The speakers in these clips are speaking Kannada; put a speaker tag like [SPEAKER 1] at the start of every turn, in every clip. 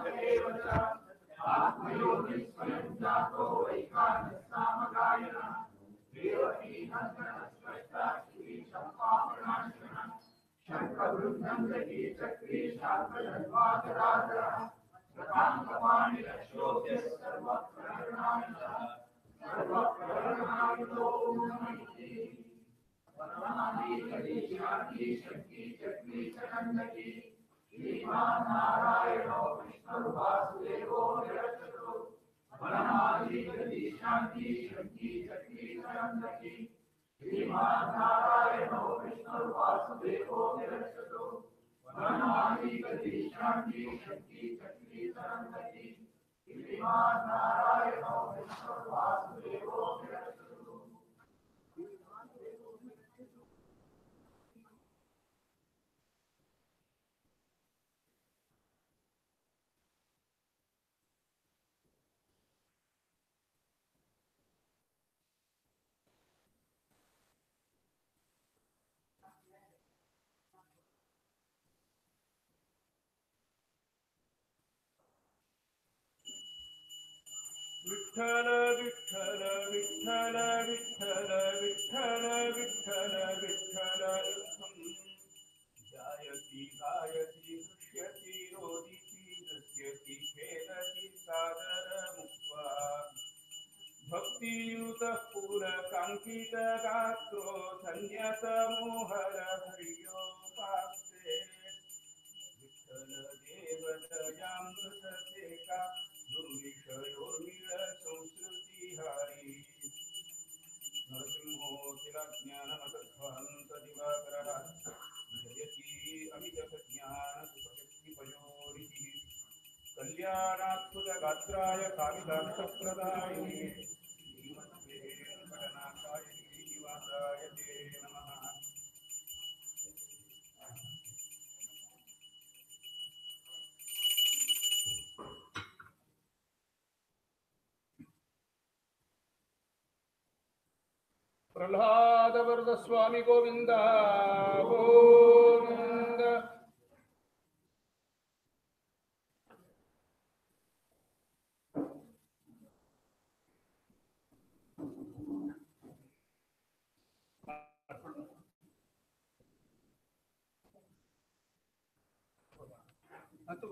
[SPEAKER 1] एव च आत्मयोनि स्वयं जातो वैकानस्नामगायनः देवकी नन्दनस्पष्टा श्रीशम्पाप्रणाशनः शङ्खवृद्धं जगी चक्री शार्कधर्वादराधरः प्रकान्तपाणिरक्षोभ्यः सर्वप्रहरणायुधः सर्वप्रहरणायुधो नमः वरमाली गली शांति शक्ति चक्री चनंदकी श्रीमान नारायणो विष्णु वासुदेवो निरक्षतो वरमाली गली शांति शक्ति चक्री चनंदकी श्रीमान नारायणो विष्णु वासुदेवो निरक्षतो वरमाली गली शांति शक्ति चक्री चनंदकी श्रीमान नारायणो विष्णु वासुदेवो निरक्षतो
[SPEAKER 2] विठ्ठल विठ्ठल विठ्ठल विठ्ठल विठ्ठल विठ्ठल विठ्ठल इत्थं जायति गायति हृष्यति रोदिति नश्यति खेलति सादरमुक्त्वा भक्तियुतः पुरकाङ्कितगात्रो धन्यतमोहरहर्योपास्ते विठ्ठल देवदयामृतसेका दुर्विषयोर्मिलसंस्कृतिहारी नरसिंहोऽखिलज्ञानमतध्वन्तदिवाकरः जयति अमितज्ञानसुखशक्तिपयोरितिः कल्याणात्मजगात्राय कालिदाक्षप्रदायिने श्रीमद्वेङ्कटनाथाय श्रीनिवासाय ते नमः ಪ್ರಹ್ಲಾದವರದ ಸ್ವಾಮಿ ಗೋವಿಂದ ಗೋವಿಂದ ಅದು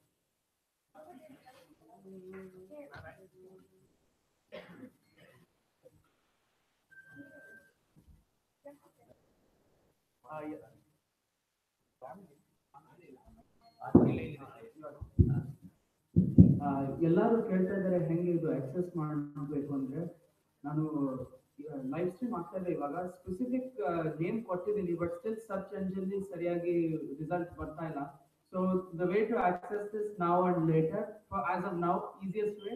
[SPEAKER 3] ಆ, ಎಲ್ಲರೂ ಕೇಳ್ತಾ ಇದ್ದಾರೆ ಹೆಂಗೆ ಇದು ಆಕ್ಸೆಸ್ ಮಾಡಬೇಕು ಅಂದ್ರೆ ನಾನು ಲೈವ್ ಸ್ಟ್ರೀಮ್ ಆಗ್ತಾ ಇದೆ ಇವಾಗ ಸ್ಪೆಸಿಫಿಕ್ ನೇಮ್ ಕೊಟ್ಟಿದ್ದೀನಿ ಬಟ್ ಸ್ಟಿಲ್ ಸರ್ಚ್ ಎಂಜಿನ್ ಸರಿಯಾಗಿ ರಿಸಲ್ಟ್ ಬರ್ತಾ ಇಲ್ಲ so the way to access this ನಾವ್ and later as of now easiest way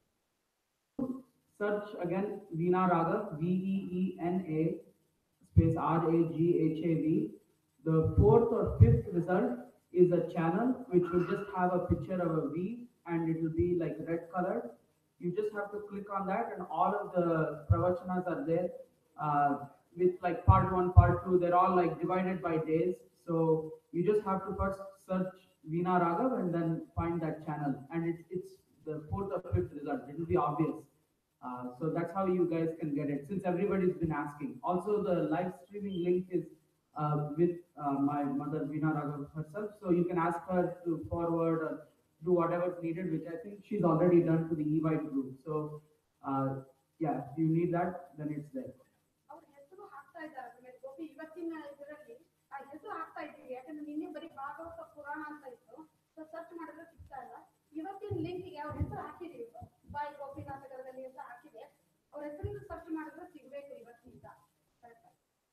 [SPEAKER 3] search again Veena Raghav, V E E N A space R A G H A V. The fourth or fifth result is a channel which will just have a picture of a V and it will be like red colored. You just have to click on that and all of the pravachanas are there uh, with like part one, part two. They're all like divided by days. So you just have to first search Veena Raghav and then find that channel. And it's, it's the fourth or fifth result. It will be obvious. Uh, so that's how you guys can get it since everybody's been asking. Also, the live streaming link is uh, with uh, my mother Veena Raghav herself. So you can ask her to forward or do whatever's needed, which I think she's already done to the Evite group. So uh, yeah, if you need that, then it's there.
[SPEAKER 4] ಅವ್ರ ಹೆಸರು ಹಾಕ್ತಾ ಇದ್ದಾರೆ ಆಮೇಲೆ ಗೋಪಿ ಇವತ್ತಿನ ಇದರಲ್ಲಿ ಆ ಹೆಸರು ಹಾಕ್ತಾ ಇದ್ದೀವಿ ಯಾಕಂದ್ರೆ ನಿನ್ನೆ ಬರೀ ಭಾಗವತ ಪುರಾಣ ಅಂತ ಇತ್ತು ಸೊ ಸರ್ಚ್ ಮಾಡಿದ್ರೆ ಸಿಗ್ತಾ ಇಲ್ಲ ಇವತ್ತಿನ ಲಿಂಕ್ಗೆ ಅವ್ರ ಹೆಸರು ಹಾಕಿದೀವಿ ಬಾಯಿ ಗೋಪಿನಾಥಗರದಲ್ಲಿ ಅಂತ ಹಾಕಿದೆ ಅವ್ರ ಹೆಸರಿಂದ ಸರ್ಚ್ ಮಾಡಿದ್ರೆ ಸಿಗ್ಬೇಕು ಇವತ್ತಿನಿಂದ Correct.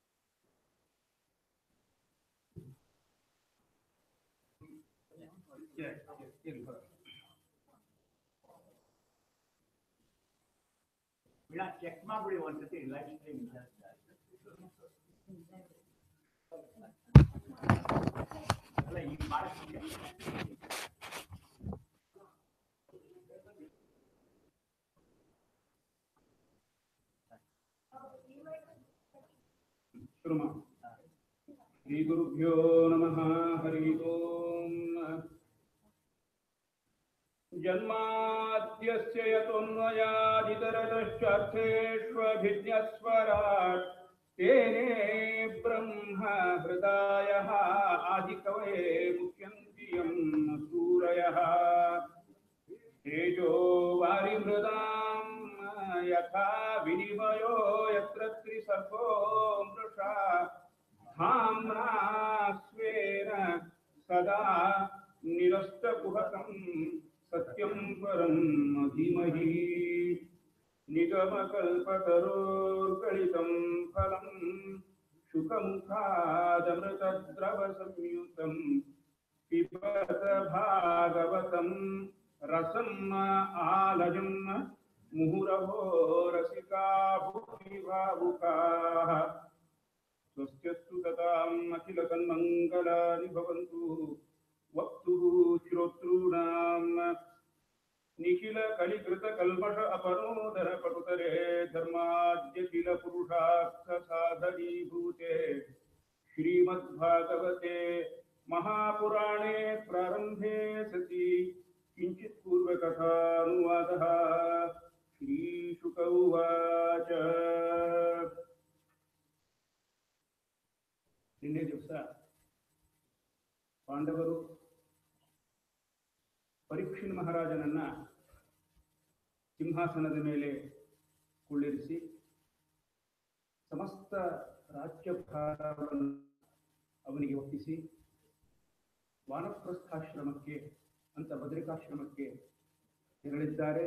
[SPEAKER 5] ಇಲ್ಲ ಚೆಕ್ ಮಾಡ್ಬಿಡಿ ಒಂದ್ಸತಿ ಲೈವ್ ಸ್ಟ್ರೀಮ್ ಅಲ್ಲ ಈಗ ಮಾಡಕ್ಕೆ
[SPEAKER 2] ಶುರು ಮಾಡು. ಶ್ರೀ ಗುರುಭ್ಯೋ ನಮಃ ಹರಿ ಓಂ जन्माद्यस्य यतोऽन्वयादितरतश्चार्थेष्वभिज्ञस्वराट् तेने ब्रह्म हृदायः आदिकवये मुह्यन्ति यं सूरयः तेजो वारिमृदां यथा विनिमयो यत्र त्रिसर्गो मृषा धाम्ना स्वेन सदा निरस्तकुहकं सत्यं परं धीमहि निगमकल्पतरोर्गलितं फलं शुकमुखादमृतद्रवसंयुतं पिबत भागवतं रसम् आलयं मुहुरहो रसिका भुवि भावुकाः स्वस्त्यस्तु तताम् अखिलतन्मङ्गलानि भवन्तु वक्तुः श्रोतॄणाम् निखिलकलिकृतकल्मष अपनोदर पटुतरे धर्माद्यखिलपुरुषार्थसाधनीभूते श्रीमद्भागवते महापुराणे प्रारम्भे सति किञ्चित् पूर्वकथानुवादः श्रीशुक उवाच ನಿನ್ನೆ ದಿವಸ ಪಾಂಡವರು ಪರೀಕ್ಷಿನ್ ಮಹಾರಾಜನನ್ನ ಸಿಂಹಾಸನದ ಮೇಲೆ ಕುಳ್ಳಿರಿಸಿ ಸಮಸ್ತ ರಾಜ್ಯಭಾರವನ್ನು ಅವನಿಗೆ ಒಪ್ಪಿಸಿ ವಾನಪ್ರಸ್ಥಾಶ್ರಮಕ್ಕೆ ಅಂತ ಬದರಿಕಾಶ್ರಮಕ್ಕೆ ತೆರಳಿದ್ದಾರೆ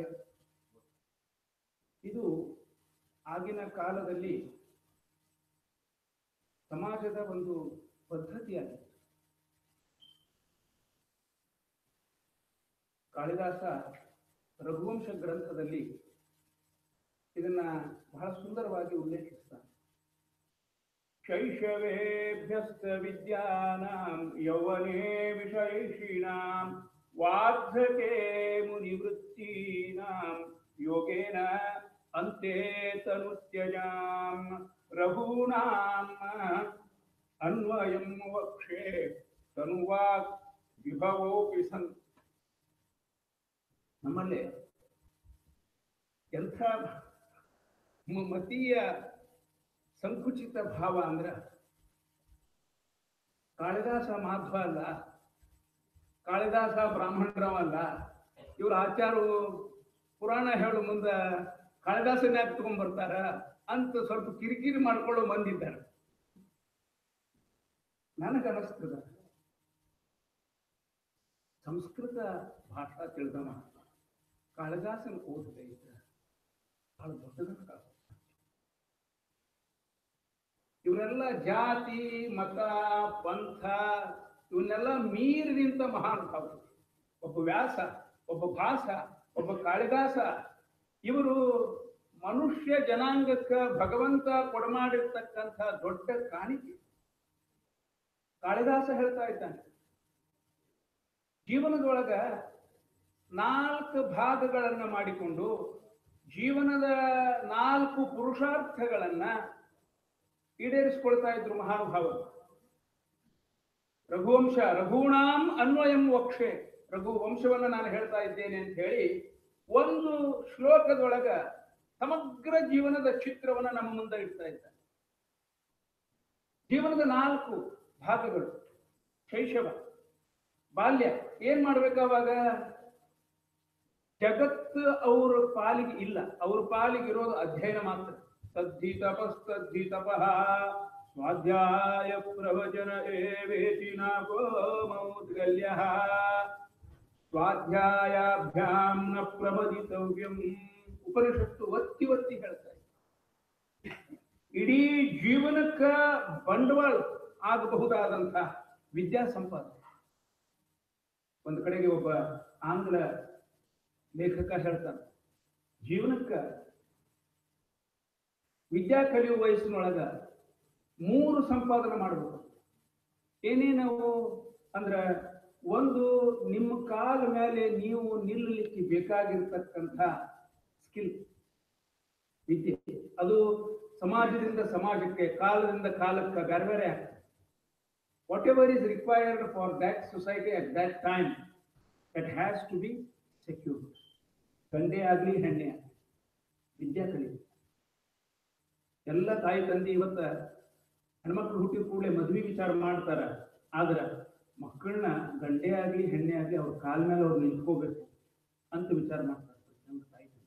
[SPEAKER 2] ಇದು ಆಗಿನ ಕಾಲದಲ್ಲಿ ಸಮಾಜದ ಒಂದು ಪದ್ಧತಿಯಾಗಿತ್ತು ಕಾಳಿದಾಸ ರಘುವಂಶ ಗ್ರಂಥದಲ್ಲಿ ಇದನ್ನ ಬಹಳ ಸುಂದರವಾಗಿ ಉಲ್ಲೇಖಿಸ್ತಾನೆ ಶೈಶವೇಭ್ಯಸ್ತ ವಿದ್ಯಾನಾಂ ಯೌವನೇ ವಿಷಯೈಷೀಣಾಂ ವಾರ್ಧಕೆ ಮುನಿವೃತ್ತೀನಾಂ ಯೋಗೇನ ಅಂತೆ ತನುತ್ಯಜಾಂ ರಘೂಣಾಂ ಅನ್ವಯಂ ವಕ್ಷೆ ತನುವಾಕ್ ವಿಭವೋಪಿ ಸನ್ ನಮ್ಮಲ್ಲಿ ಎಂಥ ಮ- ಮತೀಯ ಸಂಕುಚಿತ ಭಾವ ಅಂದ್ರ ಕಾಳಿದಾಸ ಮಾಧ್ವ ಅಲ್ಲ ಕಾಳಿದಾಸ ಬ್ರಾಹ್ಮಣರವಲ್ಲ ಇವ್ರ ಆಚಾರು ಪುರಾಣ ಹೇಳು ಮುಂದ ಕಾಳಿದಾಸನ ಯಾಕೆ ತಗೊಂಡ್ಬರ್ತಾರ ಅಂತ ಸ್ವಲ್ಪ ಕಿರಿಕಿರಿ ಮಾಡ್ಕೊಳ್ಳೋ ಮಂದಿದ್ದಾರೆ ನನಗನಿಸ್ತದ ಸಂಸ್ಕೃತ ಭಾಷಾ ತಿಳಿದವ ಕಾಳಿದಾಸನ ಓದದೆ ಇದ್ದ ಬಹಳ ದೊಡ್ಡದ ಇವರೆಲ್ಲ ಜಾತಿ ಮತ ಪಂಥ ಇವನ್ನೆಲ್ಲ ಮೀರಿ ನಿಂತ ಮಹಾನುಭಾವರು ಒಬ್ಬ ವ್ಯಾಸ ಒಬ್ಬ ಭಾಸ ಒಬ್ಬ ಕಾಳಿದಾಸ ಇವರು ಮನುಷ್ಯ ಜನಾಂಗಕ್ಕ ಭಗವಂತ ಕೊಡಮಾಡಿರ್ತಕ್ಕಂಥ ದೊಡ್ಡ ಕಾಣಿಕೆ ಕಾಳಿದಾಸ ಹೇಳ್ತಾ ಇದ್ದಾನೆ ಜೀವನದೊಳಗ ನಾಲ್ಕು ಭಾಗಗಳನ್ನ ಮಾಡಿಕೊಂಡು ಜೀವನದ ನಾಲ್ಕು ಪುರುಷಾರ್ಥಗಳನ್ನ ಈಡೇರಿಸಿಕೊಳ್ತಾ ಇದ್ರು ಮಹಾನುಭಾವರು ರಘುವಂಶ ರಘುಣಾಂ ಅನ್ವಯಂ ವಕ್ಷೆ ರಘು ವಂಶವನ್ನ ನಾನು ಹೇಳ್ತಾ ಇದ್ದೇನೆ ಅಂತ ಹೇಳಿ ಒಂದು ಶ್ಲೋಕದೊಳಗ ಸಮಗ್ರ ಜೀವನದ ಚಿತ್ರವನ್ನ ನಮ್ಮ ಮುಂದೆ ಇಡ್ತಾ ಇದ್ದಾರೆ ಜೀವನದ ನಾಲ್ಕು ಭಾಗಗಳು ಶೈಶವ ಬಾಲ್ಯ ಏನ್ ಮಾಡ್ಬೇಕು ಅವಾಗ ಜಗತ್ತು ಅವ್ರ ಪಾಲಿಗೆ ಇಲ್ಲ ಅವ್ರ ಪಾಲಿಗೆ ಇರೋದು ಅಧ್ಯಯನ ಮಾತ್ರ ತದ್ಧಿ ತಪಸ್ತದ್ಧಿ ತಪಃ ಸ್ವಾಧ್ಯಾಯ ಪ್ರವಚನ ಏವೇತಿ ನಾಪೋ ಮೌದ್ಗಲ್ಯ ಸ್ವಾಧ್ಯಾಯಾಭ್ಯಾಂ ನ ಪ್ರಮದಿತವ್ಯಂ ಉಪನಿಷತ್ತು ಒತ್ತಿ ಒತ್ತಿ ಹೇಳ್ತಾ ಇದೆ ಇಡೀ ಜೀವನಕ್ಕ ಬಂಡವಾಳ ಆಗಬಹುದಾದಂಥ ವಿದ್ಯಾ ಸಂಪಾದನೆ ಒಂದು ಕಡೆಗೆ ಒಬ್ಬ ಆಂಗ್ಲ ಲೇಖಕ ಹೇಳ್ತಾನೆ ಜೀವನಕ್ಕ ವಿದ್ಯಾ ಕಲಿಯುವ ವಯಸ್ಸಿನೊಳಗ ಮೂರು ಸಂಪಾದನೆ ಮಾಡಬೇಕು ಏನೇನವು ಅಂದ್ರ ಒಂದು ನಿಮ್ಮ ಕಾಲ ಮೇಲೆ ನೀವು ನಿಲ್ಲಲಿಕ್ಕೆ ಬೇಕಾಗಿರ್ತಕ್ಕಂಥ ಸ್ಕಿಲ್ ವಿದ್ಯೆ ಅದು ಸಮಾಜದಿಂದ ಸಮಾಜಕ್ಕೆ ಕಾಲದಿಂದ ಕಾಲಕ್ಕೆ ಬೇರೆ ಬೇರೆ ಆಗ್ತದೆ whatever is required for that society at that time that has to be secure ಗಂಡೆ ಆಗ್ಲಿ ಹೆಣ್ಣೆ ಆಗ್ಲಿ ವಿದ್ಯಾ ಕಲಿ ಎಲ್ಲ ತಾಯಿ ತಂದೆ ಇವತ್ತ ಹೆಣ್ಮಕ್ಳು ಹುಟ್ಟಿದ ಕೂಡಲೇ ಮದ್ವೆ ವಿಚಾರ ಮಾಡ್ತಾರ ಆದ್ರ ಮಕ್ಕಳನ್ನ ಗಂಡೆ ಆಗ್ಲಿ ಹೆಣ್ಣೆ ಆಗ್ಲಿ ಅವ್ರ ಕಾಲ ಮೇಲೆ ಅವ್ರು ನಿಂತ್ಕೋಬೇಕು ಅಂತ ವಿಚಾರ ಮಾಡ್ತಾರೆ ನಮ್ಮ ತಾಯಿ ತಂದೆ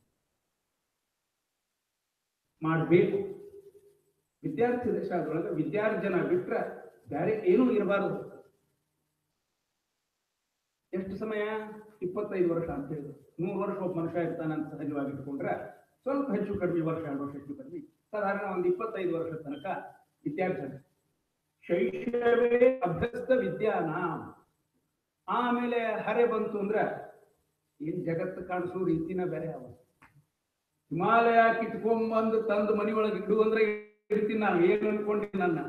[SPEAKER 2] ಮಾಡಬೇಕು ವಿದ್ಯಾರ್ಥಿ ದಶ ಅದ್ರೊಳಗೆ ವಿದ್ಯಾರ್ಜನ ಬಿಟ್ರೆ ಬೇರೆ ಏನೂ ಇರಬಾರದು ಎಷ್ಟು ಸಮಯ ಇಪ್ಪತ್ತೈದು ವರ್ಷ ಅಂತ ಹೇಳಿದ್ರು ನೂರು ವರ್ಷ ಒಬ್ಬ ಮನುಷ್ಯ ಇರ್ತಾನೆ ಅಂತ ಸಹಜವಾಗಿ ಇಟ್ಕೊಂಡ್ರೆ ಸ್ವಲ್ಪ ಹೆಚ್ಚು ಕಡಿಮೆ ವರ್ಷ ಎರಡು ವರ್ಷ ಹೆಚ್ಚು ಕಡಿಮೆ ಸಾಧಾರಣ ಒಂದು ಇಪ್ಪತ್ತೈದು ವರ್ಷ ತನಕ ವಿದ್ಯಾರ್ಜನ ಶೈಶವೇ ಅಭ್ಯಸ್ತ ವಿದ್ಯಾನ ಆಮೇಲೆ ಹರೆ ಬಂತು ಅಂದ್ರೆ ಏನ್ ಜಗತ್ತು ಕಾಣಿಸೋ ರೀತಿನ ಬೇರೆ ಅವ ಹಿಮಾಲಯ ಕಿತ್ಕೊಂಡ್ಬಂದು ತಂದು ಮನೆಯೊಳಗೆ ಇಡು ಅಂದ್ರೆ ಇರ್ತೀನಿ ನಾನು ಏನು ಅನ್ಕೊಂಡಿ ನನ್ನ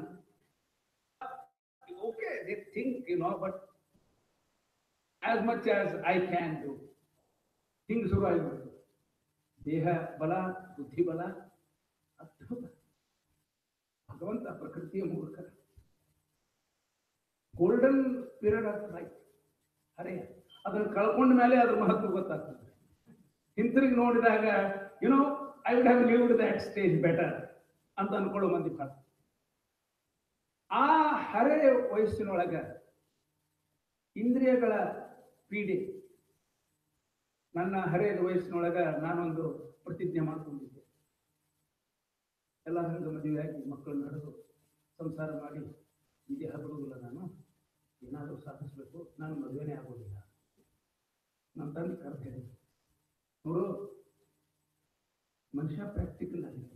[SPEAKER 2] okay they think you know but as much as I can do ಹಿಂಗ್ ಶುರು ಆಗಿಬಿಡ್ತು ದೇಹ ಬಲ ಬುದ್ಧಿ ಬಲ ಅದ್ಭುತ ಭಗವಂತ ಪ್ರಕೃತಿಯ ಮೂಲಕ ಗೋಲ್ಡನ್ ಪೀರಿಯಡ್ ಆಫ್ ಲೈಫ್ ಅರೆ ಅದನ್ನು ಕಳ್ಕೊಂಡ ಮೇಲೆ ಅದ್ರ ಮಹತ್ವ ಗೊತ್ತಾಗ್ತದೆ ಹಿಂತಿರುಗಿ ನೋಡಿದಾಗ you know I would have lived that stage better ಅಂತ ಅನ್ಕೊಳ್ಳೋ ಮಂದಿ ಭಾಳ ಆ ಹರೆ ವಯಸ್ಸಿನೊಳಗ ಇಂದ್ರಿಯಗಳ ಪೀಡೆ ನನ್ನ ಹರೆಯದ ವಯಸ್ಸಿನೊಳಗ ನಾನೊಂದು ಪ್ರತಿಜ್ಞೆ ಮಾಡ್ಕೊಂಡಿದ್ದೆ ಎಲ್ಲ ಹಂಗ ಮದುವೆಯಾಗಿ ಮಕ್ಕಳನ್ನ ನಡೆದು ಸಂಸಾರ ಮಾಡಿ ವಿದ್ಯೆ ಹಬ್ಬುವುದಿಲ್ಲ ನಾನು ಏನಾದರೂ ಸಾಧಿಸಬೇಕು ನಾನು ಮದುವೆನೇ ಆಗೋದಿಲ್ಲ ನನ್ನ ತಂದೆ ಕರ್ತೇನೆ ನೋಡು ಮನುಷ್ಯ ಪ್ರಾಕ್ಟಿಕಲ್ ಆಗಿದೆ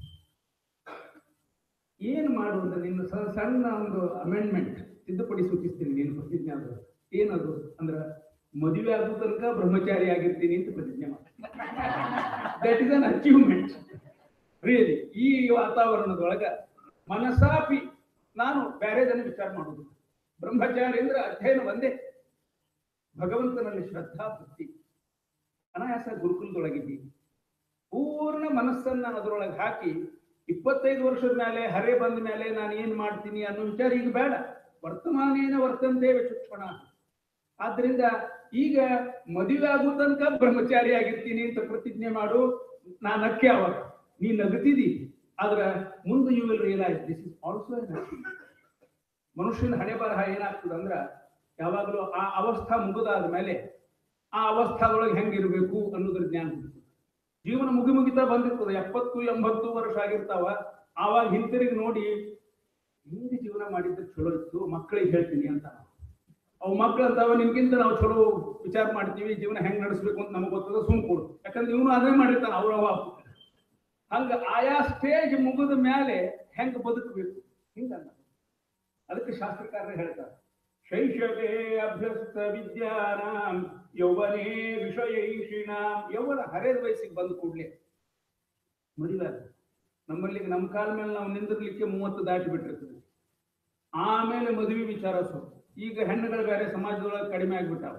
[SPEAKER 2] ಏನು ಮಾಡುವುದು ನಿನ್ನ ಸ- ಸಣ್ಣ ಒಂದು ಅಮೆಂಡ್ಮೆಂಟ್ ತಿದ್ದುಪಡಿ ಸೂಚಿಸ್ತೀನಿ ನೀನು ಪ್ರತಿಜ್ಞೆ ಅದು ಏನದು ಅಂದ್ರ ಮದುವೆ ಆಗೋ ತನಕ ಬ್ರಹ್ಮಚಾರಿ ಆಗಿರ್ತೀನಿ ಅಂತ ಪ್ರತಿಜ್ಞೆ ಮಾಡಿ that is an achievement really ಈ ವಾತಾವರಣದೊಳಗ ಮನಸಾಪಿ ನಾನು ಬೇರೆದನ್ನು ವಿಚಾರ ಮಾಡುದು ಬ್ರಹ್ಮಚಾರಿ ಅಂದ್ರೆ ಅಧ್ಯಯನ ಒಂದೇ ಭಗವಂತನಲ್ಲಿ ಶ್ರದ್ಧಾ ಭಕ್ತಿ ಅನಾಯಾಸ ಗುರುಕುಲದೊಳಗಿದ್ದೀವಿ ಪೂರ್ಣ ಮನಸ್ಸನ್ನ ಅದರೊಳಗೆ ಹಾಕಿ ಇಪ್ಪತ್ತೈದು ವರ್ಷದ ಮೇಲೆ ಹರೆ ಬಂದ ಮೇಲೆ ನಾನು ಏನ್ ಮಾಡ್ತೀನಿ ಅನ್ನೋ ವಿಚಾರ ಈಗ ಬೇಡ ವರ್ತಮಾನೇನ ವರ್ತಂತೆ ವಿಚಕ್ಷಣ ಆದ್ರಿಂದ ಈಗ ಮದುವೆ ಆಗೋ ತನಕ ಬ್ರಹ್ಮಚಾರಿ ಆಗಿರ್ತೀನಿ ಅಂತ ಪ್ರತಿಜ್ಞೆ ಮಾಡು ನಾನು ಅಕ್ಕೆ ಅವಾಗ ನೀ ನಗತಿದಿ ಆದ್ರ ಮುಂದೆ you will realise this is also ಮನುಷ್ಯನ ಹಣೆ ಬರಹ ಏನಾಗ್ತದೆ ಅಂದ್ರ ಯಾವಾಗಲೂ ಆ ಅವಸ್ಥಾ ಮುಗಿದಾದ ಮೇಲೆ ಆ ಅವಸ್ಥಾದೊಳಗೆ ಹೆಂಗಿರ್ಬೇಕು ಅನ್ನೋದ್ರ ಜ್ಞಾನ ಹುಟ್ಟುತ್ತೆ. ಜೀವನ ಮುಗಿ ಮುಗಿತಾ ಬಂದಿರ್ತದೆ ಎಪ್ಪತ್ತು ಎಂಬತ್ತು ವರ್ಷ ಆಗಿರ್ತಾವ ಆವಾಗ ಹಿಂತಿರುಗಿ ನೋಡಿ ಹಿಂದೆ ಜೀವನ ಮಾಡಿದ್ರೆ ಚಲೋ ಇತ್ತು ಮಕ್ಕಳಿಗೆ ಹೇಳ್ತೀನಿ ಅಂತ ಅವು ಮಕ್ಳು ಅಂತಾವ ನಿಮ್ಗಿಂತ ನಾವು ಚಲೋ ವಿಚಾರ ಮಾಡ್ತೀವಿ ಜೀವನ ಹೆಂಗ್ ನಡೆಸ್ಬೇಕು ಅಂತ ನಮಗೆ ಗೊತ್ತದ ಸುಮ್ ಕೊಡು ಯಾಕಂದ್ರೆ ಇವನು ಅದೇ ಮಾಡಿರ್ತಾನ ಅವ್ರ ಹಂಗ ಆಯಾ ಸ್ಟೇಜ್ ಮುಗಿದ ಮೇಲೆ ಹೆಂಗ್ ಬದುಕಬೇಕು ಹಿಂಗ ಅದಕ್ಕೆ ಶಾಸ್ತ್ರಕಾರರು ಹೇಳ್ತಾರೆ ಶೈಶವೇ ಅಭ್ಯಸ್ತ ವಿದ್ಯಾನಾಂ ಯೌವನೇ ವಿಷಯೈಷಿಣಾಂ ಯೌವನ ಹರೇದ ವಯಸ್ಸಿಗೆ ಬಂದ ಕೂಡಲೇ ಮದುವೆ ಆಗುತ್ತೆ. ನಮ್ಮಲ್ಲಿ ನಮ್ಮ ಕಾಲ ಮೇಲೆ ನಾವು ನಿಂದಿರ್ಲಿಕ್ಕೆ ಮೂವತ್ತು ದಾಟಿ ಬಿಟ್ಟಿರ್ತದೆ ಆಮೇಲೆ ಮದುವೆ ವಿಚಾರ ಶುರು ಈಗ ಹೆಣ್ಣುಗಳು ಬೇರೆ ಸಮಾಜದೊಳಗೆ ಕಡಿಮೆ ಆಗ್ಬಿಟ್ಟಾವ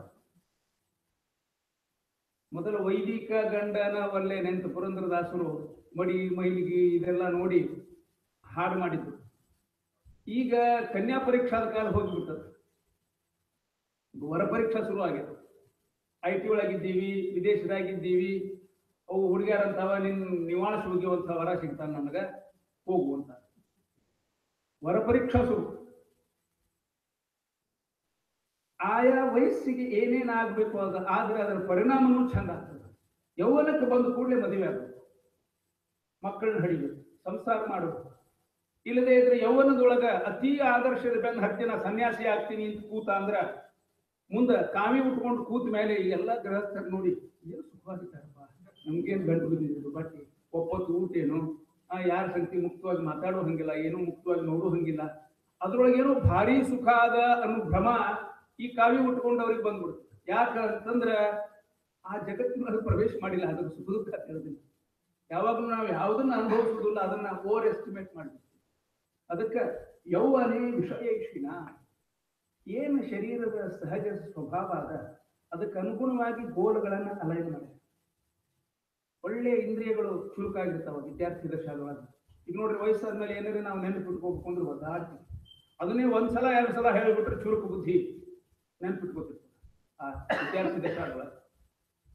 [SPEAKER 2] ಮೊದಲ ವೈದಿಕ ಗಂಡನ ಒಲ್ಲೆ ನೆಂತು ಪುರಂದರದಾಸರು ಮಡಿ ಮೈಲಿಗೆ ಇದೆಲ್ಲ ನೋಡಿ ಹಾಡು ಮಾಡಿದ್ರು ಈಗ ಕನ್ಯಾ ಪರೀಕ್ಷಾದ ಕಾಲ ಹೋಗಿಬಿಟ್ಟದ ವರ ಪರೀಕ್ಷಾ ಶುರು ಆಗಿದೆ ಐ ಟಿ ಒಳಗಿದ್ದೀವಿ ವಿದೇಶದಾಗಿದ್ದೀವಿ ಅವು ಹುಡುಗಿಯರಂತಾವ ನಿನ್ ನಿವಾಳಿಸಿ ಹೋಗಿವಂತ ವರ ಸಿಗ್ತಾನ ನನಗ ಹೋಗು ಅಂತ ವರ ಪರೀಕ್ಷಾ ಶುರು ಆಯಾ ವಯಸ್ಸಿಗೆ ಏನೇನ್ ಆಗ್ಬೇಕು ಅದ ಆದ್ರೆ ಅದರ ಪರಿಣಾಮನೂ ಚಂದ ಆಗ್ತದೆ ಯೌವನಕ್ಕೆ ಬಂದ ಕೂಡಲೇ ಮದುವೆ ಆಗಬೇಕು ಮಕ್ಕಳನ್ನ ಹಡಿಬೇಕು ಸಂಸಾರ ಮಾಡಬೇಕು ಇಲ್ಲದೆ ಇದ್ರೆ ಯೌವನದೊಳಗ ಅತಿ ಆದರ್ಶದ ಬೆನ್ನ ಹತ್ತಿನ ಸನ್ಯಾಸಿ ಆಗ್ತೀನಿ ಅಂತ ಕೂತ ಅಂದ್ರ ಮುಂದ ಕಾವಿ ಉಟ್ಕೊಂಡು ಕೂತ ಮೇಲೆ ಈ ಎಲ್ಲ ಗೃಹಸ್ಥರು ನೋಡಿ ಏನು ಸುಖವಾಗಿದ್ದಾರಪ್ಪ ನಮ್ಗೇನ್ ಗಂಟು ಬಿದ್ದಿದ್ರು ಬಟ್ಟಿ ಒಪ್ಪತ್ತು ಊಟ ಏನು ಆ ಯಾರ ಸಂಗತಿ ಮುಕ್ತವಾಗಿ ಮಾತಾಡೋ ಹಂಗಿಲ್ಲ ಏನೋ ಮುಕ್ತವಾಗಿ ನೋಡೋ ಹಂಗಿಲ್ಲ ಅದ್ರೊಳಗೆ ಏನೋ ಭಾರಿ ಸುಖ ಅದ ಅನ್ನೋ ಭ್ರಮ ಈ ಕಾವಿ ಉಟ್ಕೊಂಡವ್ರಿಗೆ ಬಂದ್ಬಿಡುತ್ತೆ ಯಾಕ ಅಂತಂದ್ರ ಆ ಜಗತ್ತಿನೊಳಗೆ ಪ್ರವೇಶ ಮಾಡಿಲ್ಲ ಅದ್ರ ಸುಖ ದುಃಖ ತಿಳಿದಿಲ್ಲ ಯಾವಾಗಲೂ ನಾವು ಯಾವುದನ್ನ ಅನುಭವಿಸುವುದಿಲ್ಲ ಅದನ್ನ ಓವರ್ ಎಸ್ಟಿಮೇಟ್ ಮಾಡ್ತೀವಿ ಅದಕ್ಕೆ ಯೌವನೇ ವಿಷಯೇಷಿನ ಏನು ಶರೀರದ ಸಹಜ ಸ್ವಭಾವ ಅದ ಅದಕ್ಕೆ ಅನುಗುಣವಾಗಿ ಗೋಲ್ಗಳನ್ನು ಅಲೈನ್ ಮಾಡಿ ಒಳ್ಳೆ ಇಂದ್ರಿಯಗಳು ಚುರುಕಾಗಿರ್ತಾವ ವಿದ್ಯಾರ್ಥಿ ದಶಾದೊಳಗೆ ಈಗ ನೋಡ್ರಿ ವಯಸ್ಸಾದ್ಮೇಲೆ ಏನಾದ್ರೆ ನಾವು ನೆನಪಿಟ್ಕೋಬೇಕು ಅಂದ್ರೆ ಒದ್ದಾಡ್ತೀವಿ ಅದನ್ನೇ ಒಂದ್ಸಲ ಎರಡು ಸಲ ಹೇಳಿಬಿಟ್ರೆ ಚುರುಕು ಬುದ್ಧಿ ನೆನಪಿಟ್ಕೋತಿರ್ತಾರೆ ಆ ವಿದ್ಯಾರ್ಥಿ ದಶಾದೊಳಗೆ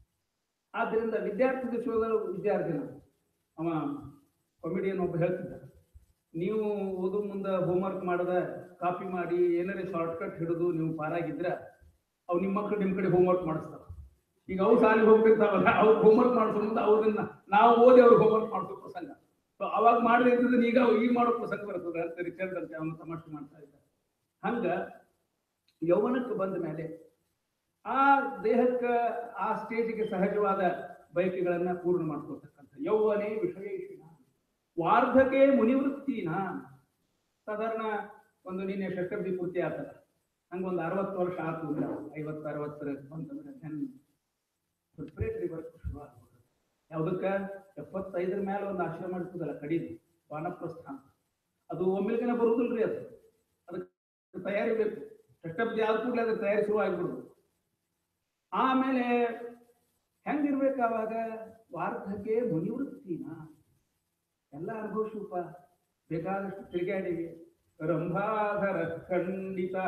[SPEAKER 2] ಆದ್ದರಿಂದ ವಿದ್ಯಾರ್ಥಿ ವಿಶ್ವದ ವಿದ್ಯಾರ್ಥಿನ ಅವ ಕಾಮಿಡಿಯನ್ ಒಬ್ಬ ಹೇಳ್ತಿದ್ದ ನೀವು ಓದು ಮುಂದೆ ಹೋಮ್ವರ್ಕ್ ಮಾಡದ ಕಾಪಿ ಮಾಡಿ ಏನಾರೇ ಶಾರ್ಟ್ಕಟ್ ಹಿಡಿದು ನೀವು ಪಾರಾಗಿದ್ರ ಅವು ನಿಮ್ಮ ಮಕ್ಕಳು ನಿಮ್ಮ ಕಡೆ ಹೋಮ್ವರ್ಕ್ ಮಾಡಿಸ್ತಾವ ಈಗ ಅವು ಸಾಲಿಗೆ ಹೋಗ್ತಿರ್ತಾವಲ್ಲ ಅವ್ರು ಹೋಮ್ವರ್ಕ್ ಮಾಡಿಸೋ ಮುಂದೆ ಅವ್ರನ್ನ ನಾವು ಓದಿ ಅವ್ರಿಗೆ ಹೋಮ್ವರ್ಕ್ ಮಾಡಿಸೋ ಪ್ರಸಂಗ ಸೊ ಅವಾಗ ಮಾಡದೇ ಇದ್ದದನ್ನ ಈಗ ಅವ್ ಈಗ ಮಾಡೋ ಪ್ರಸಂಗ ಬರ್ತದೆ ಅಂತ ರಿಚರ್ಡ್ ಅಂತ ಅವನು ತಮಾಷೆ ಮಾಡ್ತಾ ಇದ್ದ ಹಂಗ ಯೌವನಕ್ಕೆ ಬಂದ ಮೇಲೆ ಆ ದೇಹಕ್ಕೆ ಆ ಸ್ಟೇಜ್ಗೆ ಸಹಜವಾದ ಬಯಕೆಗಳನ್ನ ಪೂರ್ಣ ಮಾಡ್ಕೊಳ್ತಕ್ಕಂಥ ಯೌವನೇ ವಿಷಯೇಷಿಣ ವಾರ್ಧಕೆ ಮುನಿವೃತ್ತಿನ ಸಾಧಾರಣ ಒಂದು ನಿನ್ನೆ ಷಷ್ಠಬ್ದಿ ಪೂರ್ತಿ ಆಗ್ತದ ಹಂಗೊಂದು ಅರವತ್ತು ವರ್ಷ ಆತು ಅಂದ್ರೆ ಐವತ್ತು ಅರವತ್ತರ ಬಂತಂದ್ರೆ ದೆನ್ ಪ್ರಿಪರೇಟರಿ ವರ್ಕ್ ಶುರು ಆಗ್ಬೋದು ಯಾವುದಕ್ಕ ಎಪ್ಪತ್ತೈದರ ಮೇಲೆ ಒಂದು ಆಶ್ರಮ ಮಾಡ್ತದಲ್ಲ ಕಡಿದು ವಾನಪ್ರಸ್ಥ ಅಂತ. ಅದು ಒಮ್ಮೆಲ್ಗೆನ ಬರುವುದಿಲ್ರಿ ಅದು ಅದಕ್ಕೆ ತಯಾರಿ ಬೇಕು ಷಷ್ಠಬ್ದಿ ಆದ ಕೂಡಲೇ ಅದಕ್ಕೆ ತಯಾರಿ ಶುರು ಆಗ್ಬಿಡುದು ಆಮೇಲೆ ಹೆಂಗಿರ್ಬೇಕು ಅವಾಗ ವಾರ್ಧಕ್ಕೆ ಮುನಿವೃತ್ತಿನ ಎಲ್ಲ ಅನುಭವಿಸುಪ ಬೇಕಾದಷ್ಟು ತಿರುಗಾಡಿವಿ ರಂಭಾಧರ ಖಂಡಿತ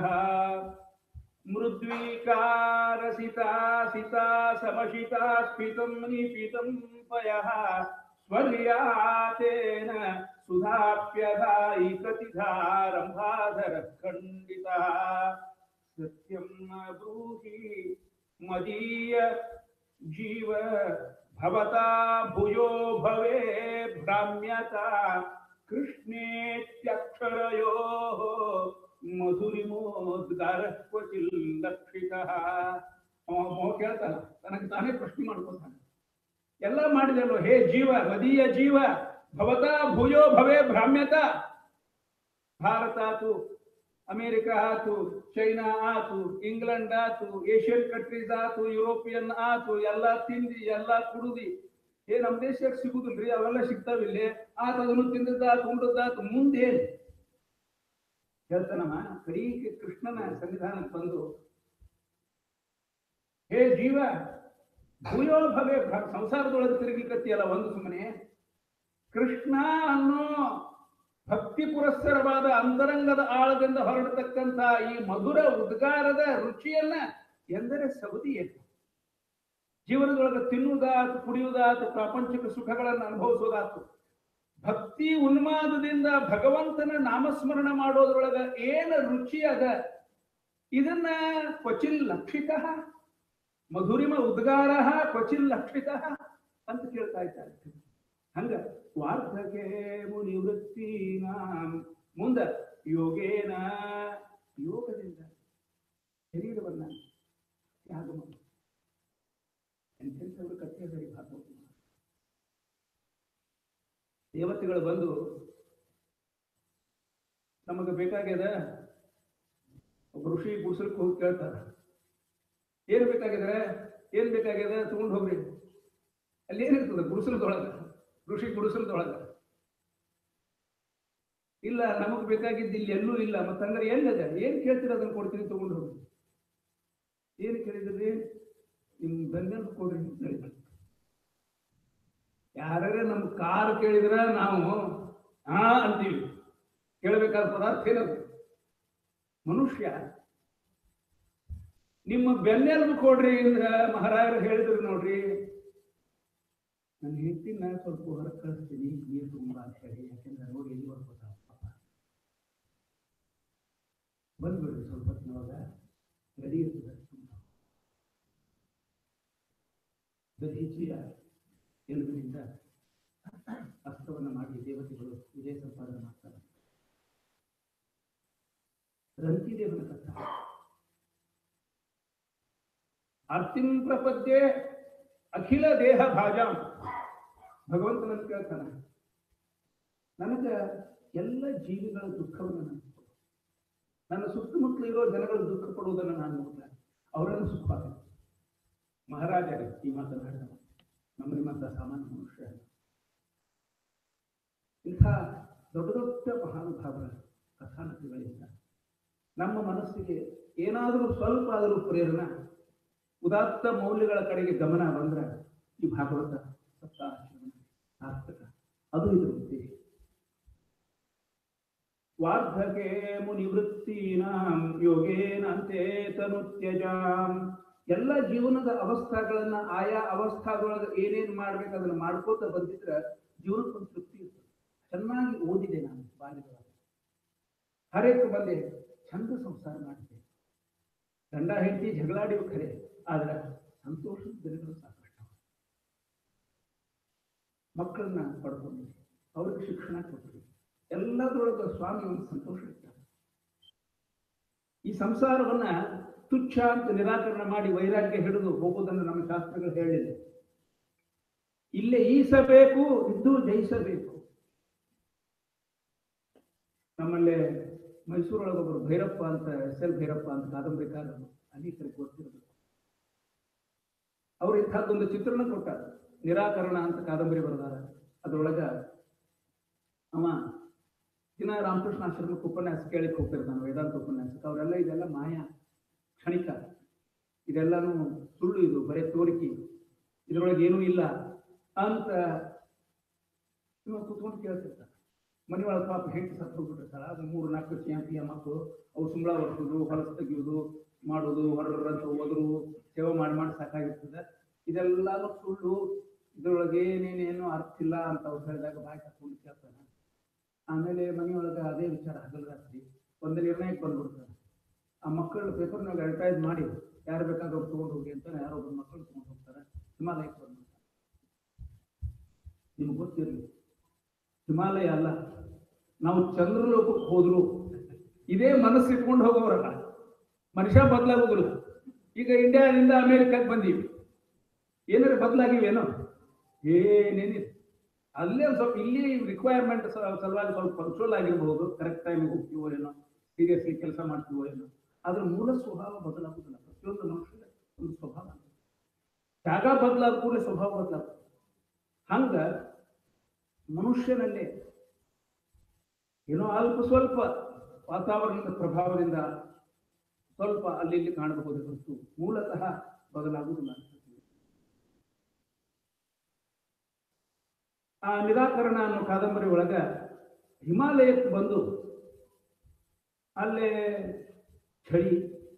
[SPEAKER 2] ಮೃದ್ವೀಕಾರಸಿತಾ ಸಿತಾ ಸಮಶಿತಾ ಸ್ಫಿತಂ ನಿಪಿತಂ ಪಯಃ ಸ್ವರ್ಯಾತೇನ ಸುಧಾಪ್ಯಧಾಯಿ ಕತಿಧಾ ರಂಭಾಧರ ಖಂಡಿತ ಸತ್ಯಂ ಬ್ರೂಹಿ ಮದೀಯ ಜೀವ ಭವತಾ ಭುಜೋ ಭವೇ ಭ್ರಾಮ್ಯತಾ ಕೃಷ್ಣೇತ್ಯಕ್ಷರಯೋ ಮಧುರಿಮೋದ್ಗಾರ ಕ್ವಚಿಲ್ ಲಕ್ಷಿತ ಅವ ಕೇಳ್ತಾನ ತನಗೆ ತಾನೇ ಪ್ರಶ್ನೆ ಮಾಡ್ಕೊತಾನೆ ಎಲ್ಲ ಮಾಡಿದಲ್ವ ಹೇ ಜೀವ ಮದೀಯ ಜೀವ ಭವತಾ ಭೂಯೋ ಭವೇ ಭ್ರಾಮ್ಯತ ಭಾರತ ಆತು ಅಮೇರಿಕಾ ಆತು ಚೈನಾ ಆತು ಇಂಗ್ಲೆಂಡ್ ಆತು ಏಷ್ಯನ್ ಕಂಟ್ರೀಸ್ ಆತು ಯುರೋಪಿಯನ್ ಆತು ಎಲ್ಲ ತಿಂದಿ ಎಲ್ಲ ಕುಡುದಿ ಏ ನಮ್ ದೇಶಕ್ಕೆ ಸಿಗುದಿಲ್ರಿ ಅವೆಲ್ಲ ಸಿಗ್ತಾವಿಲ್ಲಿ ಆತ ಅದನ್ನು ತಿಂದದ್ದಾತು ಉಂಡದ್ದಾತು ಮುಂದೇನು ಹೇಳ್ತಾನಮ್ಮ ಕಡೀಗೆ ಕೃಷ್ಣನ ಸನ್ನಿಧಾನಕ್ಕೆ ಬಂದು ಹೇ ಜೀವ ಭೂಯೋ ಭವೇ ಭ- ಸಂಸಾರದೊಳಗೆ ತಿರುಗಿಕತ್ತಿಯಲ್ಲ ಒಂದು ಸುಮ್ಮನೆ ಕೃಷ್ಣ ಅನ್ನೋ ಭಕ್ತಿ ಪುರಸ್ಸರವಾದ ಅಂತರಂಗದ ಆಳದಿಂದ ಹೊರಡತಕ್ಕಂತ ಈ ಮಧುರ ಉದ್ಗಾರದ ರುಚಿಯನ್ನ ಎಂದರೆ ಸವದಿ ಏನು ಜೀವನದೊಳಗೆ ತಿನ್ನುವುದಾತು ಕುಡಿಯುವುದಾತು ಪ್ರಾಪಂಚಿಕ ಸುಖಗಳನ್ನು ಅನುಭವಿಸುವುದಾತು ಭಕ್ತಿ ಉನ್ಮಾದದಿಂದ ಭಗವಂತನ ನಾಮಸ್ಮರಣ ಮಾಡೋದ್ರೊಳಗ ಏನ ರುಚಿ ಅದ ಇದನ್ನ ಕ್ವಚಿಲ್ ಲಕ್ಷಿತ ಮಧುರಿಮ ಉದ್ಗಾರ ಕ್ವಚಿಲ್ ಲಕ್ಷಿತ ಅಂತ ಕೇಳ್ತಾ ಇದ್ದಾರೆ ಹಂಗ ವಾರ್ಧಕೆ ಮುನಿವೃತ್ತಿನ ಮುಂದ ಯೋಗೇನ ಯೋಗದಿಂದ ಶರೀರವನ್ನ ತ್ಯಾಗ ಮಾಡಿ ಎಂತೆಂಥವ್ರ ಕಥೆ ಅದರಿ ಭಾಗವತ ದೇವತೆಗಳು ಬಂದು ನಮಗೆ ಬೇಕಾಗ್ಯದ ಒಬ್ಬ ಋಷಿ ಗುಡ್ಸಲ್ಕ್ ಹೋಗಿ ಕೇಳ್ತಾರ ಏನ್ ಬೇಕಾಗ್ಯದ ಏನ್ ಬೇಕಾಗ್ಯದ ತಗೊಂಡ್ ಹೋಗ್ರಿ ಅಲ್ಲಿ ಏನಿರ್ತದ ಗುಡಿಸಲದೊಳಗ ಋಷಿ ಗುಡಿಸಲದೊಳಗ ಇಲ್ಲ ನಮಗ್ ಬೇಕಾಗಿದ್ದು ಇಲ್ಲಿ ಎಲ್ಲೂ ಇಲ್ಲ ಮತ್ತಂದ್ರೆ ಎಲ್ಲದ ಏನ್ ಕೇಳ್ತೀರ ಅದನ್ನ ಕೊಡ್ತೀನಿ ತಗೊಂಡು ಹೋಗಿ ಏನ್ ಕೇಳಿದ್ರಿ ನಿಮ್ ಬೆನ್ನ ಕೊಡ್ರಿ ಅಂತ ಹೇಳಿದ್ರು ಯಾರೇ ನಮ್ ಕಾರ್ ಕೇಳಿದ್ರ ನಾವು ಹಾ ಅಂತೀವಿ ಕೇಳಬೇಕಾದ ಪದಾರ್ಥ ಏನದು ಮನುಷ್ಯ ನಿಮ್ಮ ಬೆನ್ನೆಲುಬು ಕೊಡ್ರಿ ಅಂದ್ರ ಮಹಾರಾಜರು ಹೇಳಿದ್ರು ನೋಡ್ರಿ ನನ್ನ ಹೆಂಡತಿನ ಸ್ವಲ್ಪ ಹೊರಗೆ ಕಳಿಸ್ತೀನಿ ನೀರು ತುಂಬಾ ಅಂತ ಹೇಳಿ ಯಾಕೆಂದ್ರೆ ನೋಡಿ ಎಲ್ಲಿ ಬರ್ಬೋದ ಪಾಪ ಬಂದ್ಬಿಡ್ರಿ ಸ್ವಲ್ಪ ಹೊತ್ತಿನೊಳಗ ರೆಡಿ ಇರ್ತದೆ ದಧೀಚಿಯ ಎಲುಬಿನಿಂದ ಅಸ್ತ್ರವನ್ನು ಮಾಡಿ ದೇವತೆಗಳು ವಿಜಯ ಸಂಪಾದನೆ ಮಾಡ್ತಾರೆ ರಂತಿದೇವನ ಕಥ ಅರ್ತಿಂ ಪ್ರಪದ್ಯೆ ಅಖಿಲ ದೇಹ ಭಾಜಾಂ ಭಗವಂತನನ್ನು ಕೇಳ್ತಾನ ನನಗ ಎಲ್ಲ ಜೀವಿಗಳ ದುಃಖವನ್ನು ನಾನು ಕೊಡು. ನನ್ನ ಸುತ್ತಮುತ್ತಲು ಇರೋ ಜನಗಳು ದುಃಖ ಪಡುವುದನ್ನು ನಾನು ನೋಡ್ತೇನೆ ಅವರನ್ನು ಸುಖ ಮಹಾರಾಜರೇ ಈ ಮಾತನಾಡಿದ ನಮ್ಮ ನಿಮ್ಮಂತ ಸಾಮಾನ್ಯ ಮನುಷ್ಯ ಅಲ್ಲ. ಇಂಥ ದೊಡ್ಡ ದೊಡ್ಡ ಮಹಾನುಭಾವರ ಕಥಾನಕಗಳಿಂದ ನಮ್ಮ ಮನಸ್ಸಿಗೆ ಏನಾದರೂ ಸ್ವಲ್ಪ ಆದರೂ ಪ್ರೇರಣೆ ಉದಾತ್ತ ಮೌಲ್ಯಗಳ ಕಡೆಗೆ ಗಮನ ಬಂದ್ರೆ ಈ ಭಾಗವತ ಸಪ್ತಾಶ್ರಮ ಸಾರ್ಥಕ ಅದು ಇದರ ಉದ್ದೇಶ ವಾರ್ಧಕೆ ಮುನಿವೃತ್ತೀನಾಂ ಯೋಗೇನ ಅಂತೆ ತನು ತ್ಯಜಾಂ ಎಲ್ಲ ಜೀವನದ ಅವಸ್ಥಾಗಳನ್ನ ಆಯಾ ಅವಸ್ಥಾದೊಳಗೆ ಏನೇನ್ ಮಾಡ್ಬೇಕು ಅದನ್ನ ಮಾಡ್ಕೋತ ಬಂದಿದ್ರೆ ಜೀವನಕ್ಕೊಂದು ತೃಪ್ತಿ ಇರ್ತದೆ ಚೆನ್ನಾಗಿ ಓದಿದೆ ನಾನು ಬಾಲ್ಯದೊಳಗೆ ಹರೇಕ್ ಬಂದೆ ಚಂದ ಸಂಸಾರ ಮಾಡಿದೆ ಗಂಡ ಹೆಂಡತಿ ಜಗಳಾಡಿಯು ಖರೆ ಆದ್ರೆ ಸಂತೋಷದ ದಿನಗಳು ಸಾಕಷ್ಟು ಮಕ್ಕಳನ್ನ ಪಡ್ಕೊಂಡಿದ್ದೆ ಅವ್ರಿಗೆ ಶಿಕ್ಷಣ ಕೊಟ್ಟಿದ್ದೆ ಎಲ್ಲದರೊಳಗೆ ಸ್ವಾಮಿ ಒಂದು ಸಂತೋಷ ಇರ್ತಾರೆ ಈ ಸಂಸಾರವನ್ನ ತುಚ್ಛ ಅಂತ ನಿರಾಕರಣೆ ಮಾಡಿ ವೈರಾಗ್ಯ ಹಿಡಿದು ಹೋಗೋದನ್ನು ನಮ್ಮ ಶಾಸ್ತ್ರಗಳು ಹೇಳಿದೆ ಇಲ್ಲೇ ಈಸಬೇಕು ಇದ್ದು ಜಯಿಸಬೇಕು ನಮ್ಮಲ್ಲಿ ಮೈಸೂರೊಳಗೆ ಒಬ್ಬರು ಭೈರಪ್ಪ ಅಂತ ಎಸ್ ಎಲ್ ಭೈರಪ್ಪ ಅಂತ ಕಾದಂಬರಿಕಾರರು ಅನೇಕರಿಗೆ ಗೊತ್ತಿರಬೇಕು ಅವ್ರು ಇಂಥದ್ದೊಂದು ಚಿತ್ರಣ ಕೊಟ್ಟಾರ ನಿರಾಕರಣ ಅಂತ ಕಾದಂಬರಿ ಬರೆದಾರ ಅದ್ರೊಳಗ ಅವ ದಿನ ರಾಮಕೃಷ್ಣ ಆಶ್ರಮಕ್ಕೆ ಉಪನ್ಯಾಸ ಕೇಳಿಕ್ ಹೋಗ್ತಿರ್ತಾನೆ ವೇದಾಂತ ಉಪನ್ಯಾಸಕ್ಕೆ ಅವರೆಲ್ಲ ಇದೆಲ್ಲ ಮಾಯಾ ಕ್ಷಣಿಕ ಇದೆಲ್ಲಾನು ಸುಳ್ಳು ಇದು ಬರೀ ತೋರಿಕೆ ಇದ್ರೊಳಗೆ ಏನೂ ಇಲ್ಲ ಅಂತ ಇವ ಕೂತ್ಕೊಂಡು ಕೇಳ್ತಿರ್ತಾನೆ ಮನೆಯೊಳಗೆ ಪಾಪ ಹೆಂಡತಿ ಸತ್ತು ಹೋಗ್ಬಿಟ್ಟಿರ್ತಾಳ ಅದು ಮೂರು ನಾಲ್ಕು ಚಾಂಪಿಯ ಮಕ್ಕಳು ಅವು ಸುಂಬಳ ಹೊಡ್ಸೋದು ಹೊಲಸು ತೆಗಿಯೋದು ಮಾಡೋದು ಹೊರರಂತ ಹೋದ್ರು ಸೇವೆ ಮಾಡಿ ಮಾಡಿ ಸಾಕಾಗಿರ್ತದೆ ಇದೆಲ್ಲಾನು ಸುಳ್ಳು ಇದ್ರೊಳಗೆ ಏನೇನೇನು ಅರ್ಥ ಇಲ್ಲ ಅಂತ ಅವ್ರು ಹೇಳಿದಾಗ ಬಾಯಿ ಕಟ್ಕೊಂಡು ಕೇಳ್ತಾನೆ ಆಮೇಲೆ ಮನೆಯೊಳಗೆ ಅದೇ ವಿಚಾರ ಹಗಲು ರಾತ್ರಿ ಒಂದು ನಿರ್ಣಯಕ್ಕೆ ಬಂದ್ಬಿಡ್ತಾರೆ ಆ ಮಕ್ಕಳು ಪೇಪರ್ನಾಗ ಅಡ್ವರ್ಟೈಸ್ ಮಾಡಿ ಯಾರು ಬೇಕಾದ್ರೂ ತೊಗೊಂಡು ಹೋಗಿ ಅಂತ ಯಾರೋ ಒಬ್ಬರು ಮಕ್ಕಳು ತೊಗೊಂಡು ಹೋಗ್ತಾರೆ ಹಿಮಾಲಯಕ್ಕೆ ಬಂದ್ಬಿಡ್ತಾರೆ ನಿಮ್ಗೆ ಗೊತ್ತಿರಲಿ ಹಿಮಾಲಯ ಅಲ್ಲ ನಾವು ಚಂದ್ರಲೋಕಕ್ಕೆ ಹೋದ್ರು ಇದೇ ಮನಸ್ಸು ಇಟ್ಕೊಂಡು ಹೋಗೋರಲ್ಲ ಮನುಷ್ಯ ಬದಲಾಗೋದಿಲ್ಲ ಈಗ ಇಂಡಿಯಾದಿಂದ ಅಮೇರಿಕಕ್ಕೆ ಬಂದೀವಿ ಏನಾರು ಬದಲಾಗಿವೇನೋ ಏನೇನಿಲ್ಲ ಅಲ್ಲೇ ಒಂದ್ ಸ್ವಲ್ಪ ಇಲ್ಲಿ ರಿಕ್ವೈರ್ಮೆಂಟ್ ಸಲುವಾಗಿ ಸ್ವಲ್ಪ ಪಂಕ್ಚುವಲ್ ಆಗಿರ್ಬೋದು ಕರೆಕ್ಟ್ ಟೈಮಿಗೆ ಹೋಗ್ತೀವೋ ಏನೋ ಸೀರಿಯಸ್ಲಿ ಕೆಲಸ ಮಾಡ್ತೀವೋ ಏನೋ ಅದ್ರ ಮೂಲ ಸ್ವಭಾವ ಬದಲಾಗುದಿಲ್ಲ ಪ್ರತಿಯೊಂದು ಮನುಷ್ಯನ ಒಂದು ಸ್ವಭಾವ ಜಾಗ ಬದಲಾದ ಕೂಡಲೇ ಸ್ವಭಾವ ಬದಲಾಗ್ತದೆ ಹಂಗ ಮನುಷ್ಯನಲ್ಲೇ ಏನೋ ಅಲ್ಪ ಸ್ವಲ್ಪ ವಾತಾವರಣದ ಪ್ರಭಾವದಿಂದ ಸ್ವಲ್ಪ ಅಲ್ಲಿ ಇಲ್ಲಿ ಕಾಣಬಹುದು ಹೊರತು ಮೂಲತಃ ಬದಲಾಗುವುದಿಲ್ಲ ಆ ನಿರಾಕರಣ ಅನ್ನೋ ಕಾದಂಬರಿ ಒಳಗ ಹಿಮಾಲಯಕ್ಕೆ ಬಂದು ಅಲ್ಲೇ ಚಳಿ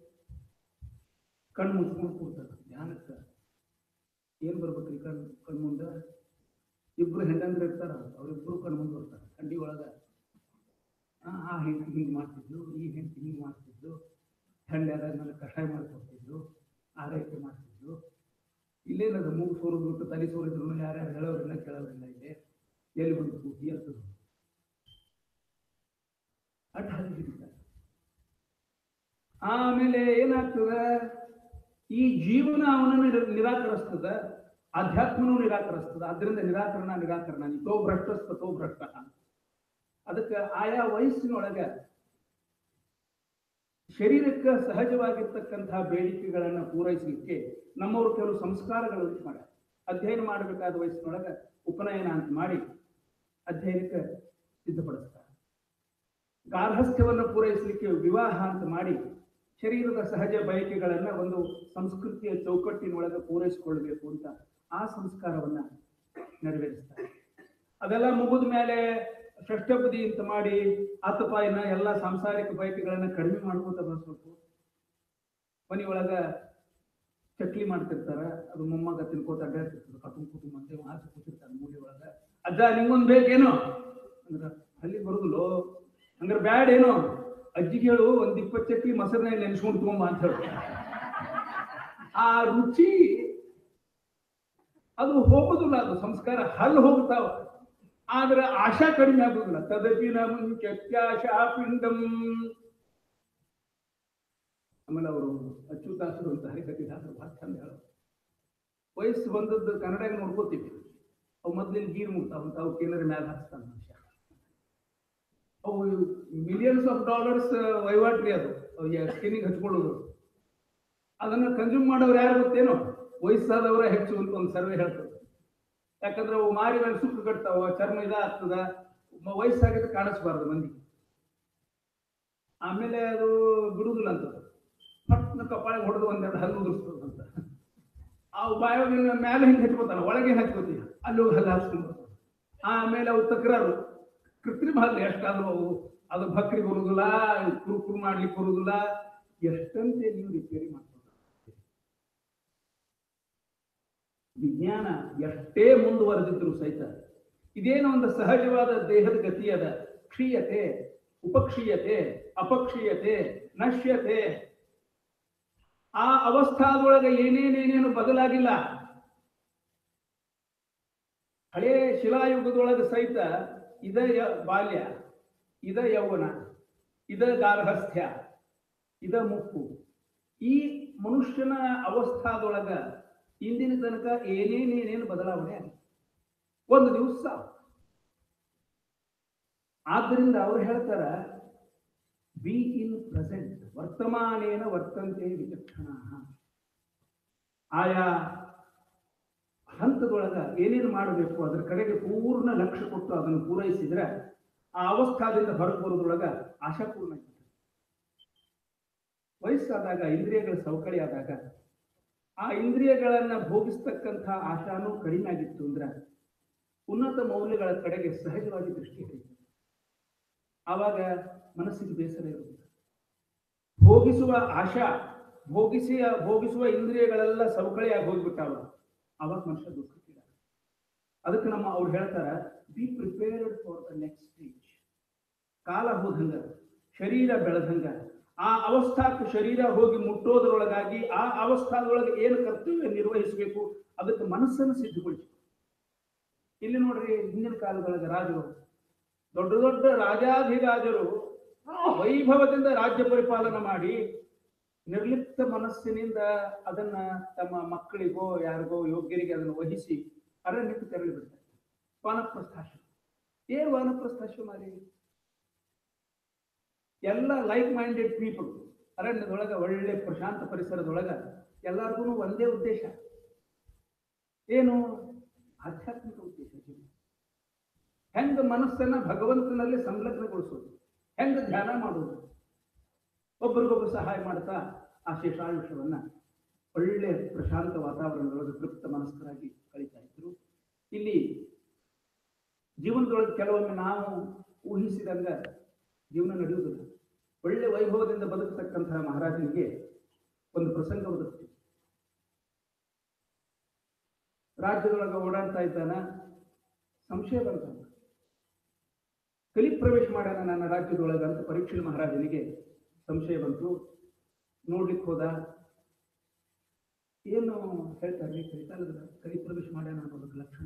[SPEAKER 2] ಕಣ್ಣು ಮುಚ್ಕೊಂಡು ಕೂಡ್ತಾರೆ ಧ್ಯಾನಕ್ಕೆ ಏನ್ ಬರ್ಬೇಕ್ರಿ ಕಣ್ ಕಣ್ ಮುಂದೆ ಇಬ್ರು ಹೆಂಡಂದ್ರೆ ಇರ್ತಾರ ಅವ್ರಿಬ್ರು ಕಣ್ ಮುಂದೆ ಬರ್ತಾರೆ ಕಂಡಿ ಒಳಗ ಆ ಆ ಹೆಂಡತಿ ಹಿಂಗೆ ಮಾಡ್ತಿದ್ಲು ಈ ಹೆಂಡತಿ ಹಿಂಗೆ ಮಾಡ್ತಿದ್ಲು ಥಂಡ್ಯಾದ ನನಗೆ ಕಷಾಯ ಮಾಡ್ಕೊಡ್ತಿದ್ಲು ಆರೈಕೆ ಮಾಡ್ತಿದ್ಲು ಇಲ್ಲೇನದು ಮೂಗು ಸೋರಿದ್ಬಿಟ್ಟು ತಲೆ ಸೋರಿದ್ರು ಯಾರ್ಯಾರು ಹೇಳೋರಿಲ್ಲ ಕೇಳೋರಿಲ್ಲ ಇಲ್ಲಿ ಎಲ್ಲಿ ಬಂದು ಕೂತಿ ಅಂತದ್ದು ಅಡ್ಡ ಹಾಗೆ ಹಿಡಿತಾರೆ ಆಮೇಲೆ ಏನಾಗ್ತದೆ ಈ ಜೀವನ ಅವನನ್ನು ನಿರ- ನಿರಾಕರಿಸ್ತದ ಅಧ್ಯಾತ್ಮನೂ ನಿರಾಕರಿಸ್ತದ ಅದರಿಂದ ನಿರಾಕರಣ ನಿರಾಕರಣ ತೋ ಭ್ರಷ್ಟಸ್ತ ತೋ ಭ್ರಷ್ಟ ಅದಕ್ಕೆ ಆಯಾ ವಯಸ್ಸಿನೊಳಗ ಶರೀರಕ್ಕೆ ಸಹಜವಾಗಿರ್ತಕ್ಕಂತಹ ಬೇಡಿಕೆಗಳನ್ನು ಪೂರೈಸಲಿಕ್ಕೆ ನಮ್ಮವರು ಕೆಲವು ಸಂಸ್ಕಾರಗಳನ್ನು ಮಾಡ್ಯಾರ ಅಧ್ಯಯನ ಮಾಡಬೇಕಾದ ವಯಸ್ಸಿನೊಳಗ ಉಪನಯನ ಅಂತ ಮಾಡಿ ಅಧ್ಯಯನಕ್ಕೆ ಸಿದ್ಧಪಡಿಸ್ತಾರೆ ಗಾರ್ಹಸ್ಥ್ಯವನ್ನು ಪೂರೈಸಲಿಕ್ಕೆ ವಿವಾಹ ಅಂತ ಮಾಡಿ ಶರೀರದ ಸಹಜ ಬಯಕೆಗಳನ್ನ ಒಂದು ಸಂಸ್ಕೃತಿಯ ಚೌಕಟ್ಟಿನೊಳಗೆ ಪೂರೈಸಿಕೊಳ್ಬೇಕು ಅಂತ ಆ ಸಂಸ್ಕಾರವನ್ನ ನೆರವೇರಿಸ್ತಾರೆ ಅದೆಲ್ಲ ಮುಗಿದ ಮೇಲೆ ಷಷ್ಠಪದಿ ಅಂತ ಮಾಡಿ ಆತಪಾಯಿನ ಎಲ್ಲ ಸಾಂಸಾರಿಕ ಬಯಕೆಗಳನ್ನ ಕಡಿಮೆ ಮಾಡ್ಕೋತ ಬಂದ್ ಸ್ವಲ್ಪ ಮನೆಯೊಳಗ ಚಕ್ಲಿ ಮಾಡ್ತಿರ್ತಾರ ಅದು ಮೊಮ್ಮಗ ತಿನ್ಕೋತ ಅಡ್ಡಾಡ್ತಿರ್ತಾರೆ ಕಟುಂಬ ಕುಟುಂಬ ಅಂತ ಇವ ಆಚೆ ಕೂತಿರ್ತಾನೆ ಮೂಲೆ ಒಳಗ ಅಜ್ಜ ನಿಂಗೊಂದ್ ಬೇಕೇನೋ ಅಂದ್ರ ಅಲ್ಲಿ ಬರುದಿಲ್ಲೋ ಹಂಗಾರೆ ಬ್ಯಾಡ ಏನೋ ಅಜ್ಜಿಗೆ ಹೇಳು ಒಂದ್ ಇಪ್ಪತ್ತು ಚಕ್ಲಿ ಮೊಸರನ್ನ ನೆನ್ಸ್ಕೊಂಡು ತಗೊಂಬ ಅಂತ ಹೇಳು ಆ ರುಚಿ ಅದು ಹೋಗುದಿಲ್ಲ ಅದು ಸಂಸ್ಕಾರ ಹಲ್ಲು ಹೋಗ್ತಾವ ಆದ್ರೆ ಆಶಾ ಕಡಿಮೆ ಆಗುದಿಲ್ಲ ತದಪಿ ನಮುಂತ್ಯಾಶಾ ಪಿಂಡಂ ಆಮೇಲೆ ಅವರು ಅಚ್ಯುತಾಸರು ಅಂತ ಹರಿಕಥಿದಾಸರು ಭಾಳ ಚಂದ ಹೇಳೋರು ವಯಸ್ಸು ಬಂದದ್ದು ಕನ್ನಡ ನೋಡ್ಕೋತೀವಿ ಅವು ಮೊದ್ಲಿನ ಗೀರ್ ಮುಗ್ತಾವಂತ ಅವಕ್ಕೆ ಏನಾರ ಮ್ಯಾಲ ಹಾಕ್ತಾನ ಮನುಷ್ಯ ಅವು ಮಿಲಿಯನ್ಸ್ ಆಫ್ ಡಾಲರ್ಸ್ ವಹಿವಾಟ್ರಿ ಅದು ಸ್ಕಿನ್ನಿಗೆ ಹಚ್ಕೊಳ್ಳೋದು ಅದನ್ನ ಕನ್ಸ್ಯೂಮ್ ಮಾಡೋರು ಯಾರು ಗೊತ್ತೇನೋ ವಯಸ್ಸಾದವರ ಹೆಚ್ಚು ಅಂತ ಒಂದು ಸರ್ವೆ ಹೇಳ್ತದೆ ಯಾಕಂದ್ರೆ ಅವು ಮಾರಿ ಮೇಲೆ ಸುಕ್ಕು ಕಟ್ತಾವ ಚರ್ಮ ಇದಾಗ್ತದ ಮ- ವಯಸ್ಸಾಗಿದ್ದು ಕಾಣಿಸ್ಬಾರ್ದು ಮಂದಿ ಆಮೇಲೆ ಅದು ಬಿಡುದಿಲ್ಲ ಅಂತ ಪಟ್ನ ಕಪಾಳ ಹೊಡೆದು ಒಂದೆರಡು ಹಲ್ಲು ಉದುರಿಸ್ತದ ಅಂತ ಆ ಬಾಯೋಗಿನ ಮೇಲೆ ಹಿಂಗೆ ಹಚ್ಕೋತಾನ ಒಳಗೆ ಹಚ್ಕೋತೀವಿ ಅಲ್ಲಿ ಹೋಗಿ ಹಲ್ಲು ಹಾಕ್ಸ್ಕೊಂಡು ಬರ್ತಾನೆ. ಆಮೇಲೆ ಅವು ತಕರಾರು ಕೃತ್ರಿಮ ಹಲ್ಲು ಎಷ್ಟಾದ್ರೂ ಅವು ಅದು ಭಕ್ರಿ ಬರುದಿಲ್ಲ ಕುರು ಕುರು ಮಾಡ್ಲಿಕ್ಕೆ ಬರುದಿಲ್ಲ ಎಷ್ಟಂತೆ ನೀವು ರಿಪೇರಿ ಮಾಡ್ಕೊಂಡು ವಿಜ್ಞಾನ ಎಷ್ಟೇ ಮುಂದುವರೆದಿದ್ರು ಸಹಿತ ಇದೇನೋ ಒಂದು ಸಹಜವಾದ ದೇಹದ ಗತಿಯದ ಕ್ಷೀಯತೆ ಉಪಕ್ಷೀಯತೆ ಅಪಕ್ಷೀಯತೆ ನಶ್ಯತೆ ಆ ಅವಸ್ಥಾದೊಳಗೆ ಏನೇನೇನೇನು ಬದಲಾಗಿಲ್ಲ ಹಳೇ ಶಿಲಾಯುಗದೊಳಗೆ ಸಹಿತ ಇದ ಯ- ಬಾಲ್ಯ ಇದ ಯೌವನ ಇದ ಗಾರ್ಹಸ್ಥ್ಯ ಇದ ಮುಪ್ಪು ಈ ಮನುಷ್ಯನ ಅವಸ್ಥಾದೊಳಗ ಇಂದಿನ ತನಕ ಏನೇನೇನೇನು ಬದಲಾವಣೆ ಆಗಿದೆ ಒಂದು ದಿವಸ ಆದ್ದರಿಂದ ಅವ್ರು ಹೇಳ್ತಾರ ಬಿ ಇನ್ ಪ್ರೆಸೆಂಟ್ ವರ್ತಮಾನೇನ ವರ್ತಂತೆ ವಿಚಕ್ಷಣ ಆಯಾ ಹಂತದೊಳಗ ಏನೇನು ಮಾಡಬೇಕು ಅದರ ಕಡೆಗೆ ಪೂರ್ಣ ಲಕ್ಷ್ಯ ಕೊಟ್ಟು ಅದನ್ನು ಪೂರೈಸಿದ್ರೆ ಆ ಅವಸ್ಥಾದಿಂದ ಹೊರಗೆ ಬರೋದ್ರೊಳಗ ಆಶಾಪೂರ್ಣ ಆಗ್ತದೆ ವಯಸ್ಸಾದಾಗ ಇಂದ್ರಿಯಗಳ ಸವಕಳಿ ಆದಾಗ ಆ ಇಂದ್ರಿಯಗಳನ್ನ ಭೋಗಿಸ್ತಕ್ಕಂಥ ಆಶಾನೂ ಕಡಿಮೆ ಆಗಿತ್ತು ಅಂದ್ರೆ ಉನ್ನತ ಮೌಲ್ಯಗಳ ಕಡೆಗೆ ಸಹಜವಾಗಿ ದೃಷ್ಟಿ ಹರಿಯುತ್ತದೆ ಆವಾಗ ಮನಸ್ಸಿಗೆ ಬೇಸರ ಇರುತ್ತದೆ ಭೋಗಿಸುವ ಆಶಾ ಭೋಗಿಸಿ ಭೋಗಿಸುವ ಇಂದ್ರಿಯಗಳೆಲ್ಲ ಸವಕಳಿಯಾಗಿ ಹೋಗ್ಬಿಟ್ಟಾವ ಅವಾಗ ಮನುಷ್ಯ ದುಃಖಕ್ಕಿಡ ಅದಕ್ಕೆ ನಮ್ಮ ಅವ್ರು ಹೇಳ್ತಾರ be prepared for the next stage ಕಾಲ ಹೋದಂಗ ಶರೀರ ಬೆಳೆದಂಗ ಆ ಅವಸ್ಥಾಕ್ಕೆ ಶರೀರ ಹೋಗಿ ಮುಟ್ಟೋದ್ರೊಳಗಾಗಿ ಆ ಅವಸ್ಥಾದೊಳಗೆ ಏನು ಕರ್ತವ್ಯ ನಿರ್ವಹಿಸಬೇಕು ಅದಕ್ಕೆ ಮನಸ್ಸನ್ನು ಸಿದ್ಧಗೊಳಿಸಿ ಇಲ್ಲಿ ನೋಡ್ರಿ ಹಿಂದಿನ ಕಾಲದೊಳಗೆ ರಾಜರು ದೊಡ್ಡ ದೊಡ್ಡ ರಾಜಾಧಿರಾಜರು ವೈಭವದಿಂದ ರಾಜ್ಯ ಪರಿಪಾಲನೆ ಮಾಡಿ ನಿರ್ಲಿಪ್ತ ಮನಸ್ಸಿನಿಂದ ಅದನ್ನ ತಮ್ಮ ಮಕ್ಕಳಿಗೋ ಯಾರಿಗೋ ಯೋಗ್ಯರಿಗೆ ಅದನ್ನು ವಹಿಸಿ ಅರಣ್ಯಕ್ಕೆ ತೆರಳಿ ಬಿಡ್ತಾರೆ ವಾನಪ್ರಸ್ಥಾಶ್ರಮ ಏನು ವಾನಪ್ರಸ್ಥಾಶ್ರಮ ರೀ ಎಲ್ಲ ಲೈಕ್ ಮೈಂಡೆಡ್ ಪೀಪಲ್ ಅರಣ್ಯದೊಳಗ ಒಳ್ಳೆ ಪ್ರಶಾಂತ ಪರಿಸರದೊಳಗ ಎಲ್ಲರಿಗೂ ಒಂದೇ ಉದ್ದೇಶ ಏನು ಆಧ್ಯಾತ್ಮಿಕ ಉದ್ದೇಶ ಜೀವನ ಹೆಂಗ ಮನಸ್ಸನ್ನ ಭಗವಂತನಲ್ಲಿ ಸಂಲಗ್ನಗೊಳಿಸೋದು ಹೆಂಗ ಧ್ಯಾನ ಮಾಡೋದು ಒಬ್ಬರಿಗೊಬ್ಬರು ಸಹಾಯ ಮಾಡ್ತಾ ಆ ಶೇಷಾಯುಷ್ಯವನ್ನ ಒಳ್ಳೆ ಪ್ರಶಾಂತ ವಾತಾವರಣದೊಳಗೆ ತೃಪ್ತ ಮನಸ್ಕರಾಗಿ ಕಳೀತಾ ಇದ್ರು ಇಲ್ಲಿ ಜೀವನದೊಳಗೆ ಕೆಲವೊಮ್ಮೆ ನಾವು ಊಹಿಸಿದಂಗ ಜೀವನ ನಡೆಯುವುದಿಲ್ಲ ಒಳ್ಳೆ ವೈಭವದಿಂದ ಬದುಕತಕ್ಕಂತಹ ಮಹಾರಾಜನಿಗೆ ಒಂದು ಪ್ರಸಂಗ ಬದುಕ್ತೀವಿ ರಾಜ್ಯದೊಳಗೆ ಓಡಾಡ್ತಾ ಇದ್ದಾನ ಸಂಶಯ ಬಂತ ಕಲಿ ಪ್ರವೇಶ ಮಾಡ್ಯಾನ ನನ್ನ ರಾಜ್ಯದೊಳಗೆ ಅಂತ ಪರೀಕ್ಷೆ ಮಹಾರಾಜನಿಗೆ ಸಂಶಯ ಬಂತು ನೋಡ್ಲಿಕ್ಕೆ ಹೋದ ಏನು ಹೇಳ್ತಾರೆ ಕಲಿಕಾಲದ ಕಲಿ ಪ್ರವೇಶ ಮಾಡ್ಯಾನ ಅನ್ನೋದಕ್ಕೆ ಲಕ್ಷಣ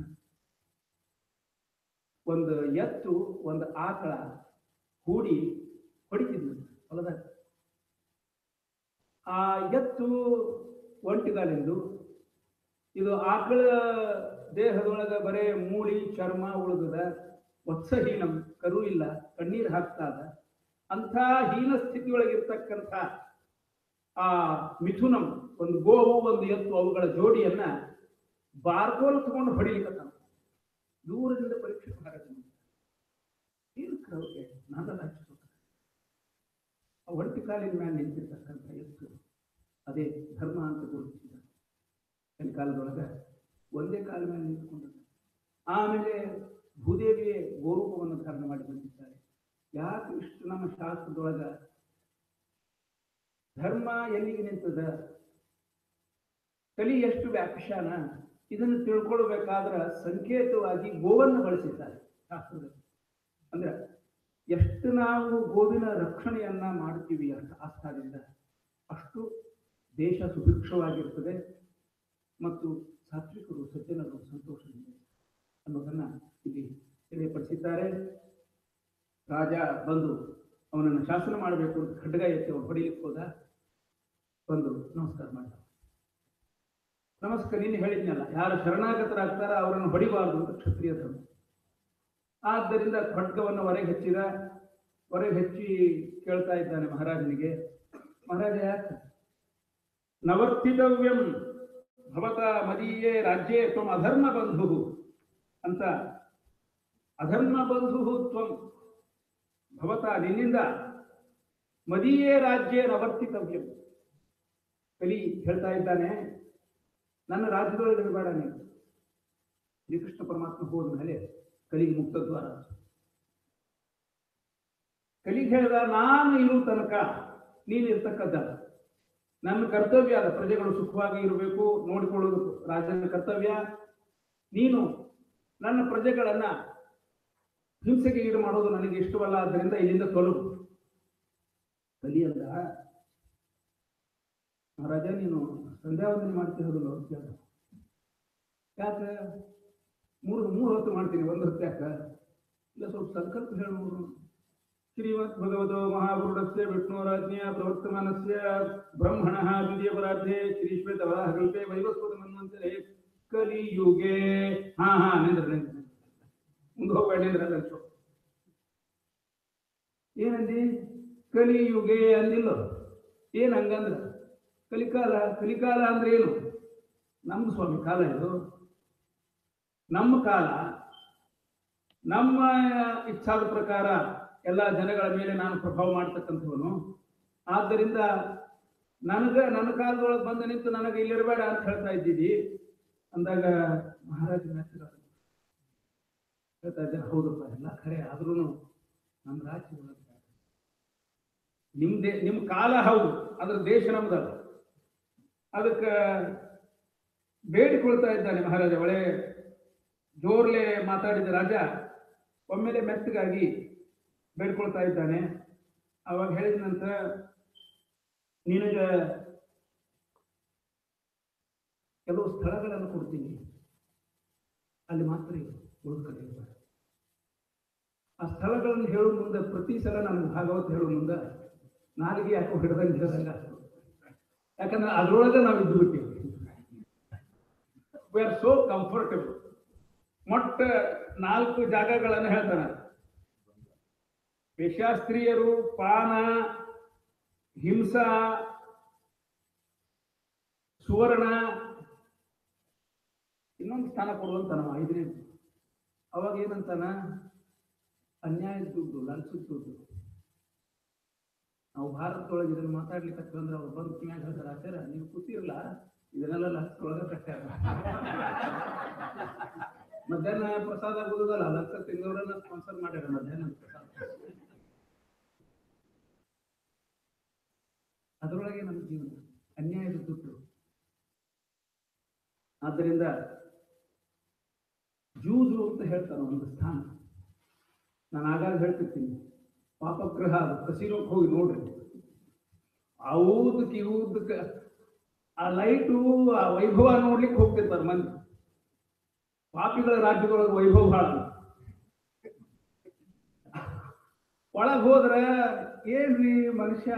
[SPEAKER 2] ಒಂದು ಎತ್ತು ಒಂದು ಆಕಳ ಹೂಡಿ ಹೊಡಿತಿದ್ಲು ಹೊಲದಾಗ ಆ ಎತ್ತು ಒಂಟಿಗಾಲಿಂದು ಇದು ಆಕಳ ದೇಹದೊಳಗ ಬರೇ ಮೂಳಿ ಚರ್ಮ ಉಳಿದದ ವತ್ಸಹೀನಂ ಕರು ಇಲ್ಲ ಕಣ್ಣೀರು ಹಾಕ್ತಾದ ಅಂಥ ಹೀನ ಸ್ಥಿತಿಯೊಳಗಿರ್ತಕ್ಕಂಥ ಆ ಮಿಥುನಂ ಒಂದು ಗೋವು ಒಂದು ಎತ್ತು ಅವುಗಳ ಜೋಡಿಯನ್ನ ಬಾರ್ಕೋಲ್ ತಗೊಂಡು ಹೊಡಿಲಿಕ್ಕೆ ದೂರದಿಂದ ಪರೀಕ್ಷೆ ಮಹಾರಾಜ ಏನು ಕ್ರೌರ್ಯ ನಾದಲ್ಲ ಹಚ್ಚಿಸ್ಬೇಕು ಆ ಒಂಟಿ ಕಾಲಿನ ಮೇಲೆ ನಿಂತಿರ್ತಕ್ಕಂಥ ಎತ್ತು ಅದೇ ಧರ್ಮ ಅಂತ ಗುರುತಿಸಿದ ಕಾಲದೊಳಗ ಒಂದೇ ಕಾಲ ಮೇಲೆ ನಿಂತ್ಕೊಂಡದ್ದು ಆಮೇಲೆ ಭೂದೇವಿಯೇ ಗೋರೂಪವನ್ನು ಧಾರಣೆ ಮಾಡಿ ಬಂದಿದ್ದಾರೆ ಯಾಕೆ ಇಷ್ಟು ನಮ್ಮ ಶಾಸ್ತ್ರದೊಳಗ ಧರ್ಮ ಎಲ್ಲಿಗೆ ನಿಂತದ ಕಲಿ ಎಷ್ಟು ವ್ಯಾಖ್ಯಾನ ಇದನ್ನು ತಿಳ್ಕೊಳ್ಬೇಕಾದ್ರ ಸಂಕೇತವಾಗಿ ಗೋವನ್ನು ಬಳಸಿದ್ದಾರೆ ಶಾಸ್ತ್ರದಲ್ಲಿ ಅಂದ್ರೆ ಎಷ್ಟು ನಾವು ಗೋವಿನ ರಕ್ಷಣೆಯನ್ನ ಮಾಡ್ತೀವಿ ಅಂತ ಆಸ್ಥಾದಿಂದ ಅಷ್ಟು ದೇಶ ಸುಭಿಕ್ಷವಾಗಿರ್ತದೆ ಮತ್ತು ಸಾತ್ವಿಕರು ಸಜ್ಜನರು ಸಂತೋಷದಿಂದ ಅನ್ನೋದನ್ನ ಇಲ್ಲಿ ತಿಳಿಯಪಡಿಸಿದ್ದಾರೆ ರಾಜ ಬಂದು ಅವನನ್ನು ಶಾಸನ ಮಾಡಬೇಕು ಅಂತ ಖಡ್ಗ ಎತ್ತಿ ಅವನು ಹೊಡಿಲಿಕ್ಕೆ ಹೋದ ಬಂದು ನಮಸ್ಕಾರ ಮಾಡಿದ ನಮಸ್ಕಾರ ನಿನ್ನೆ ಹೇಳಿದ್ನಲ್ಲ ಯಾರು ಶರಣಾಗತರಾಗ್ತಾರ ಅವರನ್ನು ಹೊಡಿಬಾರ್ದು ಅಂತ ಕ್ಷತ್ರಿಯ ಧರ್ಮ ಆದ್ದರಿಂದ ಖಡ್ಗವನ್ನು ಹೊರಗೆ ಹಚ್ಚಿದ ಹೊರಗೆ ಹಚ್ಚಿ ಕೇಳ್ತಾ ಇದ್ದಾನೆ ಮಹಾರಾಜನಿಗೆ ಮಹಾರಾಜ ಯಾಕೆ ನವರ್ತಿತವ್ಯಂ ಭವತ ಮದೀಯೇ ರಾಜ್ಯೇ ತ್ವಂ ಅಧರ್ಮ ಬಂಧು ಅಂತ ಅಧರ್ಮ ಬಂಧು ತ್ವಂ ಭವತ ನಿನ್ನಿಂದ ಮದೀಯೇ ರಾಜ್ಯೇ ನವರ್ತಿತವ್ಯಂ ಕಲಿ ಹೇಳ್ತಾ ಇದ್ದಾನೆ ನನ್ನ ರಾಜ್ಯದೊಳಗೆ ಇರಬೇಡ ನೀನು ಶ್ರೀಕೃಷ್ಣ ಪರಮಾತ್ಮ ಹೋದ ಮೇಲೆ ಕಲಿಗೆ ಮುಕ್ತ ದ್ವಾರ ಕಲಿಗೆ ಹೇಳಿದ ನಾನು ಇರು ತನಕ ನೀನು ಇರ್ತಕ್ಕದ್ದಲ್ಲ ನನ್ನ ಕರ್ತವ್ಯ ಅದ ಪ್ರಜೆಗಳು ಸುಖವಾಗಿ ಇರಬೇಕು ನೋಡಿಕೊಳ್ಳೋದು ರಾಜನ ಕರ್ತವ್ಯ ನೀನು ನನ್ನ ಪ್ರಜೆಗಳನ್ನ ಹಿಂಸೆಗೆ ಈಡು ಮಾಡೋದು ನನಗೆ ಇಷ್ಟವಲ್ಲ ಆದ್ದರಿಂದ ಇಲ್ಲಿಂದ ತೊಲಗು ಕಲಿಯಲ್ಲ ಮಹಾರಾಜ ನೀನು ಸಂಧ್ಯಾ ವಂದನೆ ಮಾಡ್ತಿರೋದಿಲ್ಲ ಅಂತ ಕೇಳ್ದ. ಯಾಕೆ ಮೂರು ಮೂರು ಹೊತ್ತು ಮಾಡ್ತೀನಿ ಒಂದು ಹೊತ್ತು ಯಾಕ ಇಲ್ಲ ಸ್ವಲ್ಪ ಸಂಕಲ್ಪ ಹೇಳು ಮೂರು ಶ್ರೀಮದ್ ಭಗವತೋ ಮಹಾಪುರುಷಸ್ಯ ವಿಷ್ಣುರಾಜ್ಞೆಯ ಪ್ರವರ್ತಮಾನಸ್ಯ ಬ್ರಹ್ಮಣಃ ದ್ವಿತೀಯ ಪರಾರ್ಧೆ ಶ್ರೀ ಶ್ವೇತವರಾಹಕಲ್ಪೆ ವೈವಸ್ವತ ಮನ್ವಂತರೆ ಕಲಿಯುಗೆ ಹಾ ಹಾ ನಿಂದ್ರ ನಿಂದ್ರ ಮುಂದೆ ಹೋಗ್ಬೇಡ ನಿಂದ್ರ ಅಲ್ಲಂಚು ಏನಂದಿ ಕಲಿಯುಗೆ ಅಂದಿಲ್ಲ ಏನ್ ಹಂಗಂದ್ರ ಕಲಿಕಾಲ ಕಲಿಕಾಲ ಅಂದ್ರೆ ಏನು ನಮ್ಮ ಸ್ವಾಮಿ ಕಾಲ ಇದು ನಮ್ಮ ಕಾಲ ನಮ್ಮ ಇಚ್ಛಾದ ಪ್ರಕಾರ ಎಲ್ಲ ಜನಗಳ ಮೇಲೆ ನಾನು ಪ್ರಭಾವ ಮಾಡ್ತಕ್ಕಂಥವನು ಆದ್ದರಿಂದ ನನಗ ನನ್ನ ಕಾಲದೊಳಗೆ ಬಂದು ನಿಂತು ನನಗೆ ಇಲ್ಲಿರಬೇಡ ಅಂತ ಹೇಳ್ತಾ ಇದ್ದೀವಿ ಅಂದಾಗ ಮಹಾರಾಜ ಮೆಚ್ಚರ ಹೇಳ್ತಾ ಇದ್ದಾರೆ ಹೌದಪ್ಪ ಎಲ್ಲ ಖರೆ ಆದ್ರೂ ನಮ್ಮ ರಾಜ್ಯ ನಿಮ್ ದೇ ನಿಮ್ ಕಾಲ ಹೌದು ಅದ್ರ ದೇಶ ನಮ್ದಲ್ಲ ಅದಕ್ಕೆ ಬೇಡಿಕೊಳ್ತಾ ಇದ್ದಾನೆ ಮಹಾರಾಜ ಒಳ್ಳೆ ಜೋರ್ಲೆ ಮಾತಾಡಿದ ರಾಜ ಒಮ್ಮೆಲೆ ಮೆತ್ತಗಾಗಿ ಬೇಡ್ಕೊಳ್ತಾ ಇದ್ದಾನೆ ಅವಾಗ ಹೇಳಿದ ನಂತರ ನಿನಗ ಕೆಲವು ಸ್ಥಳಗಳನ್ನು ಕೊಡ್ತೀನಿ ಅಲ್ಲಿ ಮಾತ್ರ ಇರು, ಉಳಿದ ಕಡೆ ಇರಬೇಡ. ಆ ಸ್ಥಳಗಳನ್ನು ಹೇಳೋ ಮುಂದೆ ಪ್ರತಿ ಸಲ ನಾನು ಭಾಗವತ್ ಹೇಳೋ ಮುಂದೆ ನಾಲಿಗೆ ಯಾಕೋ ಹಿಡ್ದಂಗೆ ಹಿಡ್ದಂಗೆ ಆಗ್ತದೆ. ಯಾಕಂದ್ರೆ ಅದ್ರೊಳಗೆ ನಾವು ಇದ್ದು ಬಿಟ್ಟಿವಿ ವಿ ಆರ್ ಸೋ ಕಂಫರ್ಟಬಲ್ ಮೊಟ್ಟ ನಾಲ್ಕು ಜಾಗಗಳನ್ನು ಹೇಳ್ತಾನೆ ವೇಷಾಸ್ತ್ರೀಯರು ಪಾನ ಹಿಂಸಾ ಸುವರ್ಣ ಇನ್ನೊಂದು ಸ್ಥಾನ ಕೊಡುವಂತ ನಾವು ಐದನೇ ಅವಾಗ ಏನಂತಾನ ಅನ್ಯಾಯದ ದುಡ್ಡು ಲಂಚದ ದುಡ್ಡು ನಾವು ಭಾರತದೊಳಗೆ ಇದನ್ನ ಮಾತಾಡ್ಲಿಕ್ಕೆ ಅಂದ್ರೆ ಅವ್ರು ಬಂದು ಕಿವ್ಯಾಗ ಹೇಳ್ತಾರೆ ಆಚಾರ ನೀವು ಕೂತಿರಲ್ಲ ಇದನ್ನೆಲ್ಲ ಲಂಚದೊಳಗೆ ಕಟ್ಟ್ಯಾರ ಮಧ್ಯಾಹ್ನ ಪ್ರಸಾದ ಆಗುದಲ್ಲ ಲಂಚ ತಿಂಗಳವರೆಲ್ಲ ಸ್ಪಾನ್ಸರ್ ಮಾಡ್ಯಾರ ಮಧ್ಯಾಹ್ನ ಪ್ರಸಾದ ಅದರೊಳಗೆ ನಮ್ಮ ಜೀವನ ಅನ್ಯಾಯದ ದುಡ್ಡು ಆದ್ದರಿಂದ ಜೂಜು ಅಂತ ಹೇಳ್ತಾನೆ ಒಂದು ಸ್ಥಾನ ನಾನು ಆಗಾಗ ಹೇಳ್ತಿರ್ತೀನಿ ಪಾಪಗ್ರಹ ಅದು ಕಸಿನೋಕ್ ಹೋಗಿ ನೋಡ್ರಿ ಔದಕ್ಕೆ ಇವುದಕ್ಕೆ ಆ ಲೈಟು ಆ ವೈಭವ ನೋಡ್ಲಿಕ್ಕೆ ಹೋಗ್ತಿರ್ತಾರೆ ಮಂದಿ ಪಾಪಿಗಳ ರಾಜ್ಯದೊಳಗೆ ವೈಭವ ಹಾಳ ಒಳಗ್ ಹೋದ್ರ ಏನ್ರಿ ಮನುಷ್ಯ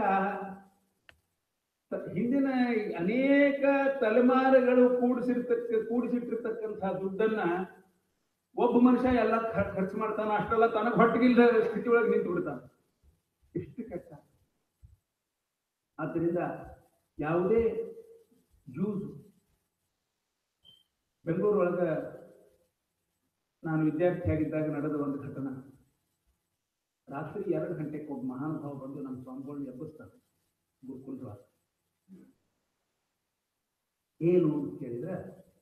[SPEAKER 2] ತ- ಹಿಂದಿನ ಅನೇಕ ತಲೆಮಾರುಗಳು ಕೂಡಿಸಿರ್ತಕ್ಕ ಕೂಡಿಸಿಟ್ಟಿರ್ತಕ್ಕಂಥ ದುಡ್ಡನ್ನ ಒಬ್ಬ ಮನುಷ್ಯ ಎಲ್ಲ ಖ- ಖರ್ಚು ಮಾಡ್ತಾನ ಅಷ್ಟೆಲ್ಲ ತನಗ ಹೊಟ್ಟಿಗಿಲ್ದ ಸ್ಥಿತಿ ಒಳಗೆ ನಿಂತು ಬಿಡ್ತಾನ ಎಷ್ಟು ಕೆಟ್ಟ ಆದ್ದರಿಂದ ಯಾವುದೇ ಜ್ಯೂಸ್ ಬೆಂಗಳೂರೊಳಗ ನಾನು ವಿದ್ಯಾರ್ಥಿಯಾಗಿದ್ದಾಗ ನಡೆದ ಒಂದು ಘಟನೆ ರಾತ್ರಿ ಎರಡು ಗಂಟೆಗೆ ಒಬ್ಬ ಮಹಾನುಭಾವ ಬಂದು ನಮ್ಮ ಸ್ವಾಮಿಗಳನ್ನ ಎಬ್ಬಿಸ್ತಾರೆ ಗುರುಕುಲದೊಳಗೆ ಏನು ಅಂತ ಕೇಳಿದ್ರೆ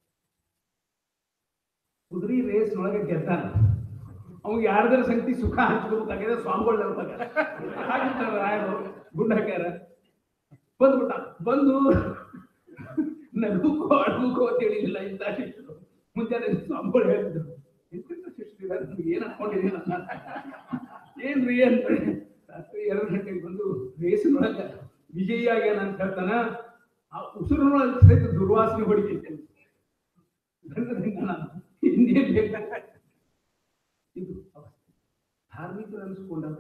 [SPEAKER 2] ಕುದುರೆ ರೇಸ್ ಒಳಗೆ ಗೆದ್ದಾನ ಅವ್ನಿಗೆ ಯಾರ್ದಾರ ಸಂಗತಿ ಸುಖ ಹಂಚ್ಕೋಬೇಕಾಗಿದೆ ಸ್ವಾಮಿಗಳು ನೆನಪಾಗ ಹಾಗಿರ್ತಾರ ರಾಯರು ಗುಂಡ್ ಹಾಕ್ಯಾರ ಬಂದ್ಬಿಟ್ಟ ಬಂದು ನಗುಕೋ ಅಳುಕೋ ಅಂತ ಹೇಳಿಲ್ಲ ಇಂಥ ಶಿಷ್ಯರು ಮುಂಜಾನೆ ಸ್ವಾಮಿಗಳು ಹೇಳಿದ್ರು ಎಂತೆಂಥ ಶಿಷ್ಯರು ಇದ್ದಾರೆ ನಿಮ್ಗೆ ಏನ್ ಅನ್ಕೊಂಡಿದ್ದೀನಿ ನನ್ನ ಏನ್ರಿ ಏನ್ ರಾತ್ರಿ ಎರಡು ಗಂಟೆಗೆ ಬಂದು ರೇಸಿನೊಳಗ ವಿಜಯಿಯಾಗಿ ಅಂತ ಹೇಳ್ತಾನ ಆ ಉಸಿರಿನೊಳಗೆ ಸಹಿತ ದುರ್ವಾಸನೆ ಹೊಡಿತೈತೆ ದಂಡದಿಂದ ನಾನು ಇನ್ನೇನ್ ಬೇಕಾ ಇದು ಅವಸ್ಥೆ ಧಾರ್ಮಿಕರು ಅನಿಸ್ಕೊಂಡಲ್ಲ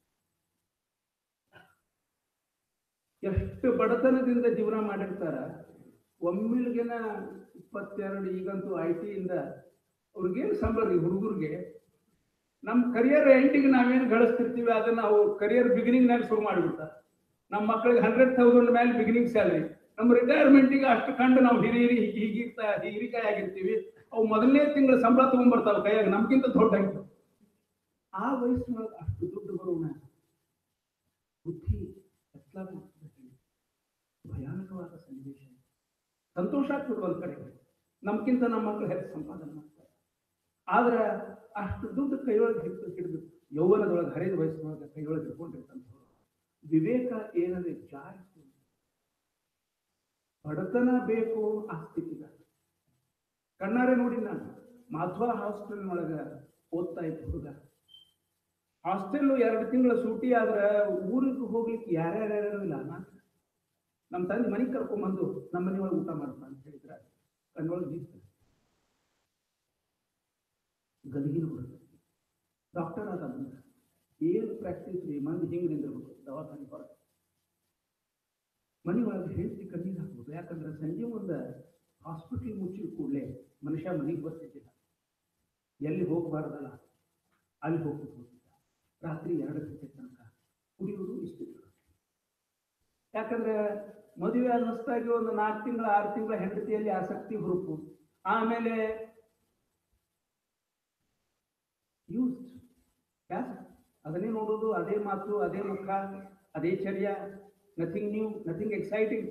[SPEAKER 2] ಎಷ್ಟು ಬಡತನದಿಂದ ಜೀವನ ಮಾಡಿರ್ತಾರ ಒಮ್ಮಿಲ್ಗೆನ ಇಪ್ಪತ್ತೆರಡು ಈಗಂತೂ ಐ ಟಿಯಿಂದ ಅವ್ರಿಗೇನು ಸಂಬಳ ರೀ ಹುಡುಗರಿಗೆ ನಮ್ಮ ಕರಿಯರ್ ಎಂಟಿಗೆ ನಾವೇನು ಗಳಿಸ್ತಿರ್ತೀವಿ ಅದನ್ನ ನಾವು ಕರಿಯರ್ ಬಿಗಿನಿಂಗ್ನಾಗ ಶುರು ಮಾಡಿಬಿಡ್ತಾರೆ ನಮ್ಮ ಮಕ್ಕಳಿಗೆ ಹಂಡ್ರೆಡ್ ತೌಸಂಡ್ ಮೇಲೆ ಬಿಗಿನಿಂಗ್ ಸ್ಯಾಲ್ರಿ ನಮ್ಮ ರಿಟೈರ್ಮೆಂಟಿಗೆ ಅಷ್ಟು ಕಂಡು ನಾವು ಹಿರಿಯರಿ ಹೀಗಿರ್ತಾ ಹಿರಿಕಾಯಿ ಆಗಿರ್ತೀವಿ ಅವು ಮೊದಲನೇ ತಿಂಗಳ ಸಂಬಳ ತಗೊಂಡ್ಬರ್ತಾವೆ ಕೈಯಾಗ ನಮ್ಗಿಂತ ದೊಡ್ಡ ಆಗಿತ್ತು ಆ ವಯಸ್ಸಿನೊಳಗೆ ಅಷ್ಟು ದುಡ್ಡು ಬರೋಣ ಬುದ್ಧಿ ಎತ್ತಲಾಗ್ಬಿಡ್ತದೆ. ಭಯಾನಕವಾದ ಸನ್ನಿವೇಶ ಸಂತೋಷ ಆಗ್ತದೆ ಒಂದ್ ಕಡೆ ನಮ್ಗಿಂತ ನಮ್ಮ ಮಕ್ಕಳು ಹೆಚ್ಚು ಸಂಪಾದನೆ ಮಾಡ್ತಾರೆ ಆದ್ರೆ ಅಷ್ಟು ದುಡ್ಡು ಕೈಯೊಳಗೆ ಹಿಡಿದು ಹಿಡಿದು ಯೌವನದೊಳಗೆ ಹರಿದ ವಯಸ್ಸಿನೊಳಗೆ ಕೈಯೊಳಗೆ ಹಿಡ್ಕೊಂಡಿರ್ತಂಥವ್ರು ವಿವೇಕ ಏನಂದ್ರೆ ಜಾರಿಸು ಬಡತನ ಬೇಕು ಆ ಸ್ಥಿತಿಗ ಕಣ್ಣಾರೆ ನೋಡಿ ನಾನು ಮಾಧ್ವ ಹಾಸ್ಟೆಲ್ ಒಳಗ ಓದ್ತಾ ಇದ್ದ ಹುಡುಗ ಹಾಸ್ಟೆಲ್ ಎರಡು ತಿಂಗಳ ಸೂಟಿ ಆದ್ರ ಊರಿಗೆ ಹೋಗ್ಲಿಕ್ಕೆ ಯಾರ್ಯಾರು ಇಲ್ಲ ನಾನು ನಮ್ಮ ತಂದೆ ಮನೆಗೆ ಕರ್ಕೊಂಬಂದು ನಮ್ಮ ಮನೆಯೊಳಗೆ ಊಟ ಮಾಡ್ತಾ ಅಂತ ಹೇಳಿದ್ರ ಕಣ್ಣೊಳಗೆ ನಿಂತು ಗದಗಿನ ಹುಡುಗ ಡಾಕ್ಟರ್ ಆದ ಮುಂದೆ ಏನು ಪ್ರಾಕ್ಟೀಸ್ ರೀ ಮಂದಿ ಹಿಂಗೆ ನಿಂದಿರ್ಬೇಕು ದವಾಖಾನೆ ಹೊರಗೆ ಮನೆ ಒಳಗೆ ಹೆಂಡತಿ ಕಣ್ಣೀರು ಹಾಕ್ಬೋದು ಯಾಕಂದ್ರೆ ಸಂಜೆ ಒಂದು ಹಾಸ್ಪಿಟ್ಲ್ ಮುಚ್ಚಿದ ಕೂಡಲೇ ಮನುಷ್ಯ ಮನೆಗೆ ಬರ್ತಿದ್ದಿಲ್ಲ ಎಲ್ಲಿ ಹೋಗಬಾರ್ದಲ್ಲ ಅಲ್ಲಿ ಹೋಗ್ಬಿಟ್ಟು ಹೋಗ್ತಿದ್ದ ರಾತ್ರಿ ಎರಡು ಗಂಟೆ ತನಕ ಕುಡಿಯೋದು ಇಷ್ಟು ಯಾಕಂದ್ರೆ ಮದುವೆ ಆದ ಹೊಸದಾಗಿ ಒಂದು ನಾಲ್ಕು ತಿಂಗಳ ಆರು ತಿಂಗಳ ಹೆಂಡತಿಯಲ್ಲಿ ಆಸಕ್ತಿ ಹುರುಪು ಆಮೇಲೆ ಯೂಸ್ಡ್ ಯಾಕೆ ಅದನ್ನೇ ನೋಡೋದು ಅದೇ ಮಾತು ಅದೇ ಮುಖ ಅದೇ ಚರ್ಯ ನಥಿಂಗ್ ನ್ಯೂ ನಥಿಂಗ್ ಎಕ್ಸೈಟಿಂಗ್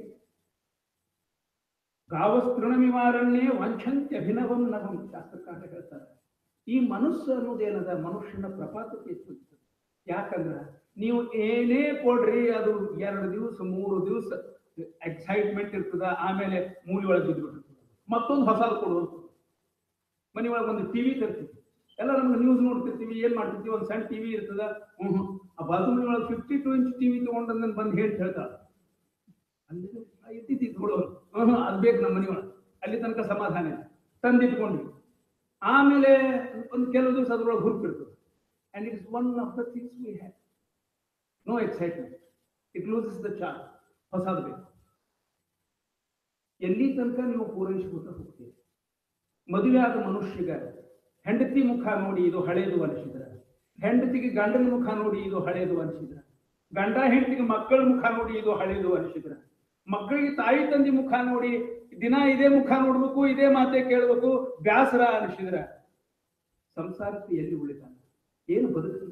[SPEAKER 2] ಗಾವಸ್ತೃಣಮಿವಾರಣ್ಯೇ ವಂಚಂತ್ಯ ಅಭಿನವಂ ನವಂ ಶಾಸ್ತ್ರಕಾರ ಹೇಳ್ತಾರೆ ಈ ಮನಸ್ಸು ಅನ್ನೋದೇನದ ಮನುಷ್ಯನ ಪ್ರಪಾತಕ್ಕೆ ಸೂಚಿಸುತ್ತೆ ಯಾಕಂದ್ರೆ ನೀವು ಏನೇ ಕೊಡ್ರಿ ಅದು ಎರಡು ದಿವಸ ಮೂರು ದಿವಸ ಎಕ್ಸೈಟ್ಮೆಂಟ್ ಇರ್ತದ ಆಮೇಲೆ ಮೂಲಿ ಒಳಗೆ ಬಿದ್ದುಬಿಟ್ಟಿರ್ತದೆ ಮತ್ತೊಂದು ಹೊಸದು ಕೊಡುವಂತ ಮನೆ ಒಳಗೆ ಒಂದು ಟಿವಿ ತರ್ತೀವಿ ಎಲ್ಲ ನಮ್ಗೆ ನ್ಯೂಸ್ ನೋಡ್ತಿರ್ತೀವಿ ಏನ್ ಮಾಡ್ತಿರ್ತೀವಿ ಒಂದು ಸಣ್ಣ ಟಿವಿ ಇರ್ತದ ಹ್ಮ್ ಹ್ಮ್. ಆ ಬಾಜು ಮನೆ ಒಳಗೆ ಫಿಫ್ಟಿ ಟು ಇಂಚ್ ಟಿವಿ ತಗೊಂಡು ನನ್ನ ಬಂದು ಹೇಳಿ ಹೇಳ್ತಾಳ ಅಲ್ಲಿ ಇದ್ದಿದ್ದು ಇಟ್ಕೊಳ್ಳೋರು ಹ್ಮ್ ಹ್ಮ್, ಅದ್ ಬೇಕು ನಮ್ಮ ಮನೆ ಒಳಗೆ ಅಲ್ಲಿ ತನಕ ಸಮಾಧಾನ ಇದೆ ತಂದಿಟ್ಕೊಂಡ್ವಿ ಆಮೇಲೆ ಒಂದು ಕೆಲವು ದಿವಸ ಅದ್ರೊಳಗೆ ಹುರುಪಿರ್ತದೆ and it is one of the things we have no excitement it loses the charge ಹೊಸದು ಬೇಕು ಎಲ್ಲಿ ತನಕ ನೀವು ಪೂರೈಸ್ಕೊತ ಹೋಗ್ತೀರಿ ಮದುವೆ ಆದ ಮನುಷ್ಯಗ ಹೆಂಡತಿ ಮುಖ ನೋಡಿ ಇದು ಹಳೇದು ಅನಿಸಿದ್ರ ಹೆಂಡತಿಗೆ ಗಂಡನ ಮುಖ ನೋಡಿ ಇದು ಹಳೇದು ಅನಿಸಿದ್ರ ಗಂಡ ಹೆಂಡತಿಗೆ ಮಕ್ಕಳ ಮುಖ ನೋಡಿ ಇದು ಹಳೇದು ಅನಿಸಿದ್ರ ಮಕ್ಕಳಿಗೆ ತಾಯಿ ತಂದೆ ಮುಖ ನೋಡಿ ದಿನ ಇದೇ ಮುಖ ನೋಡ್ಬೇಕು ಇದೇ ಮಾತೆ ಕೇಳ್ಬೇಕು ಬ್ಯಾಸರ ಅನಿಸಿದ್ರ ಸಂಸಾರಕ್ಕೆ ಎಲ್ಲಿ ಉಳಿತಾನ ಏನು ಬದುಕು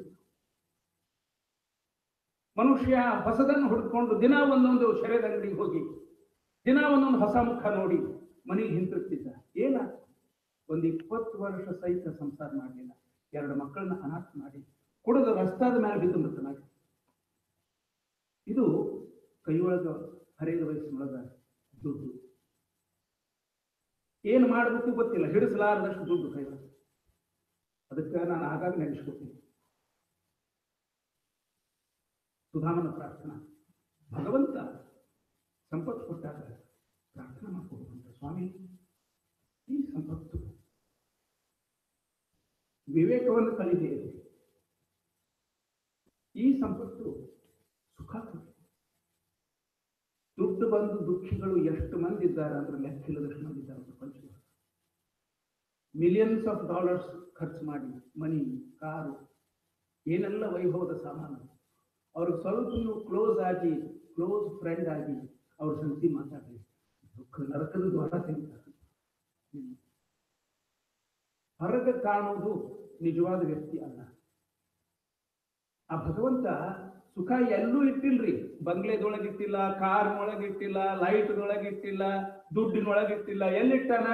[SPEAKER 2] ಮನುಷ್ಯ ಹೊಸದನ್ನು ಹುಡ್ಕೊಂಡು ದಿನ ಒಂದೊಂದು ಶರೀರದ ಅಂಗಡಿಗೆ ಹೋಗಿ ದಿನ ಒಂದೊಂದು ಹೊಸ ಮುಖ ನೋಡಿ ಮನೆಗೆ ಹಿಂತಿರ್ತಿದ್ದ ಏನ ಒಂದು ಇಪ್ಪತ್ತು ವರ್ಷ ಸಹಿತ ಸಂಸಾರ ಮಾಡಲಿಲ್ಲ ಎರಡು ಮಕ್ಕಳನ್ನ ಅನಾಥ ಮಾಡಿ ಕುಡಿದು ರಸ್ತಾದ ಮೇಲೆ ಬಿದ್ದು ಮೃತನಾಗಿ ಇದು ಕೈಯೊಳಗ ಹರಿದ ವಯಸ್ಸಿನೊಳಗ ದುಡ್ಡು ಏನು ಮಾಡಬೇಕು ಗೊತ್ತಿಲ್ಲ ಹಿಡಿಸಲಾರದಷ್ಟು ದುಡ್ಡು ಕೈಯೊಳಗೆ ಅದಕ್ಕೆ ನಾನು ಆಗಾಗ ನೆನೆಸ್ಕೊತೀನಿ ಸುಧಾಮನ ಪ್ರಾರ್ಥನಾ ಭಗವಂತ ಸಂಪತ್ತು ಕೊಟ್ಟಾಗ ಪ್ರಾರ್ಥನೆ ಮಾಡ್ಕೊಡುವಂತ ಸ್ವಾಮಿ ಈ ಸಂಪತ್ತು ವಿವೇಕವನ್ನು ಕಲಿದೆ ಈ ಸಂಪತ್ತು ಸುಖ ಕೊಡಿ ದುಡ್ಡು ಬಂದು ದುಃಖಿಗಳು ಎಷ್ಟು ಮಂದಿ ಇದ್ದಾರೆ ಅಂದ್ರೆ ಲೆಕ್ಕಿಲ್ಲದಷ್ಟು ಮಂದಿ ಇದ್ದಾರೆ ಪ್ರಪಂಚದಲ್ಲಿ ಮಿಲಿಯನ್ಸ್ ಆಫ್ ಡಾಲರ್ಸ್ ಖರ್ಚು ಮಾಡಿ ಮನಿ ಕಾರು ಏನೆಲ್ಲ ವೈಭವದ ಸಾಮಾನು ಅವ್ರಿಗೆ ಸ್ವಲ್ಪ ನೀವು ಕ್ಲೋಸ್ ಆಗಿ ಕ್ಲೋಸ್ ಫ್ರೆಂಡ್ ಆಗಿ ಅವ್ರ ಸಂತಿ ಮಾತಾಡಿ ದುಃಖ ನರಕದ ದ್ವಾರ ತಿಂತಾರೆ ಹೊರಗೆ ಕಾಣುವುದು ನಿಜವಾದ ವ್ಯಕ್ತಿ ಅಲ್ಲ ಆ ಭಗವಂತ ಸುಖ ಎಲ್ಲೂ ಇಟ್ಟಿಲ್ರಿ ಬಂಗ್ಲೆದೊಳಗಿಟ್ಟಿಲ್ಲ ಕಾರ್ನೊಳಗಿಟ್ಟಿಲ್ಲ ಲೈಟ್ದೊಳಗಿಟ್ಟಿಲ್ಲ ದುಡ್ಡಿನೊಳಗಿಟ್ಟಿಲ್ಲ ಎಲ್ಲಿಟ್ಟಾನ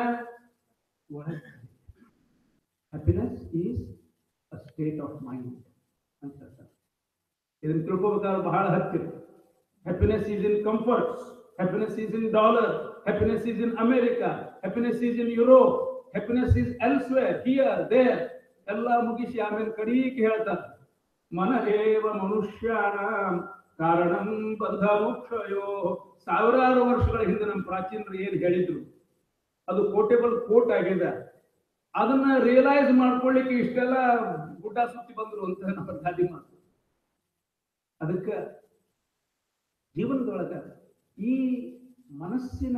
[SPEAKER 2] happiness is a state of mind ಅಂತ ಹೇಳ್ತಾರೆ. ಇದನ್ನ ತಿಳ್ಕೋಬೇಕಾದ್ರೆ ಬಹಳ ಹತ್ತಿರ happiness is in comforts happiness is in dollar happiness is in America happiness is in Europe happiness is elsewhere here there ಎಲ್ಲ ಮುಗಿಸಿ ಆಮೇಲೆ ಕಡೀಕ್ ಹೇಳ್ತಾರೆ ಮನರೇವ ಮನುಷ್ಯಾಣ ಕಾರಣಂ ಬಂಧ ಮೋಕ್ಷಯೋ ಸಾವಿರಾರು ವರ್ಷಗಳ ಹಿಂದೆ ನಮ್ಮ ಪ್ರಾಚೀನರು ಏನು ಹೇಳಿದ್ರು ಅದು ಕೋಟೆಬಲ್ ಕೋಟ್ ಆಗಿದೆ ಅದನ್ನ ರಿಯಲೈಸ್ ಮಾಡ್ಕೊಳ್ಳಿಕ್ಕೆ ಇಷ್ಟೆಲ್ಲ ಗುಡ್ಡ ಸುತ್ತಿ ಬಂದ್ರು ಅಂತ ನಮ್ಮ ಗಾದಿ ಮಾತು ಅದಕ್ಕೆ ಜೀವನದೊಳಗ ಈ ಮನಸ್ಸಿನ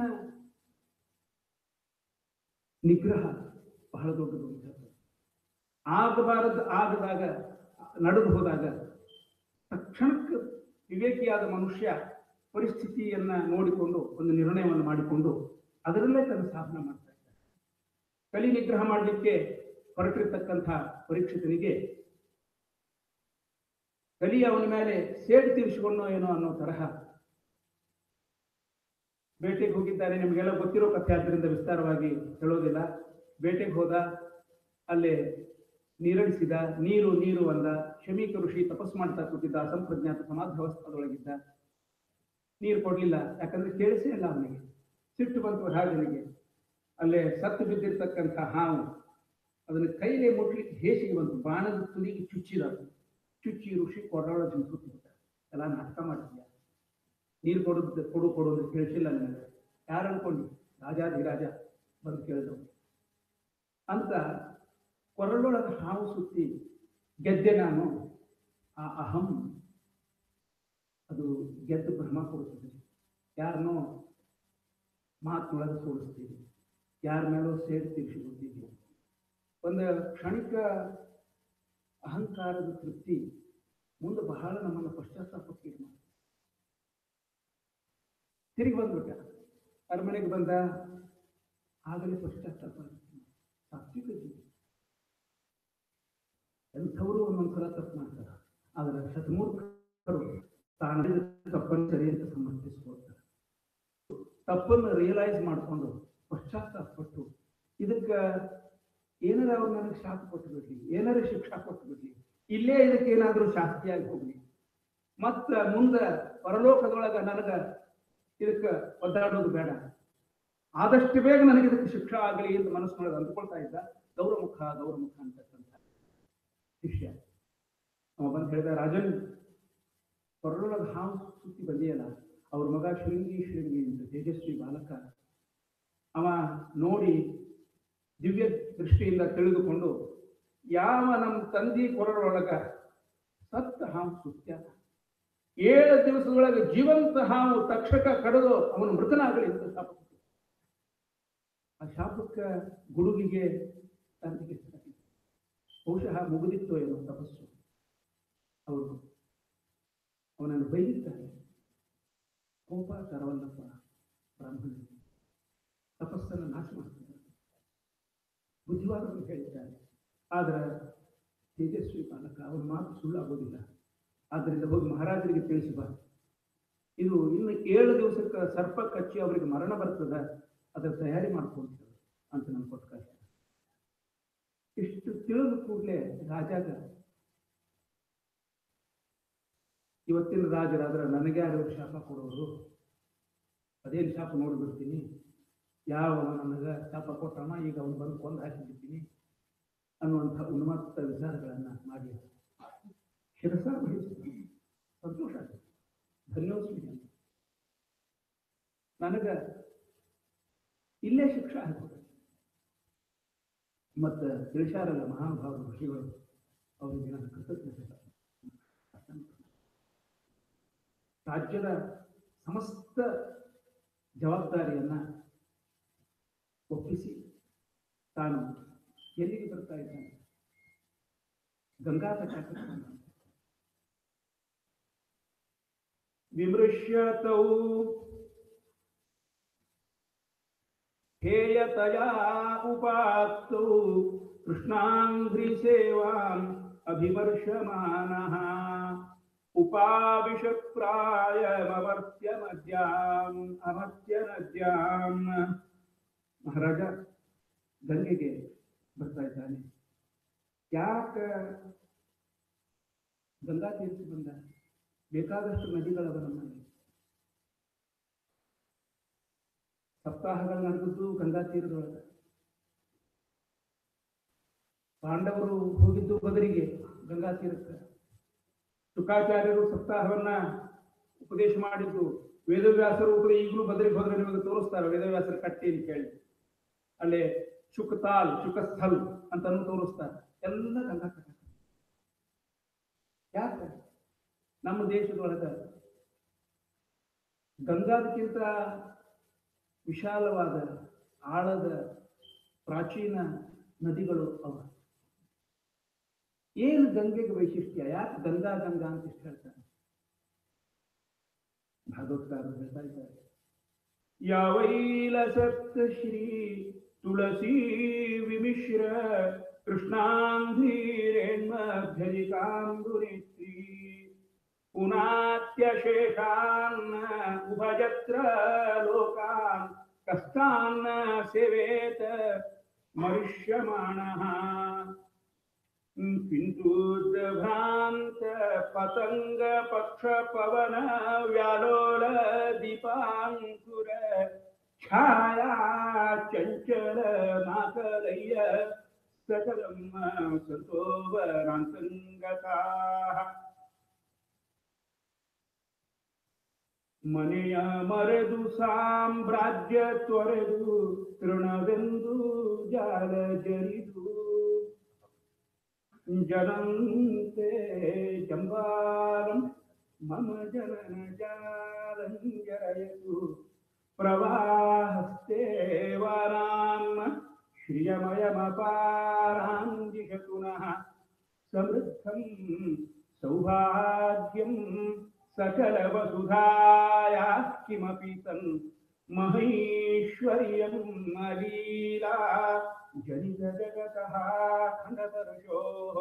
[SPEAKER 2] ನಿಗ್ರಹ ಬಹಳ ದೊಡ್ಡದು ಅಂತ ಹೇಳ್ತಾರೆ. ಆಗಬಾರದು ಆಗದಾಗ ನಡೆದು ಹೋದಾಗ ತಕ್ಷಣಕ್ಕೆ ವಿವೇಕಿಯಾದ ಮನುಷ್ಯ ಪರಿಸ್ಥಿತಿಯನ್ನ ನೋಡಿಕೊಂಡು ಒಂದು ನಿರ್ಣಯವನ್ನು ಮಾಡಿಕೊಂಡು ಅದರಲ್ಲೇ ತನ್ನ ಸಾಧನೆ ಮಾಡ್ತಾ ಇದ್ದಾನೆ ಕಲಿ ನಿಗ್ರಹ ಮಾಡಲಿಕ್ಕೆ ಹೊರಟಿರ್ತಕ್ಕಂಥ ಪರೀಕ್ಷಿತನಿಗೆ ಕಲಿ ಅವನ ಮೇಲೆ ಸೇಡು ತೀರಿಸಿಕೊಂಡೋ ಏನೋ ಅನ್ನೋ ತರಹ ಬೇಟೆಗೆ ಹೋಗಿದ್ದಾನೆ ನಿಮಗೆಲ್ಲ ಗೊತ್ತಿರೋ ಕಥೆ ಆದ್ದರಿಂದ ವಿಸ್ತಾರವಾಗಿ ಹೇಳೋದಿಲ್ಲ ಬೇಟೆಗೆ ಹೋದ ಅಲ್ಲೇ ನೀರಡಿಸಿದ ನೀರು ನೀರು ಅಂದ ಶಮೀಕ ಋಷಿ ತಪಸ್ ಮಾಡ್ತಾ ಕೂತಿದ್ದ ಅಸಂಪ್ರಜ್ಞಾತ ಸಮಾಧಾವಸ್ಥದೊಳಗಿದ್ದ ನೀರು ಕೊಡ್ಲಿಲ್ಲ ಯಾಕಂದ್ರೆ ಕೇಳಿಸೇ ಇಲ್ಲ ಅವನಿಗೆ ಸಿಟ್ಟು ಬಂತು ರಾಜನಿಗೆ ಅಲ್ಲೇ ಸತ್ತು ಬಿದ್ದಿರ್ತಕ್ಕಂಥ ಹಾವು ಅದನ್ನ ಕೈಲೇ ಮುಟ್ಲಿಕ್ಕೆ ಹೇಸಿಗೆ ಬಂತು ಬಾಣದ ತುದಿಗೆ ಚುಚ್ಚಿದ ಚುಚ್ಚಿ ಋಷಿ ಕೊರಳೊಳಗೆ ಸುತ್ತಿಬಿಟ್ಟ ಎಲ್ಲ ನಾಟಕ ಮಾಡಿದ್ಯಾ ನೀರು ಕೊಡೋದು ಕೊಡು ಕೊಡು ಅಂತ ಕೇಳಿಸಿಲ್ಲ ನನಗೆ ಯಾರು ಅನ್ಕೊಂಡಿ ರಾಜಾಧಿರಾಜ ಬಂದು ಕೇಳಿದವು ಅಂತ ಕೊರಳೊಳಗೆ ಹಾವು ಸುತ್ತಿ ಗೆದ್ದೆ ನಾನು ಆ ಅಹಂ ಅದು ಗೆದ್ದು ಭ್ರಮ ಕೊಡುತ್ತದೆ ಯಾರನ್ನೋ ಮಾತಿನೊಳಗೆ ಸೋಲಿಸ್ತೀವಿ ಯಾರ ಮೇಲೋ ಸೇರಿ ತೀರಿಸಿಕೊಡ್ತೀವಿ ಒಂದು ಕ್ಷಣಿಕ ಅಹಂಕಾರದ ತೃಪ್ತಿ ಮುಂದೆ ಬಹಳ ನಮ್ಮನ್ನು ಪಶ್ಚಾತ್ತಾಪಕ್ಕೆ ಇದು ಮಾಡ್ತದೆ. ತಿರುಗಿ ಬಂದ್ಬಿಟ್ಟ ಅರಮನೆಗೆ ಬಂದ ಆಗಲೇ ಪಶ್ಚಾತ್ತಾಪ ಆಗುತ್ತೆ. ಸಾತ್ವಿಕ ಜೀವಿ ಎಂಥವರು ಒಂದೊಂದ್ಸಲ ತಪ್ಪು ಮಾಡ್ತಾರೆ ಆದರೆ ಶತಮೂರ್ಖರು ತಾನು ಮಾಡಿದ ತಪ್ಪನ್ನು ಸರಿ ಅಂತ ಸಮರ್ಥಿಸ್ಕೊಳ್ತಾರೆ ತಪ್ಪನ್ನು ರಿಯಲೈಸ್ ಮಾಡಿಕೊಂಡು ಪಶ್ಚಾತ್ತಾಪಪಟ್ಟು ಇದಕ್ಕೆ ಏನಾರ ಅವ್ರು ನನಗೆ ಶಾಪ ಕೊಟ್ಟು ಬಿಡ್ಲಿ ಏನಾರ ಶಿಕ್ಷಾ ಕೊಟ್ಟು ಬಿಡ್ಲಿ ಇಲ್ಲೇ ಇದಕ್ಕೆ ಏನಾದರೂ ಶಾಸ್ತಿಯಾಗಿ ಹೋಗ್ಲಿ ಮತ್ತ ಮುಂದೆ ಪರಲೋಕದೊಳಗ ನನಗ ಇದಕ್ಕೆ ಒದ್ದಾಡೋದು ಬೇಡ ಆದಷ್ಟು ಬೇಗ ನನಗೆ ಇದಕ್ಕೆ ಶಿಕ್ಷಾ ಆಗಲಿ ಅಂತ ಮನಸ್ಸಿನೊಳಗೆ ಅಂದ್ಕೊಳ್ತಾ ಇದ್ದ ಗೌರಮುಖ ಗೌರಮುಖ ಅಂತಕ್ಕಂಥ ಶಿಷ್ಯ ಅವ ಬಂದು ಹೇಳಿದ ರಾಜನ್ ಹೊರಳೊಳಗೆ ಹಾವು ಸುತ್ತಿ ಬಂದಿಯಲ್ಲ ಅವ್ರ ಮಗ ಶೃಂಗಿ ಶೃಂಗಿ ಅಂತ ತೇಜಸ್ವಿ ಬಾಲಕ ಅವ ನೋಡಿ ದಿವ್ಯ ದೃಷ್ಟಿಯಿಂದ ತಿಳಿದುಕೊಂಡು ಯಾವ ನಮ್ಮ ತಂದಿ ಕೊರಳೊಳಗ ಸತ್ತ ಹಾವು ಸುತ್ತ್ಯಾದ ಏಳು ದಿವಸದೊಳಗೆ ಜೀವಂತ ಹಾವು ತಕ್ಷಕ ಕಡಿದು ಅವನು ಮೃತನಾಗಲಿ ಅಂತ ಶಾಪ ಕೊಟ್ಟು ಆ ಶಾಪಕ್ಕೆ ಗುಡುಗಿಗೆ ತಂದಿಗೆ ಬಹುಶಃ ಮುಗಿದಿತ್ತು ಏನೋ ತಪಸ್ಸು ಅವರು ಅವನನ್ನು ಬೈದಿದ್ದಾರೆ ಕೋಪ ಕರವಲ್ಲಪ್ಪ ಬ್ರಾಹ್ಮಣ ತಪಸ್ಸನ್ನು ನಾಶ ಮಾಡ್ತಿದ್ದಾರೆ ಬುದ್ಧಿವಾದವನ್ನು ಹೇಳಿದ್ದಾರೆ ಆದರೆ ತೇಜಸ್ವಿ ಪಾಲಕ ಅವನ ಮಾತು ಸುಳ್ಳಾಗೋದಿಲ್ಲ ಆದ್ದರಿಂದ ಹೋಗಿ ಮಹಾರಾಜರಿಗೆ ತಿಳಿಸಿ ಬಾ ಇದು ಇನ್ನು ಏಳು ದಿವಸಕ್ಕೆ ಸರ್ಪ ಕಚ್ಚಿ ಅವರಿಗೆ ಮರಣ ಬರ್ತದ ಅದರ ತಯಾರಿ ಮಾಡ್ಕೊಂತಾರೆ ಅಂತ ನಮ್ಗೆ ಕೊಟ್ಟು ಕಳಿಸ್ತಾರೆ ಇಷ್ಟು ತಿಳಿದ ಕೂಡಲೇ ರಾಜಾಗ ಇವತ್ತಿನ ರಾಜರಾದ್ರೆ ನನಗೆ ಯಾರು ಶಾಪ ಕೊಡೋರು ಅದೇನು ಶಾಪ ನೋಡ್ಬಿಡ್ತೀನಿ ಯಾವ ನನಗೆ ಶಾಪ ಕೊಟ್ಟವ ಈಗ ಅವನು ಬಂದು ಕೊಂದು ಹಾಕಿಬಿಡ್ತೀನಿ ಅನ್ನುವಂಥ ಉನ್ಮತ್ತ ವಿಚಾರಗಳನ್ನು ಮಾಡಿ ಶಿರಸ ವಹಿಸಿ ಸಂತೋಷ ಆಗುತ್ತೆ ಧನ್ಯೋಸ್ಮಿ ಅಂತ ನನಗೆ ಇಲ್ಲೇ ಶಿಕ್ಷೆ ಹಾಕೋದು ಮತ್ತು ತಿಳಿಸಾರಲ್ಲ ಮಹಾನುಭಾವ ಋಷಿಗಳು ಅವರಿಗೆ ನನ್ನ ಕೃತಜ್ಞತೆ ರಾಜ್ಯದ ಸಮಸ್ತ ಜವಾಬ್ದಾರಿಯನ್ನ ಒಪ್ಪಿಸಿ ತಾನು ಎಲ್ಲಿಗೆ ಬರ್ತಾ ಇದ್ದಾನೆ ಗಂಗಾ ತಟಕ್ಕೆ ಬಂದ. ವಿಮೃಶ್ಯತೌ ಹೇಯತಯಾ ಉಪಾತ್ತೌ ಕೃಷ್ಣಾಂಘ್ರಿ ಸೇವಾಂ ಅಭಿವರ್ಷಮಾನಃ ಉಪಾವಿಶಪ್ರಾಯಮವರ್ತ್ಯ ಮದ್ಯಾಂ ಅಮರ್ತ್ಯ ನದ್ಯಾಂ ಮಹಾರಾಜ ಗಂಗೆಗೆ ಬರ್ತಾ ಇದ್ದಾನೆ ಯಾಕೆ ಗಂಗಾ ತೀರ್ಥ ಬಂದ ಬೇಕಾದಷ್ಟು ನದಿಗಳವ ನಮ್ಮಲ್ಲಿ ಸಪ್ತಾಹಗಳು ನಡೆದದ್ದು ಗಂಗಾ ತೀರದೊಳಗೆ ಪಾಂಡವರು ಹೋಗಿದ್ದು ಬದರಿಗೆ ಗಂಗಾ ತೀರಕ್ಕೆ ಶುಕಾಚಾರ್ಯರು ಸಪ್ತಾಹವನ್ನ ಉಪದೇಶ ಮಾಡಿದ್ದು ವೇದವ್ಯಾಸರು ಕೂಡ ಈಗಲೂ ಬದರಿಗೆ ಹೋದ್ರೆ ನಿಮಗೆ ತೋರಿಸ್ತಾರೆ ವೇದವ್ಯಾಸರ ಕಟ್ಟಿ ಅಂತ ಹೇಳಿ ಅಲ್ಲೇ ಶುಕತಾಲ್ ಶುಕಸ್ಥಲ್ ಅಂತನೂ ತೋರಿಸ್ತಾರೆ ಎಲ್ಲ ಗಂಗಾ ತಟ ಯಾಕೆ ನಮ್ಮ ದೇಶದೊಳಗ ಗಂಗಾದಕ್ಕಿಂತ ವಿಶಾಲವಾದ ಆಳದ ಪ್ರಾಚೀನ ನದಿಗಳು ಅವ ಏನು ಗಂಗೆಗೆ ವೈಶಿಷ್ಟ್ಯ ಯಾಕೆ ಗಂಗಾ ಗಂಗಾ ಅಂತ ಇಷ್ಟ ಹೇಳ್ತಾರೆ ಭಾಗವತಕಾರರು ಹೇಳ್ತಾ ಇದ್ದಾರೆ ಯಾವೈಲಸತ್ ಶ್ರೀ ತುಳಸಿ ವಿಮಿಶ್ರ ಕೃಷ್ಣಾಂಧೀರೇಣ್ಮಧ್ಯಜಿಕಾಂಬುನೇತ್ರಿ ಪುನಾತ್ಯಶೇಷಾನ್ ಉಭಜತ್ರ ಲೋಕಾನ್ ಕಷ್ಟಾನ್ ಸೇವೇತ ಮರಿಷ್ಯಮಾಣಃ किन्तु भ्रान्त पतङ्ग पक्ष पवन व्यालोल दीपाङ्कुर ಛಾಯಾ ಚಂಚಲ ಮಾಕಲಯ್ಯ ಸಕಲಂ ಸಂತೋವರಾಂತಂಗತಾ ಮನೆಯ ಮರೆದು ಸಾಮ್ರಾಜ್ಯ ತೊರೆದು ತೃಣವೆಂದು ಜಾಲ ಜರಿದು ಜನಂತೆ ಜಂಬಾಲಂ ಮಮ ಜನನ ಜಾಲಂಜರಯತು ಪ್ರವಾಹಸ್ತೆ ವರಾಂ ಶ್ರಿಯಮಯಮಪಾರಾಂಜಿಷತು ನಃ ಸಮೃದ್ಧಂ ಸೌಭಾಗ್ಯಂ ಸಕಲ ವಸುಧಾಯ ಕಿಮಪಿ ತನ್ ಮಹೈಶ್ವರ್ಯಂ ಅಲೀಲಾ ಜನಿತ ಜಗತಃ ಖಂಡದರ್ಶೋ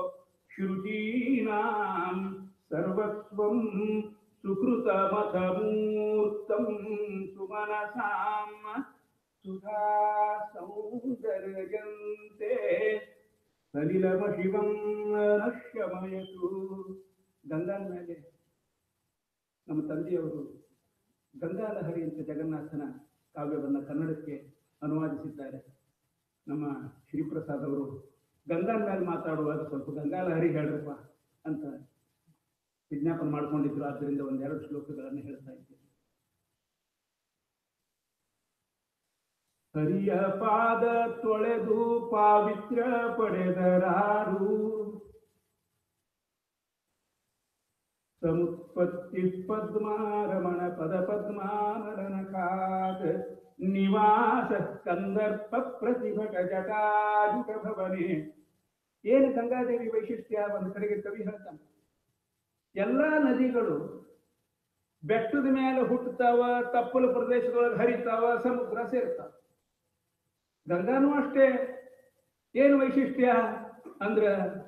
[SPEAKER 2] ಶ್ರುತೀನಾಂ ಸರ್ವಸ್ವಂ ಸುಕೃತಮಥಮೂರ್ತಂ ಸುಮನಸಾಂ ಸುಧಾ ಸೌಂದರ್ಯಂತೆ ಸಲಿಲಮ ಶಿವಂ ನಶ್ಯಮಯತು ಗಂಗಾ ಮೇಲೆ ನಮ್ಮ ತಂದೆಯವರು ಗಂಗಾಲಹರಿ ಅಂತ ಜಗನ್ನಾಥನ ಕಾವ್ಯವನ್ನು ಕನ್ನಡಕ್ಕೆ ಅನುವಾದಿಸಿದ್ದಾರೆ ನಮ್ಮ ಶ್ರೀಪ್ರಸಾದ್ ಅವರು ಗಂಗಾ ಮೇಲೆ ಮಾತಾಡುವಾಗ ಸ್ವಲ್ಪ ಗಂಗಾಲಹರಿ ಹೇಳ್ರಪ್ಪ ಅಂತ ವಿಜ್ಞಾಪನೆ ಮಾಡ್ಕೊಂಡಿದ್ರು ಆದ್ದರಿಂದ ಒಂದೆರಡು ಶ್ಲೋಕಗಳನ್ನು ಹೇಳ್ತಾ ಇದ್ದೇನೆ ಹರಿಯ ಪಾದ ತೊಳೆದು ಪಾವಿತ್ರ ಪಡೆದರಾರು ಸಮುತ್ಪತ್ತಿ ಪದ್ಮಾರಮಣ ಪದ ಪದ್ಮಾನರನಕಾದ ನಿವಾಸ ಕಂದರ್ಪ ಪ್ರತಿಭಟ ಜಟಾಜುಟ ಭವನೆ ಏನು ಗಂಗಾದೇವಿ ವೈಶಿಷ್ಟ್ಯ ಒಂದು ಕಡೆಗೆ ಕವಿ ಹೇಳ್ತಾನೆ ಎಲ್ಲಾ ನದಿಗಳು ಬೆಟ್ಟದ ಮೇಲೆ ಹುಟ್ಟುತ್ತಾವ ತಪ್ಪಲು ಪ್ರದೇಶದೊಳಗೆ ಹರಿತಾವ ಸಮುದ್ರ ಸೇರ್ತಾವ ಗಂಗಾನೂ ಅಷ್ಟೇ ಏನು ವೈಶಿಷ್ಟ್ಯ ಅಂದ್ರ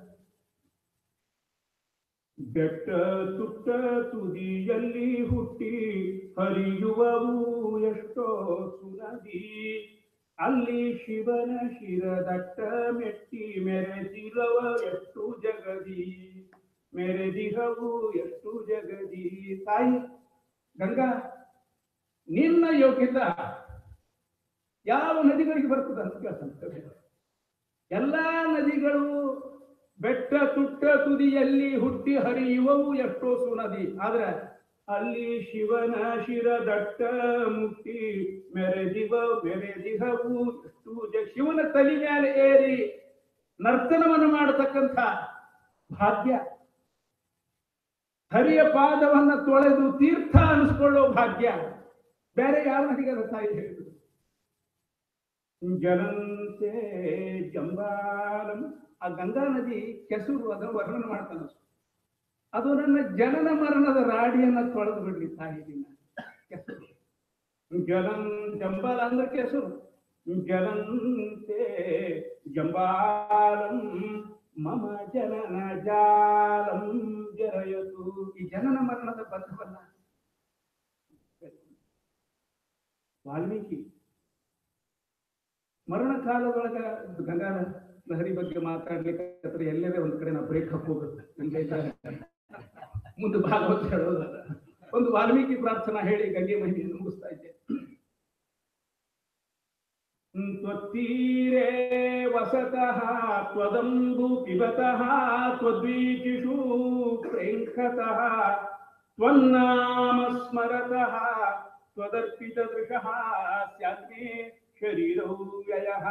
[SPEAKER 2] ಬೆಟ್ಟ ತುಟ್ಟ ತುದಿಯಲ್ಲಿ ಹುಟ್ಟಿ ಹರಿಯುವವು ಎಷ್ಟೋ ಸುನದಿ ಅಲ್ಲಿ ಶಿವನ ಶಿರದಟ್ಟ ಮೆಟ್ಟಿ ಮೆರೆದಿರವ ಎಷ್ಟು ಜಗದಿ ಮೆರೆದಿರವು ಎಷ್ಟು ಜಗದಿ ತಾಯಿ ಗಂಗಾ ನಿನ್ನ ಯೋಗ್ಯತ ಯಾವ ನದಿಗಳಿಗೆ ಬರ್ತದೆ ಅಂತ ಕೇಳ್ತಾನೆ ಎಲ್ಲಾ ನದಿಗಳು ಬೆಟ್ಟ ತುಟ್ಟ ತುದಿಯಲ್ಲಿ ಹುಟ್ಟಿ ಹರಿಯುವವು ಎಷ್ಟೋ ಸುನದಿ ಆದ್ರೆ ಅಲ್ಲಿ ಶಿವನ ಶಿರ ದಟ್ಟ ಮುಟ್ಟಿ ಮೆರೆದಿವ ಮೆರೆದಿಹವು ಎಷ್ಟು ಜ ಶಿವನ ತಲೆ ಮೇಲೆ ಏರಿ ನರ್ತನವನ್ನು ಮಾಡತಕ್ಕಂಥ ಭಾಗ್ಯ ಹರಿಯ ಪಾದವನ್ನ ತೊಳೆದು ತೀರ್ಥ ಅನಿಸ್ಕೊಳ್ಳೋ ಭಾಗ್ಯ ಬೇರೆ ಯಾವ ನದಿಗೆ ಅದು ತಾಯಿ ಹೇಳಿದ್ರು ಜಲಂತೆ ಜಂಬಾಲಂ ಆ ಗಂಗಾ ನದಿ ಕೆಸರು ಅದನ್ನು ವರ್ಣನೆ ಮಾಡ್ತಾನೆ ಅದು ನನ್ನ ಜನನ ಮರಣದ ರಾಡಿಯನ್ನ ತೊಳೆದು ಬಿಡ್ಲಿ ತಾಯಿ ದಿನ ಕೆಸರು ಜಲಂ ಜಂಬಾಲ ಅಂದ್ರೆ ಕೆಸರು ಜಲಂತೆ ಜಂಬಾಲಂ ಮಮ ಜನನ ಜಾಲಂ ಜರಯತು ಈ ಜನನ ಮರಣದ ಬಂಧವನ್ನ ವಾಲ್ಮೀಕಿ ಮರಣ ಕಾಲದೊಳಗ ಗಂಗಾ ಲಹರಿ ಬಗ್ಗೆ ಮಾತಾಡ್ಲಿಕ್ಕೆ ಎಲ್ಲರೇ ಒಂದ್ ಕಡೆ ನಾವು ಬ್ರೇಕ್ ಹಾಕೋಬೇಕು ಹಂಗೆ ಇದ್ರೆ ಮುಂದೆ ಭಾಗವತ ಹೇಳೋದಲ್ಲ ಒಂದು ವಾಲ್ಮೀಕಿ ಪ್ರಾರ್ಥನಾ ಹೇಳಿ ಗಂಗೆ ಮಹಿಮೆಯನ್ನು ಮುಗಿಸ್ತಾ ಇದ್ದೆ ತ್ವತ್ತೀರೇ ವಸತಃ ತ್ವದಂಬು ಪಿಬತಃ ತ್ವದ್ವೀಚಿಷು ಪ್ರೇಂಖತಃ ತ್ವನ್ನಾಮ ಸ್ಮರತಃ ತ್ವದರ್ಪಿತ ದೃಶಃ ಸ್ಯಾನ್ಮೇ ಶರೀರೌ ವ್ಯಯಃ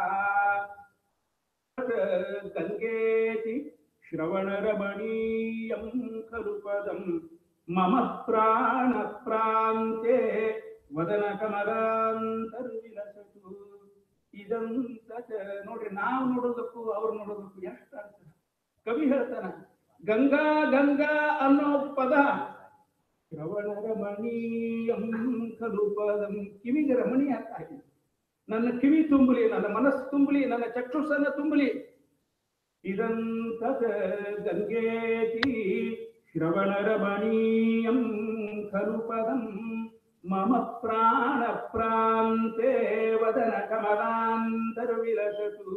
[SPEAKER 2] ಗಂಗೇತಿ ಶ್ರವಣರಮಣೀಯಂ ಖಲು ಪದಂ ಮಮ ಪ್ರಾಣ ಪ್ರಾಂತೆ ವದನ ಕಮಲಾಂತರ್ವಿಲಸತು ಇದಂತ ನೋಡ್ರಿ ನಾವು ನೋಡೋದಕ್ಕೂ ಅವ್ರು ನೋಡೋದಕ್ಕೂ ಎಷ್ಟು ಅರ್ಥ ಕವಿ ಹೇಳ್ತಾನ ಗಂಗಾ ಗಂಗಾ ಅನ್ನೋ ಪದ ಶ್ರವಣ ರಮಣೀಯಂ ಖಲು ಪದಂ ಕಿವಿಗೆ ರಮಣೀಯ ಅಂತ ಆಗಿದೆ ನನ್ನ ಕಿವಿ ತುಂಬಲಿ ನನ್ನ ಮನಸ್ಸು ತುಂಬಲಿ ನನ್ನ ಚಕ್ಷುಸನ್ನ ತುಂಬಲಿ ಇದಂತ ಗಂಗೇತಿ ಶ್ರವಣ ರಮಣೀಯಂ ಖಲು ಪದಂ ಮಮ ಪ್ರಾಣ ಪ್ರಾಂತೆ ವದನ ಕಮಲಾಂತರ್ವಿಲಸತು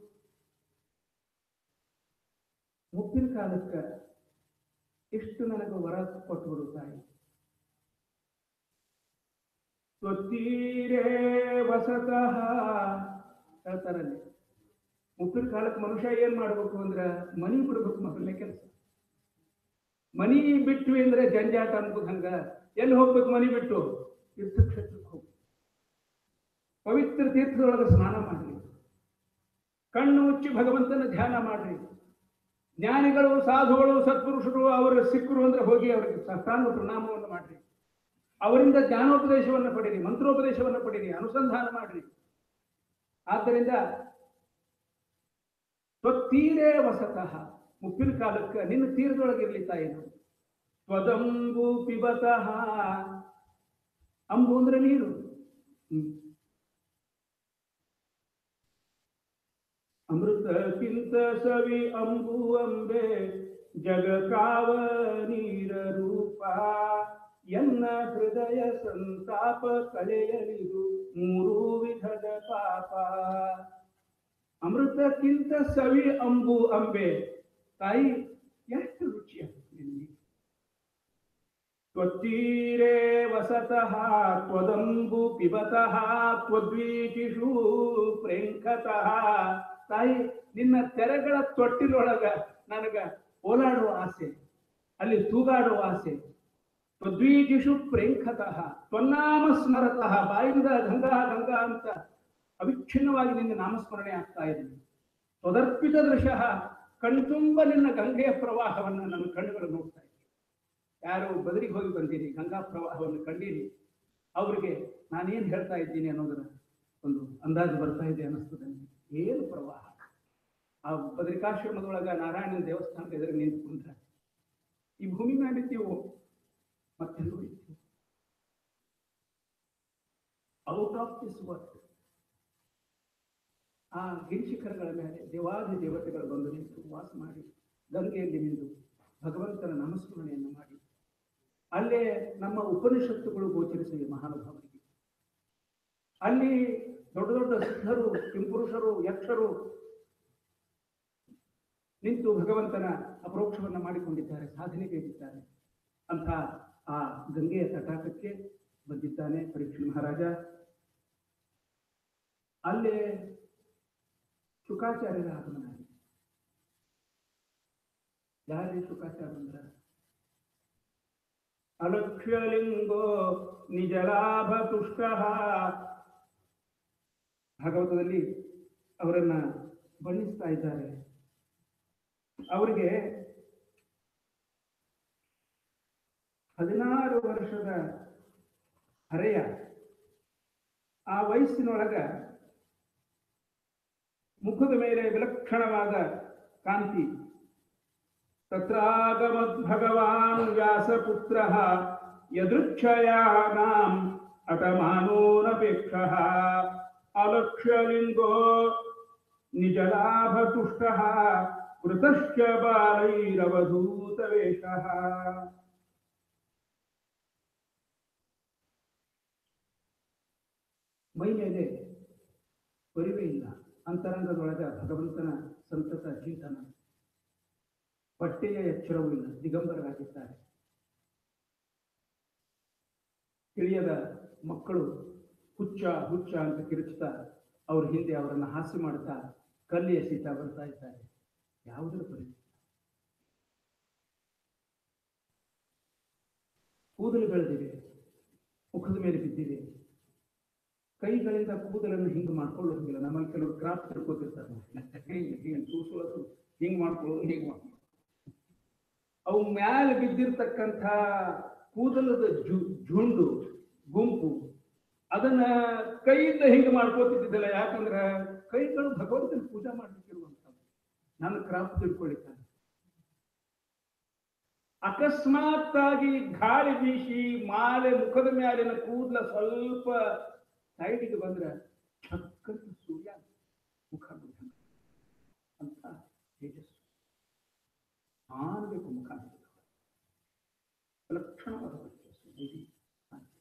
[SPEAKER 2] ಮುಪ್ಪಿನ ಕಾಲಕ್ಕ ಇಷ್ಟು ನನಗೆ ವರ ಕೊಟ್ಟು ತಾಯಿ ತ್ವತ್ತೀರೇ ವಸತಃ ಹೇಳ್ತಾರಲ್ಲಿ ಮುಪ್ಪಿನ ಕಾಲಕ್ಕೆ ಮನುಷ್ಯ ಏನ್ ಮಾಡ್ಬೇಕು ಅಂದ್ರ ಮನಿ ಬಿಡ್ಬೇಕು ಮೊದಲನೇ ಕೆಲಸ ಮನಿ ಬಿಟ್ವಿ ಅಂದ್ರೆ ಜಂಜಾಟ ಅನ್ಬೇಕು ಹಂಗ ಎಲ್ಲಿ ಹೋಗ್ಬೇಕು ಮನಿ ಬಿಟ್ಟು ತೀರ್ಥಕ್ಷೇತ್ರಕ್ಕೆ ಹೋಗ್ಬೇಕು ಪವಿತ್ರ ತೀರ್ಥದೊಳಗೆ ಸ್ನಾನ ಮಾಡ್ರಿ ಕಣ್ಣು ಮುಚ್ಚಿ ಭಗವಂತನ ಧ್ಯಾನ ಮಾಡ್ರಿ ಜ್ಞಾನಿಗಳು ಸಾಧುಗಳು ಸತ್ಪುರುಷರು ಅವರ ಸಿಕ್ಕರು ಅಂದ್ರೆ ಹೋಗಿ ಅವರಿಗೆ ಸಾಷ್ಟಾಂಗ ಪ್ರಣಾಮವನ್ನು ಮಾಡ್ರಿ ಅವರಿಂದ ಜ್ಞಾನೋಪದೇಶವನ್ನು ಪಡೀರಿ ಮಂತ್ರೋಪದೇಶವನ್ನು ಪಡೀರಿ ಅನುಸಂಧಾನ ಮಾಡ್ರಿ ಆದ್ದರಿಂದ ತ್ವತ್ತೀರೇ ವಸತಃ ಮುಪ್ಪಿನ ಕಾಲಕ್ಕೆ ನಿನ್ನ ತೀರದೊಳಗಿರ್ಲಿ ತಾಯಿನು ತ್ವದಂಬು ಪಿಬತಃ ಅಂಬು ಅಂದ್ರೆ ನೀರು ಹ್ಮ್. ಅಮೃತಕ್ಕಿಂತ ಸವಿ ಅಂಬು ಅಂಬೆ ಜಗಕಾವ ನೀರ ರೂಪ ಎನ್ನ ಹೃದಯ ಸಂತಾಪ ಕಳೆಯಲಿದು ಮೂರು ವಿಧದ ಪಾಪ ಅಮೃತಕ್ಕಿಂತ ಸವಿ ಅಂಬು ಅಂಬೆ ತಾಯಿ ಎಷ್ಟು ರುಚಿಯಾಗುತ್ತೆ ನಿನಗೆ ತ್ವತ್ತೀರೇ ವಸತಃ ತ್ವದಂಬು ಪಿಬತಃ ತ್ವದ್ವೀಟಿಷು ಪ್ರೇಂಖತಃ ತಾಯಿ ನಿನ್ನ ತೆರೆಗಳ ತೊಟ್ಟಿಲೊಳಗ ನನಗ ಓಲಾಡುವ ಆಸೆ ಅಲ್ಲಿ ತೂಗಾಡುವ ಆಸೆ ತ್ವದ್ವೀಟಿಷು ಪ್ರೇಂಖತಃ ತ್ವನ್ನಾಮ ಸ್ಮರತಃ ಬಾಯಿಂದ ಗಂಗಾ ಗಂಗಾ ಅಂತ ಅವಿಚ್ಛಿನ್ನವಾಗಿ ನಿನ್ನ ನಾಮಸ್ಮರಣೆ ಆಗ್ತಾ ಇದೆ ತ್ವದರ್ಪಿತ ದೃಶ್ಯ ಕಣ್ತುಂಬ ನಿನ್ನ ಗಂಗೆಯ ಪ್ರವಾಹವನ್ನು ನನ್ನ ಕಣ್ಣುಗಳು ನೋಡ್ತಾ ಇವೆ ಯಾರು ಬದರಿಗೆ ಹೋಗಿ ಬಂದೀರಿ ಗಂಗಾ ಪ್ರವಾಹವನ್ನು ಕಂಡೀರಿ ಅವ್ರಿಗೆ ನಾನೇನ್ ಹೇಳ್ತಾ ಇದ್ದೀನಿ ಅನ್ನೋದರ ಒಂದು ಅಂದಾಜು ಬರ್ತಾ ಇದೆ ಅನ್ನಿಸ್ತದೆ ನನಗೆ. ಏನು ಪ್ರವಾಹ ಆ ಬದರಿಕಾಶ್ರಮದೊಳಗ ನಾರಾಯಣನ ದೇವಸ್ಥಾನದ ಎದುರು ನಿಂತ್ಕೊಂಡ್ರೆ ಈ ಭೂಮಿ ಮೇಲಿದ್ದೀವು ಮತ್ತೆಲ್ಲೂ ಇದ್ದೀವಿ ಔಟ್ ಆಫ್ ದಿಸ್ ವರ್ಲ್ಡ್ ಆ ಗಿರಿಶಿಖರಗಳ ಮೇಲೆ ದೇವಾದಿ ದೇವತೆಗಳು ಬಂದು ನಿಂತು ವಾಸ ಮಾಡಿ ಗಂಗೆಯಲ್ಲಿ ನಿಂತು ಭಗವಂತನ ನಾಮಸ್ಮರಣೆಯನ್ನು ಮಾಡಿ ಅಲ್ಲೇ ನಮ್ಮ ಉಪನಿಷತ್ತುಗಳು ಗೋಚರಿಸಿವೆ ಮಹಾನುಭಾವರಿಗೆ ಅಲ್ಲಿ ದೊಡ್ಡ ದೊಡ್ಡ ಸಿದ್ಧರು ಕಿಂಪುರುಷರು ಯಕ್ಷರು ನಿಂತು ಭಗವಂತನ ಅಪರೋಕ್ಷವನ್ನ ಮಾಡಿಕೊಂಡಿದ್ದಾರೆ ಸಾಧನೆಗೈದಿದ್ದಾರೆ ಅಂತ ಆ ಗಂಗೆಯ ತಟಾಕಕ್ಕೆ ಬಂದಿದ್ದಾನೆ ಪರೀಕ್ಷೆ ಮಹಾರಾಜ ಅಲ್ಲೇ ಶುಕಾಚಾರ್ಯರ ಆಗಮನ ಆಗಿದೆ ಯಾರೇ ಶುಕಾಚಾರ್ಯ ಅಂದ್ರ ಅಲಕ್ಷ್ಯಲಿಂಗೋ ನಿಜಲಾಭ ತುಷ್ಟ ಭಾಗವತದಲ್ಲಿ ಅವರನ್ನ ಬಣ್ಣಿಸ್ತಾ ಇದ್ದಾರೆ ಅವರಿಗೆ ಹದಿನಾರು ವರ್ಷದ ಹರೆಯ ಆ ವಯಸ್ಸಿನೊಳಗ ಮುಖದ ಮೇಲೆ ವಿಲಕ್ಷಣವಾದ ಕಾಂತಿ ತತ್ರಾಗಮದ್ ಭಗವಾನ್ ವ್ಯಾಸಪುತ್ರ ಯದೃಚ್ಛಯಾನಾಂ ಅಟಮಾನೋನಪೇಕ್ಷ ಅಲಕ್ಷ್ಯಲಿಂಗೋ ನಿಜಲಾಭತುಷ್ಟ ಕೃತಶ್ಚ ಬಾಲೈರವಧೂತ ಮೈ ಮೇಲೆ ಪರಿವೆ ಇಲ್ಲ ಅಂತರಂಗದೊಳಗ ಭಗವಂತನ ಸಂತತ ಚಿಂತನ ಬಟ್ಟೆಯ ಎಚ್ಚರವೂ ಇಲ್ಲ ದಿಗಂಬರರಾಗಿದ್ದಾರೆ ತಿಳಿಯದ ಮಕ್ಕಳು ಹುಚ್ಚ ಹುಚ್ಚ ಅಂತ ಕಿರುಚುತ್ತಾ ಅವ್ರ ಹಿಂದೆ ಅವರನ್ನ ಹಾಸ್ಯ ಮಾಡ್ತಾ ಕಲ್ಲಿ ಎಸೀತಾ ಬರ್ತಾ ಇದ್ದಾರೆ ಯಾವುದರ ಪರಿಸ್ಥಿತಿ ಕೂದಲು ಬೆಳೆದಿವೆ ಮುಖದ ಮೇಲೆ ಬಿದ್ದಿವೆ ಕೈಗಳಿಂದ ಕೂದಲನ್ನು ಹಿಂಗೆ ಮಾಡ್ಕೊಳ್ಳೋದಿಲ್ಲ ನಮ್ಮಲ್ಲಿ ಕೆಲವರು ಕ್ರಾಫ್ಟ್ ತಿಳ್ಕೊತಿರ್ತಾರೆ ಹಿಂಗೆ ಹಿಂಗೆ ತೂಸೋದು ಹಿಂಗೆ ಮಾಡ್ಕೊಳ್ಳೋದು ಹಿಂಗೆ ಮಾಡ್ಕೊಳ್ಳೋದು ಅವು ಮ್ಯಾಲೆ ಬಿದ್ದಿರ್ತಕ್ಕಂಥ ಕೂದಲದ ಜು ಜುಂಡು ಗುಂಪು ಅದನ್ನ ಕೈಯಿಂದ ಹಿಂಗೆ ಮಾಡ್ಕೋತಿದ್ದಿಲ್ಲ ಯಾಕಂದ್ರೆ ಕೈಗಳು ಭಗವಂತನ ಪೂಜಾ ಮಾಡ್ಲಿಕ್ಕಿರುವಂಥದ್ದು ನನ್ನ ಕ್ರಾಫ್ಟ್ ತಿಳ್ಕೊಳ್ಳಿಕ್ಕಾಗ ಅಕಸ್ಮಾತ್ ಆಗಿ ಗಾಳಿ ಬೀಸಿ ಮಾಲೆ ಮುಖದ ಮ್ಯಾಲಿನ ಕೂದಲ ಸ್ವಲ್ಪ ಸೈಡಿಗೆ ಬಂದ್ರೆ ಚಕ್ಕಂತ ಸೂರ್ಯ ಮುಖ ಬಿಡ್ತಾನೆ. ಅಂತ ತೇಜಸ್ಸು ಆನ್ಬೇಕು ಮುಖ ಲಕ್ಷಣವಾದ ವರ್ಚಸ್ಸು ಇದು ಕಾಂತಿ.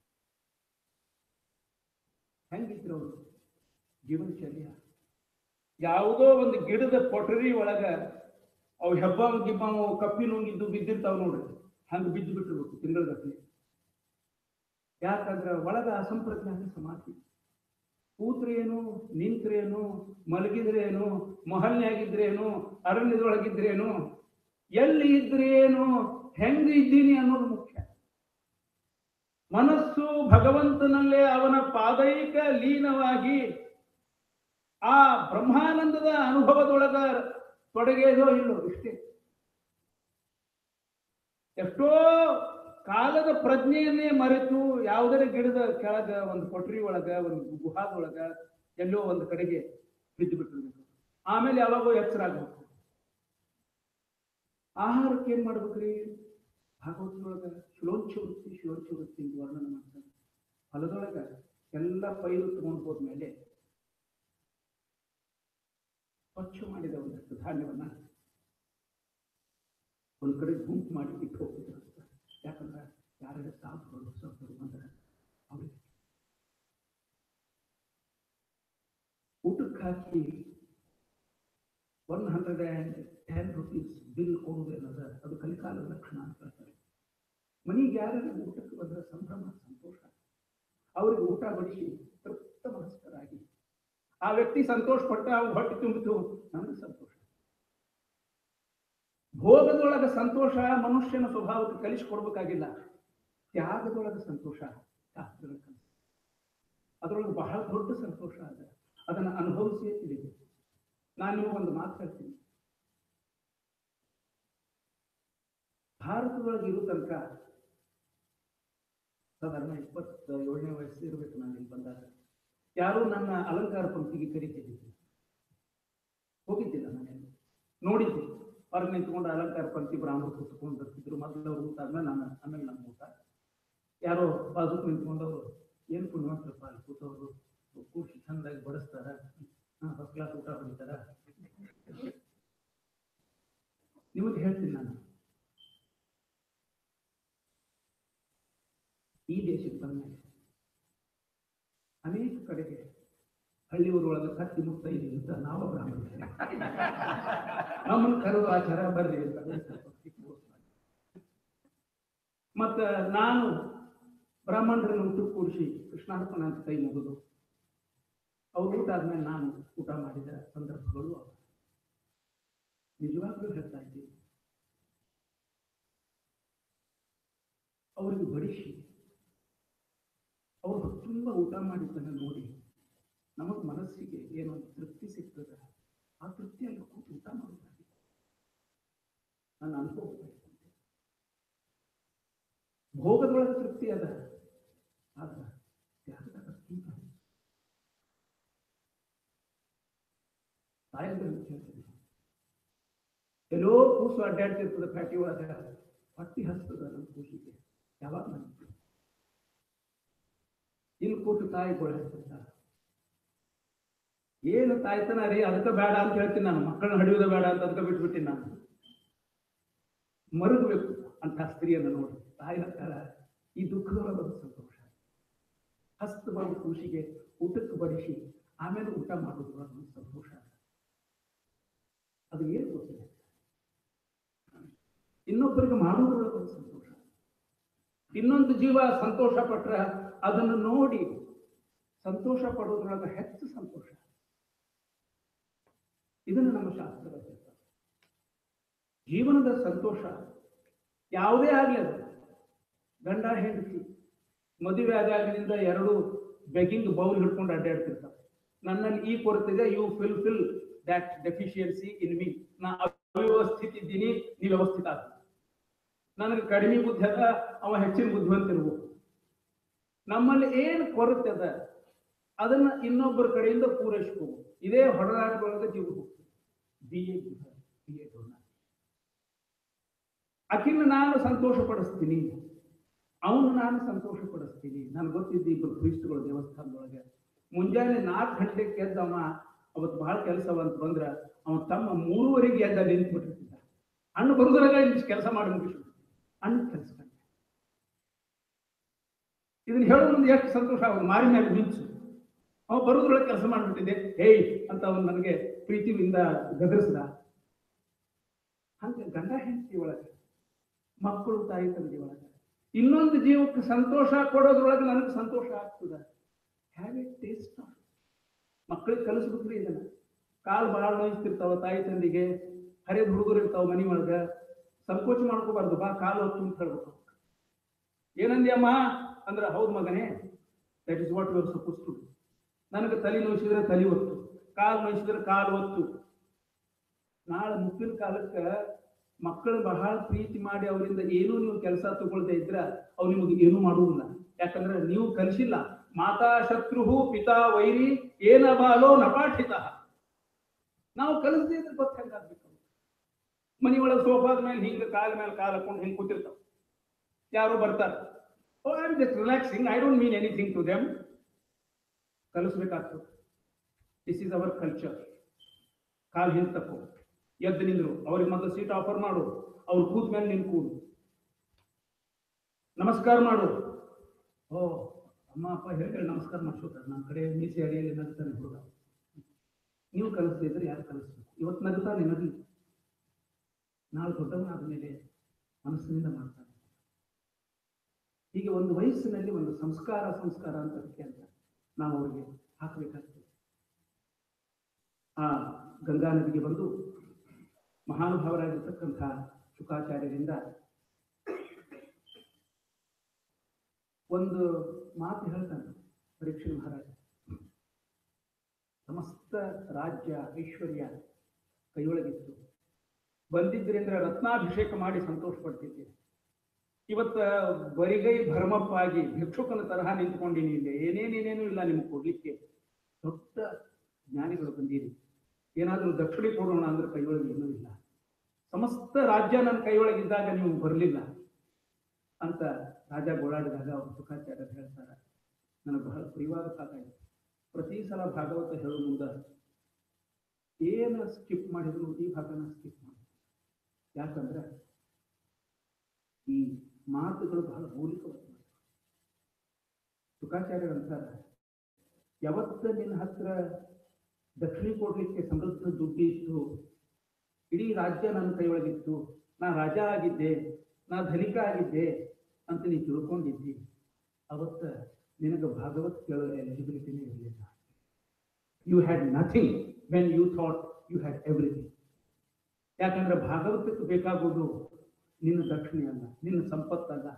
[SPEAKER 2] ಹೆಂಗಿದ್ರು ಅವರು ಜೀವನಚರ್ಯ ಯಾವುದೋ ಒಂದು ಗಿಡದ ಕೊಠರಿ ಒಳಗ ಅವು ಹೆಬ್ಬಾವ್ ಗಿಬ್ಬಾವ್ ಕಪ್ಪಿ ನುಂಗಿದ್ದು ಬಿದ್ದಿರ್ತಾವ ನೋಡ್ರಿ ಹಂಗ ಬಿದ್ದು ಬಿಟ್ಟಿರ್ಬೇಕು ತಿಂಗಳಗಟ್ಟಲೆ ಯಾಕಂದ್ರೆ ಒಳಗ ಅಸಂಪ್ರಜ್ಞಾನ ಸಮಾಧಿ ಕೂತ್ರೇನು ನಿಂತ್ರೇನು ಮಲಗಿದ್ರೇನು ಮೊಹಲ್ನಾಗಿದ್ರೇನು ಅರಣ್ಯದೊಳಗಿದ್ರೇನು ಎಲ್ಲಿ ಇದ್ರೇನು ಹೆಂಗ ಇದ್ದೀನಿ ಅನ್ನೋದು ಮುಖ್ಯ ಮನಸ್ಸು ಭಗವಂತನಲ್ಲೇ ಅವನ ಪಾದೈಕ ಲೀನವಾಗಿ ಆ ಬ್ರಹ್ಮಾನಂದದ ಅನುಭವದೊಳಗ ತೊಡಗೇದೋ ಇಲ್ಲೋ ಇಷ್ಟೇ ಎಷ್ಟೋ ಕಾಲದ ಪ್ರಜ್ಞೆಯನ್ನೇ ಮರೆತು ಯಾವುದರ ಗಿಡದ ಕೆಳಗ ಒಂದು ಕೊಟ್ರಿ ಒಳಗ ಒಂದು ಗುಹಾದೊಳಗ ಎಲ್ಲೋ ಒಂದು ಕಡೆಗೆ ಬಿದ್ದು ಬಿಟ್ಟಿರ್ಬೇಕು ಆಮೇಲೆ ಯಾವಾಗೋ ಎಚ್ಚರ ಆಗ್ಬೇಕು ಆಹಾರಕ್ಕೆ ಏನ್ ಮಾಡ್ಬೇಕ್ರಿ ಭಾಗವತದೊಳಗ ಶ್ಲೋಚ್ಛ ವೃತ್ತಿ ಶ್ಲೋಚ್ಛ ವೃತ್ತಿ ಅಂತ ವರ್ಣನೆ ಮಾಡ್ತಾರೆ ಹೊಲದೊಳಗ ಎಲ್ಲ ಪೈರು ತಗೊಂಡು ಹೋದ್ಮೇಲೆ ಸ್ವಚ್ಛ ಮಾಡಿದ ಒಂದಷ್ಟು ಧಾನ್ಯವನ್ನ ಒಂದ್ ಕಡೆ ಗುಂಪು ಮಾಡಿ ಇಟ್ಟು ಹೋಗ್ತಿದ್ರು ಯಾಕಂದ್ರೆ ಯಾರ್ಯಾರು ಸಾಧುಗಳು ಸತ್ತರು ಅಂದ್ರೆ ಅವ್ರಿಗೆ ಊಟಕ್ಕೆ ಹಾಕಿ one hundred and ten rupees bill ಕೊಡುವುದೇನದ ಅದು ಕಲಿಕಾಲದ ಲಕ್ಷಣ ಅಂತ ಹೇಳ್ತಾರೆ ಮನೆಗೆ ಯಾರು ಊಟಕ್ಕೆ ಬಂದ್ರೆ ಸಂಭ್ರಮ ಸಂತೋಷ ಅವ್ರಿಗೆ ಊಟ ಬಡಿಸಿ ತೃಪ್ತ ಮನಸ್ಕರಾಗಿ ಆ ವ್ಯಕ್ತಿ ಸಂತೋಷ ಪಟ್ಟ ಅವ್ನು ಹೊಟ್ಟೆ ತುಂಬಿತು ನನಗೆ ಸಂತೋಷ ಭೋಗದೊಳಗ ಸಂತೋಷ ಮನುಷ್ಯನ ಸ್ವಭಾವಕ್ಕೆ ಕಲಿಸಿಕೊಡ್ಬೇಕಾಗಿಲ್ಲ ತ್ಯಾಗದೊಳಗ ಸಂತೋಷ ಶಾಸ್ತ್ರಗಳ ಕಲಿಸಿ ಅದರೊಳಗೆ ಬಹಳ ದೊಡ್ಡ ಸಂತೋಷ ಅದ ಅದನ್ನು ಅನುಭವಿಸಿಯೇ ತಿಳಿಬೇಕು ನಾನು ನಿಮಗೆ ಒಂದು ಮಾತು ಹೇಳ್ತೀನಿ ಭಾರತದೊಳಗೆ ಇರೋ ತನಕ ಸಾಧಾರಣ ಇಪ್ಪತ್ತ ಏಳನೇ ವಯಸ್ಸು ಇರಬೇಕು ನಾನು ಇಲ್ಲಿ ಬಂದಾಗ ಯಾರೂ ನನ್ನ ಅಲಂಕಾರ ಪಂಕ್ತಿಗೆ ಕರಿತಿದ್ದಿಲ್ಲ ಹೋಗಿದ್ದಿಲ್ಲ ನಾನು ನೋಡಿದ್ದೆ ಹೊರಗೆ ನಿಂತ್ಕೊಂಡು ಅಲಂಕಾರ ಪಂಕ್ತಿ ಬ್ರಾಹ್ಮಣರು ಕೂತ್ಕೊಂಡು ಬರ್ತಿದ್ರು ಮೊದಲು ಅವ್ರು ಊಟ ಆದ್ಮೇಲೆ ನಾನು ಆಮೇಲೆ ನಮ್ಮ ಊಟ ಯಾರೋ ಬಾಜುಕ್ ನಿಂತ್ಕೊಂಡವರು ಏನು ಪುಣ್ಯವಂತರಪ್ಪ ಅಲ್ಲಿ ಕೂತವರು ಕೂರ್ಸಿ ಚಂದಾಗಿ ಬಡಿಸ್ತಾರ ಫಸ್ಟ್ ಕ್ಲಾಸ್ ಊಟ ಹೊಡಿತಾರ ನಿಮಗೆ ಹೇಳ್ತೀನಿ ನಾನು ಈ ದೇಶಕ್ಕೆ ಬಂದ ಅನೇಕ ಕಡೆಗೆ ಹಳ್ಳಿ ಊರೊಳಗೆ ಕತ್ತಿ ಮುಕ್ತ ಇದೆ ಅಂತ ನಾವು ಬ್ರಾಹ್ಮಣರು ನಮ್ಮನ್ನು ಕರೆದು ಆಚಾರ ಬರ್ರಿ ಅಂತ ಮತ್ತ ನಾನು ಬ್ರಾಹ್ಮಣರನ್ನು ಊಟಕ್ಕೆ ಕೂಡಿಸಿ ಕೃಷ್ಣಾರ್ಪಣ ಅಂತ ಕೈ ಮುಗಿದು ಅವ್ರು ಊಟ ಆದ್ಮೇಲೆ ನಾನು ಊಟ ಮಾಡಿದ ಸಂದರ್ಭಗಳು ಅವು. ನಿಜವಾಗ್ಲೂ ಹೇಳ್ತಾ ಇದ್ದೀನಿ ಅವರಿಗೆ ಬಡಿಸಿ ಅವರು ತುಂಬ ಊಟ ಮಾಡಿದ್ದನ್ನು ನೋಡಿ ನಮಗೆ ಮನಸ್ಸಿಗೆ ಏನೋ ಒಂದು ತೃಪ್ತಿ ಸಿಗ್ತದೆ ಆ ತೃಪ್ತಿಯಲ್ಲಿ ಕೂತು ಊಟ ಮಾಡೋದಾಗಿ ನನ್ನ ಅನುಭವ ಹೇಳ್ಕೊಂಡೆ. ಭೋಗದೊಳಗೆ ತೃಪ್ತಿ ಅದ ಆದ್ರೆ ತ್ಯಾಗದಾಗ ತುಂಬ ತಾಯಿಗಳನ್ನು ಕೇಳ್ತೀನಿ ಎಲ್ಲೋ ಕೂಸು ಅಡ್ಡಾಡ್ತಿರ್ತದೆ ಫ್ಯಾಟಿ ಒಳಗ ಹೊಟ್ಟಿ ಹಸ್ತದ ನಮ್ಮ ಕೂಸಿಗೆ ಯಾವಾಗ ನನಗೆ ಇಲ್ಲಿ ಕೂತು ತಾಯಿ ಗೊಳಿಸ್ತಿದ್ದ ಏನು ತಾಯ್ತನ ರೀ ಅದಕ್ಕೆ ಬೇಡ ಅಂತ ಹೇಳ್ತೀನಿ ನಾನು ಮಕ್ಕಳನ್ನ ಹಡಿಯೋದ ಬೇಡ ಅಂತ ಅದಕ್ಕೆ ಬಿಟ್ಬಿಟ್ಟಿನಿ ನಾನು ಮರುಗಬೇಕು ಅಂತ ಸ್ತ್ರೀಯನ್ನು ನೋಡಿ ತಾಯಿ ಹತ್ತಾರ ಈ ದುಃಖದೊಳಗೆ ಒಂದು ಸಂತೋಷ ಹಸ್ತ ಬಂದು ಖುಷಿಗೆ ಊಟಕ್ಕೆ ಬಡಿಸಿ ಆಮೇಲೆ ಊಟ ಮಾಡೋದು ಒಂದು ಸಂತೋಷ ಅದು ಏನು ಗೊತ್ತಿಲ್ಲ ಇನ್ನೊಬ್ಬರಿಗೆ ಮಾಡೋದ್ರೊಳಗೆ ಒಂದು ಸಂತೋಷ ಇನ್ನೊಂದು ಜೀವ ಸಂತೋಷ ಪಟ್ರ ಅದನ್ನು ನೋಡಿ ಸಂತೋಷ ಪಡೋದ್ರೊಳಗೆ ಹೆಚ್ಚು ಸಂತೋಷ ಇದನ್ನು ನಮ್ಮ ಶಾಸ್ತ್ರಗಳು ಹೇಳ್ತಾರೆ ಜೀವನದ ಸಂತೋಷ ಯಾವುದೇ ಆಗಲಿ ಅದು ಗಂಡ ಹೆಂಡತಿ ಮದುವೆ ಆದಾಗಿನಿಂದ ಎರಡು ಬೆಗಿಂಗ್ ಬೌಲ್ ಹಿಡ್ಕೊಂಡು ಅಡ್ಡಾಡ್ತಿರ್ತಾರೆ ನನ್ನಲ್ಲಿ ಈ ಕೊರತೆ ಇದೆ you fill fill that deficiency in me ನಾ ಅವ್ಯವಸ್ಥಿತ ಇದ್ದೀನಿ ನೀ ವ್ಯವಸ್ಥಿತ ಆಗ ನನಗೆ ಕಡಿಮೆ ಬುದ್ಧಿ ಅದ ಅವ ಹೆಚ್ಚಿನ ಬುದ್ಧಿವಂತ ಇರ್ಬೇಕು ನಮ್ಮಲ್ಲಿ ಏನು ಕೊರತೆ ಅದ ಅದನ್ನ ಇನ್ನೊಬ್ಬರ ಕಡೆಯಿಂದ ಪೂರೈಸ್ಕೋಬೇಕು ಇದೇ ಹೊಡೆದಾಟದೊಳಗೆ ಜೀವ ಹೋಗ್ತದೆ ಬಿ ಎ ಬಿ ಎ ಆಕಿನ ನಾನು ಸಂತೋಷ ಪಡಿಸ್ತೀನಿ ಅವನು ನಾನು ಸಂತೋಷ ಪಡಿಸ್ತೀನಿ ನನಗೆ ಗೊತ್ತಿದ್ದು ಇಬ್ಬರು ಕ್ರಿಸ್ತಗಳು ದೇವಸ್ಥಾನದೊಳಗೆ ಮುಂಜಾನೆ ನಾಲ್ಕು ಗಂಟೆಗೆ ಎದ್ದ ಅವ ಅವತ್ತು ಬಹಳ ಕೆಲಸವಂತ ಬಂದ್ರ ಅವ ತಮ್ಮ ಮೂರುವರೆಗೆ ಎದ್ದ ನಿಂತು ಬಿಟ್ಟಿರ್ತಿದ್ದ ಅಣ್ಣ ಬರುದ್ರಾಗ ಇಷ್ಟು ಕೆಲಸ ಮಾಡಿ ಮುಗಿಸ್ಬಿಟ್ಟು ಅಣ್ಣ ಕೆಲಸ ಕಂಡ ಇದನ್ನ ಹೇಳೋ ಮುಂದೆ ಎಷ್ಟು ಸಂತೋಷ ಅವ್ನು ಮಾರಿ ಮೇಲೆ ಮಿಂಚು ಅವ ಬರುದ್ರೊಳಗೆ ಕೆಲಸ ಮಾಡಿಬಿಟ್ಟಿದ್ದೆ ಹೇಯ್ ಅಂತ ಅವನು ನನಗೆ ಪ್ರೀತಿಯಿಂದ ಗದರಿಸ್ದ ಹಂಗೆ ಗಂಡ ಹೆಂಡತಿ ಒಳಗೆ ಮಕ್ಕಳು ತಾಯಿ ತಂದೆ ಒಳಗೆ ಇನ್ನೊಂದು ಜೀವಕ್ಕೆ ಸಂತೋಷ ಕೊಡೋದ್ರೊಳಗೆ ನನಗೆ ಸಂತೋಷ ಆಗ್ತದ ಹ್ಯಾವ್ ಎ ಟೇಸ್ಟ್ ಮಕ್ಕಳಿಗೆ ಕಲಿಸ್ಬೇಕ್ರಿ ಇದನ್ನ ಕಾಲು ಭಾಳ ನೋಯಿಸ್ತಿರ್ತಾವ ತಾಯಿ ತಂದಿಗೆ ಹರಿದ ಹುಡುಗರು ಇರ್ತಾವ ಮನಿ ಒಳಗ ಸಂಕೋಚ ಮಾಡ್ಕೋಬಾರ್ದು ಬಾ ಕಾಲು ಹೊತ್ತು ಅಂತ ಹೇಳ್ಬೇಕು ಏನಂದ್ಯಮ್ಮ ಅಂದ್ರೆ ಹೌದು ಮಗನೇ that is what your suppose to ನನಗೆ ತಲೆ ನೋಯಿಸಿದ್ರೆ ತಲೆ ಒತ್ತು ಕಾಲು ನೋಯಿಸಿದ್ರೆ ಕಾಲು ಒತ್ತು ನಾಳೆ ಮುಪ್ಪಿನ ಕಾಲಕ್ಕೆ ಮಕ್ಕಳು ಬಹಳ ಪ್ರೀತಿ ಮಾಡಿ ಅವರಿಂದ ಏನೂ ನೀವು ಕೆಲಸ ತಗೊಳ್ದೇ ಇದ್ರ ಅವ್ರು ನಿಮಗೆ ಏನೂ ಮಾಡುವುದಿಲ್ಲ ಯಾಕಂದ್ರೆ ನೀವು ಕಲಿಸಿಲ್ಲ ಮಾತಾ ಶತ್ರು ಪಿತಾ ವೈರಿ ಏನ ಬಾಲೋ ನಪಾಠಿತ ನಾವು ಕಲಿಸದೇ ಇದ್ರೆ ಗೊತ್ತಾಗಬೇಕು ಮನೆಯೊಳಗೆ ಸೋಫಾದ ಮೇಲೆ ಹಿಂಗೆ ಕಾಲ ಮೇಲೆ ಕಾಲ ಹಾಕೊಂಡು ಹಿಂಗೆ ಕೂತಿರ್ತಾವ ಯಾರೋ ಬರ್ತಾರೆ oh I am just relaxing I don't mean anything to them ಕಲಿಸ್ಬೇಕಾಗ್ತದೆ ದಿಸ್ ಈಸ್ ಅವರ್ ಕಲ್ಚರ್ ಕಾಲು ಹಿಂದೆ ತಕ್ಕೋ ಎದ್ದು ನಿಂದ್ರು ಅವ್ರಿಗೆ ಮೊದಲು ಸೀಟ್ ಆಫರ್ ಮಾಡು ಅವ್ರು ಕೂತ ಮೇಲೆ ನಿನ್ ಕೂಡು ನಮಸ್ಕಾರ ಮಾಡು ಓ ಅಮ್ಮ ಅಪ್ಪ ಹೇಳಿ ನಮಸ್ಕಾರ ಮಾಡಿಸ್ಕೊತಾರೆ ನಮ್ಮ ಕಡೆ ಮೀಸೆ ಅಡಿಯಲ್ಲಿ ನಗ್ತಾನೆ ಹುಡುಗ ನೀವು ಕಲಿಸ್ತಿದ್ರೆ ಯಾರು ಕಲಿಸ್ಬೇಕು ಇವತ್ತು ನಗ್ತಾನೆ ನಗಲಿ ನಾಳೆ ದೊಡ್ಡವನಾದ ಮೇಲೆ ಮನಸ್ಸಿನಿಂದ ಮಾಡ್ತಾನೆ ಹೀಗೆ ಒಂದು ವಯಸ್ಸಿನಲ್ಲಿ ಒಂದು ಸಂಸ್ಕಾರ ಸಂಸ್ಕಾರ ಅಂತ ಅದಕ್ಕೆ ಅಂತ ನಾವು ಅವರಿಗೆ ಹಾಕಬೇಕಾಗ್ತದೆ ಆ ಗಂಗಾ ನದಿಗೆ ಬಂದು ಮಹಾನುಭಾವರಾಗಿರ್ತಕ್ಕಂಥ ಶುಕಾಚಾರ್ಯರಿಂದ ಒಂದು ಮಾತು ಹೇಳ್ತಾನೆ ಪರೀಕ್ಷೆ ಮಹಾರಾಜ ಸಮಸ್ತ ರಾಜ್ಯ ಐಶ್ವರ್ಯ ಕೈಯೊಳಗಿತ್ತು ಬಂದಿದ್ದರಿಂದ ರತ್ನಾಭಿಷೇಕ ಮಾಡಿ ಸಂತೋಷ ಪಡ್ತಿದ್ದೆ ಇವತ್ತ ಬರಿಗೈ ಭರಮಪ್ಪಾಗಿ ಭಿಕ್ಷುಕನ ತರಹ ನಿಂತ್ಕೊಂಡಿನಿ ಇಲ್ಲಿ ಏನೇನೇನೇನು ಇಲ್ಲ ನಿಮ್ಗೆ ಕೊಡ್ಲಿಕ್ಕೆ ದೊಡ್ಡ ಜ್ಞಾನಿಗಳು ಬಂದೀರಿ ಏನಾದರೂ ದಕ್ಷಿಣೆ ಕೊಡೋಣ ಅಂದ್ರೆ ಕೈಯೊಳಗೆ ಏನೂ ಇಲ್ಲ ಸಮಸ್ತ ರಾಜ್ಯ ನನ್ನ ಕೈಯೊಳಗಿದ್ದಾಗ ನೀವು ಬರಲಿಲ್ಲ ಅಂತ ರಾಜ ಗೋಳಾಡಿದಾಗ ಅವರು ಸುಖಾಚಾರ್ಯರು ಹೇಳ್ತಾರೆ ನನಗೆ ಬಹಳ ಪ್ರಿಯವಾದ ಸಾಕಾಯಿತು ಪ್ರತಿ ಸಲ ಭಾಗವತ ಹೇಳೋ ಮುಂದೆ ಏನು ಸ್ಕಿಪ್ ಮಾಡಿದ್ರು ಈ ಭಾಗನ ಸ್ಕಿಪ್ ಮಾಡಿ ಯಾಕಂದ್ರೆ ಈ ಮಾತುಗಳು ಬಹಳ ಮೌಲಿಕವಾದ ಮಾತು ಸುಖಾಚಾರ್ಯರು ಅಂತಾರೆ ಯಾವತ್ತ ನಿನ್ನ ಹತ್ರ ದಕ್ಷಿಣ ಕೊಡ್ಲಿಕ್ಕೆ ಸಮೃದ್ಧ ದುಡ್ಡು ಇತ್ತು ಇಡೀ ರಾಜ್ಯ ನನ್ನ ಕೈಯೊಳಗಿತ್ತು ನಾ ರಾಜ ಆಗಿದ್ದೆ ನಾ ಧನಿಕ ಆಗಿದ್ದೆ ಅಂತ ನೀ ತಿಳ್ಕೊಂಡಿದ್ದಿ ಅವತ್ತ ನಿನಗೆ ಭಾಗವತ್ ಕೇಳೋ ಎಲಿಜಿಬಿಲಿಟಿನೇ ಇರಲಿಲ್ಲ you had nothing when you thought you had everything ಯಾಕಂದ್ರೆ ಭಾಗವತಕ್ಕೆ ಬೇಕಾಗೋದು ನಿನ್ನ ದಕ್ಷಿಣೆ ಅಲ್ಲ ನಿನ್ನ ಸಂಪತ್ತಲ್ಲ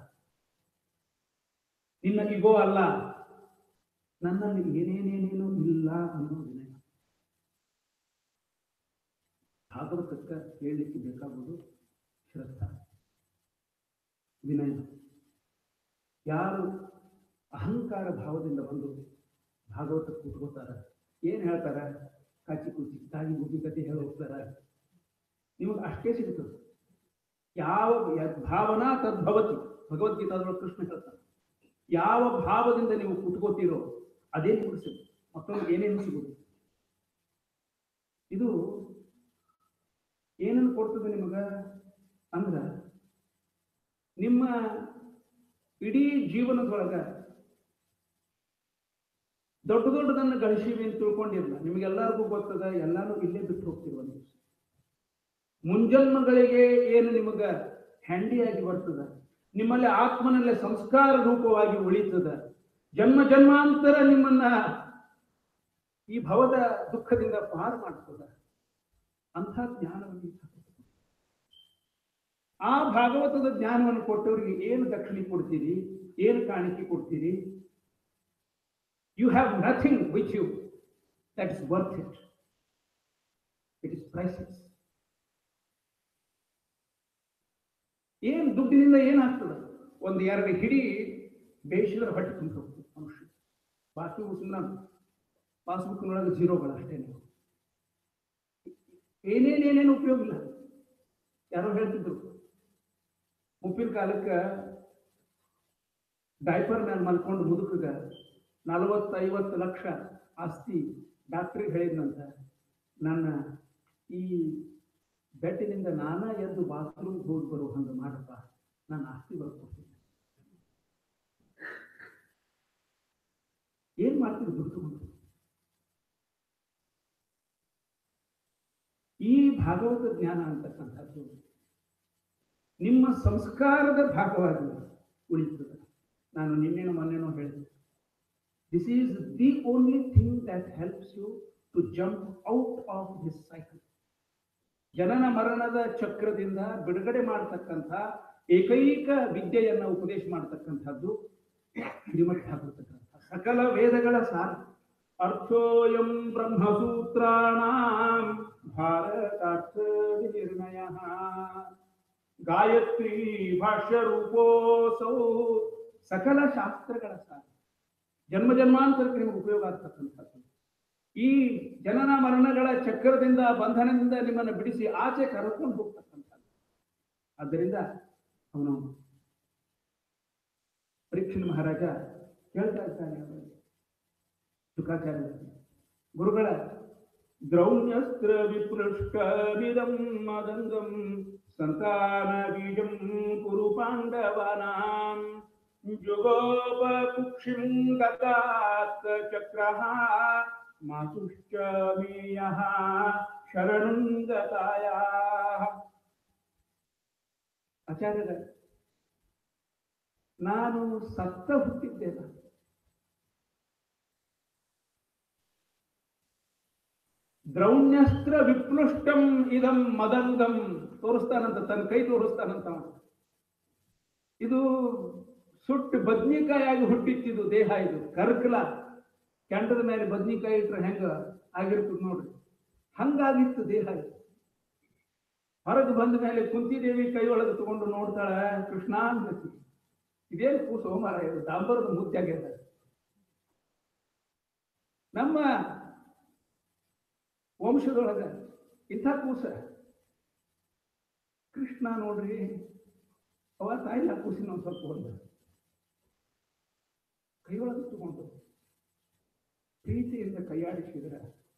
[SPEAKER 2] ನಿನ್ನ ಇಗೋ ಅಲ್ಲ ನನ್ನಲ್ಲಿ ಏನೇನೇನೇನೂ ಇಲ್ಲ ಅನ್ನೋ ವಿನಯ ಭಾಗವತಕ್ಕೆ ಹೇಳಲಿಕ್ಕೆ ಬೇಕಾಗುವುದು ಶ್ರದ್ಧಾ ವಿನಯ ಯಾರು ಅಹಂಕಾರ ಭಾವದಿಂದ ಬಂದು ಭಾಗವತ ಕೂತ್ಕೋತಾರ ಏನ್ ಹೇಳ್ತಾರ ಕಾಚಿ ಕೂಚಿ ತಾಯಿ ಬುದ್ಧಿ ಕತೆ ಹೇಳಿ ಹೋಗ್ತಾರ ನಿಮಗೆ ಅಷ್ಟೇ ಸಿಗ್ತದೆ ಯಾವ ಭಾವನಾ ತದ್ಭವತಿ ಭಗವದ್ಗೀತಾದೊಳಗೆ ಕೃಷ್ಣ ಹೇಳ್ತಾನೆ ಯಾವ ಭಾವದಿಂದ ನೀವು ಕುತ್ಕೋತೀರೋ ಅದೇ ನಿಮಗೆ ಸಿಗುತ್ತೆ ಮತ್ತೊಂದು ಏನೇನು ಸಿಗುದು ಇದು ಏನನ್ನು ಕೊಡ್ತದೆ ನಿಮಗ ಅಂದ್ರ ನಿಮ್ಮ ಇಡೀ ಜೀವನದೊಳಗ ದೊಡ್ಡ ದೊಡ್ಡದನ್ನು ಗಳಿಸೀವಿ ಅಂತ ತಿಳ್ಕೊಂಡಿರಲ್ಲ ನಿಮಗೆಲ್ಲರಿಗೂ ಗೊತ್ತದ ಎಲ್ಲಾನು ಇಲ್ಲೇ ಬಿಟ್ಟು ಹೋಗ್ತೀವಿ ಒಂದು ದಿವಸ ಮುಂಜನ್ಮಗಳಿಗೆ ಏನು ನಿಮಗ ಹ್ಯಾಂಡಿಯಾಗಿ ಬರ್ತದ ನಿಮ್ಮಲ್ಲಿ ಆತ್ಮನಲ್ಲೇ ಸಂಸ್ಕಾರ ರೂಪವಾಗಿ ಉಳಿತದ ಜನ್ಮ ಜನ್ಮಾಂತರ ನಿಮ್ಮನ್ನ ಈ ಭವದ ದುಃಖದಿಂದ ಪಾರು ಮಾಡ್ತದ ಅಂಥ ಜ್ಞಾನವನ್ನು ಈ ಭಾಗವತ ಕೊಡುತ್ತೆ. ಆ ಭಾಗವತದ ಜ್ಞಾನವನ್ನು ಕೊಟ್ಟವರಿಗೆ ಏನು ದಕ್ಷಿಣೆ ಕೊಡ್ತೀರಿ ಏನು ಕಾಣಿಕೆ ಕೊಡ್ತೀರಿ you have nothing which you that is worth it it is prices ಏನ್ ದುಡ್ಡಿನಿಂದ ಏನಾಗ್ತದ ಒಂದು ಎರಡು ಹಿಡಿ ಬೇಯಿಸಿದ್ರೆ ಹೊಟ್ಟೆ ತುಂಬ ಹೋಗ್ತದೆ ಮನುಷ್ಯ ಬಾಕಿ ಸುಮ್ಮನೆ ಪಾಸ್ಬುಕ್ನೊಳಗೆ ಜೀರೋಗಳು ಅಷ್ಟೇ ನೀವು ಏನೇನೇನೇನು ಉಪಯೋಗ ಇಲ್ಲ ಯಾರೋ ಹೇಳ್ತಿದ್ರು ಮುಪ್ಪಿನ ಕಾಲಕ್ಕೆ ಡೈಪರ್ ಮೇಲೆ ಮಲ್ಕೊಂಡು ಮುದುಕಗ ನಲವತ್ತೈವತ್ತು ಲಕ್ಷ ಆಸ್ತಿ ಡಾಕ್ಟ್ರಿಗೆ ಹೇಳಿದ್ನಂತ ನನ್ನ ಈ ಬೆಟ್ಟಿನಿಂದ ನಾನಾ ಎದ್ದು ಬಾತ್ರೂಮ್ ಹೋಗಿ ಬರೋ ಹಂಗೆ ಮಾಡಪ್ಪ ನಾನು ಆಸ್ತಿ ಬರ್ಕೊಡ್ತೀನಿ ಏನ್ ಮಾಡ್ತೀವಿ ದುಡ್ಡು ತಗೊಂಡು ಈ ಭಾಗವತ ಜ್ಞಾನ ಅಂತಕ್ಕಂಥದ್ದು ನಿಮ್ಮ ಸಂಸ್ಕಾರದ ಭಾಗವಾಗಿ ಉಳಿತದೆ ನಾನು ನಿನ್ನೆನೋ ಮೊನ್ನೆನೋ ಹೇಳಿದೆ this is the only thing that helps you to jump out of this cycle ಜನನ ಮರಣದ ಚಕ್ರದಿಂದ ಬಿಡುಗಡೆ ಮಾಡತಕ್ಕಂಥ ಏಕೈಕ ವಿದ್ಯೆಯನ್ನು ಉಪದೇಶ ಮಾಡತಕ್ಕಂಥದ್ದು ಶ್ರೀಮದ್ ಭಾಗವತ ಗ್ರಂಥ ಸಕಲ ವೇದಗಳ ಸಾರ ಅರ್ಥೋಯಂ ಬ್ರಹ್ಮಸೂತ್ರಾಣಾಂ ಭಾರತಾರ್ಥ ನಿರ್ಣಯ ಗಾಯತ್ರಿ ಭಾಷ್ಯ ರೂಪೋಸೌ ಸಕಲ ಶಾಸ್ತ್ರಗಳ ಸಾರ ಜನ್ಮ ಜನ್ಮಾಂತರಕ್ಕೆ ನಿಮಗೆ ಉಪಯೋಗ ಆಗ್ತಕ್ಕಂಥದ್ದು ಈ ಜನನ ಮರಣಗಳ ಚಕ್ರದಿಂದ ಬಂಧನದಿಂದ ನಿಮ್ಮನ್ನು ಬಿಡಿಸಿ ಆಚೆ ಕರ್ಕೊಂಡು ಹೋಗ್ತಕ್ಕಂಥದ್ದು ಆದ್ದರಿಂದ ಅವನು ಪರೀಕ್ಷಣ ಮಹಾರಾಜ ಕೇಳ್ತಾ ಇದ್ದಾನೆ ಅವರಿಗೆ ಶುಕಾಚಾರ್ಯ ಗುರುಗಳ ದ್ರೌಣ್ಯಸ್ತ್ರ ವಿಪೃಷ್ಟಮಿದಂ ಮದಂಗಂ ಸಂತಾನ ಬೀಜಂ ಕುರು ಪಾಂಡವಾನಾಂ ಜುಗೋಪ ಕುಕ್ಷಿಂ ಗತಾತ್ ಚಕ್ರಃ ಮಾತುಶ್ಚ ಮೇಯಃ ಶರಣಂ ಗತಾಯಾಃ ಆಚಾರ್ಯರ ನಾನು ಸತ್ತ ಹುಟ್ಟಿದ್ದೇನೆ ದ್ರೌಣ್ಯಸ್ತ್ರ ವಿಪ್ಲುಷ್ಟಂ ಇದಂ ಮದಂಗಂ ತೋರಿಸ್ತಾನಂತ ತನ್ನ ಕೈ ತೋರಿಸ್ತಾನಂತ ಅವ. ಇದು ಸುಟ್ಟು ಬದ್ನಿಕಾಯಾಗಿ ಹುಟ್ಟಿತ್ತಿದು ದೇಹ ಇದು ಕರ್ಕಲ ಕೆಂಡದ ಮೇಲೆ ಬದ್ನಿಕಾಯಿ ಇಟ್ರೆ ಹೆಂಗ ಆಗಿರ್ತದ ನೋಡ್ರಿ ಹಂಗಾಗಿತ್ತು ದೇಹ ಇದು ಹೊರಗೆ ಬಂದ ಮೇಲೆ ಕುಂತಿದೇವಿ ಕೈ ಒಳಗೆ ತಗೊಂಡು ನೋಡ್ತಾಳ ಕೃಷ್ಣ ಅಂತ ಇದೇನು ಕೂಸು ಮಾರ ಇದು ಡಾಂಬರದ ಮುದ್ದಾಗ್ಯದ ನಮ್ಮ ವಂಶದೊಳಗ ಇಂಥ ಕೂಸ ಕೃಷ್ಣ ನೋಡ್ರಿ ಅವ ತಾಯಿ ಆ ಕೂಸಿನ ಒಂದು ಸ್ವಲ್ಪ ಒಂದು ಕೈಯೊಳಗೆ ತಗೊಂಡು ಪ್ರೀತಿಯಿಂದ ಕೈಯಾಡಿಸಿದ್ರೆ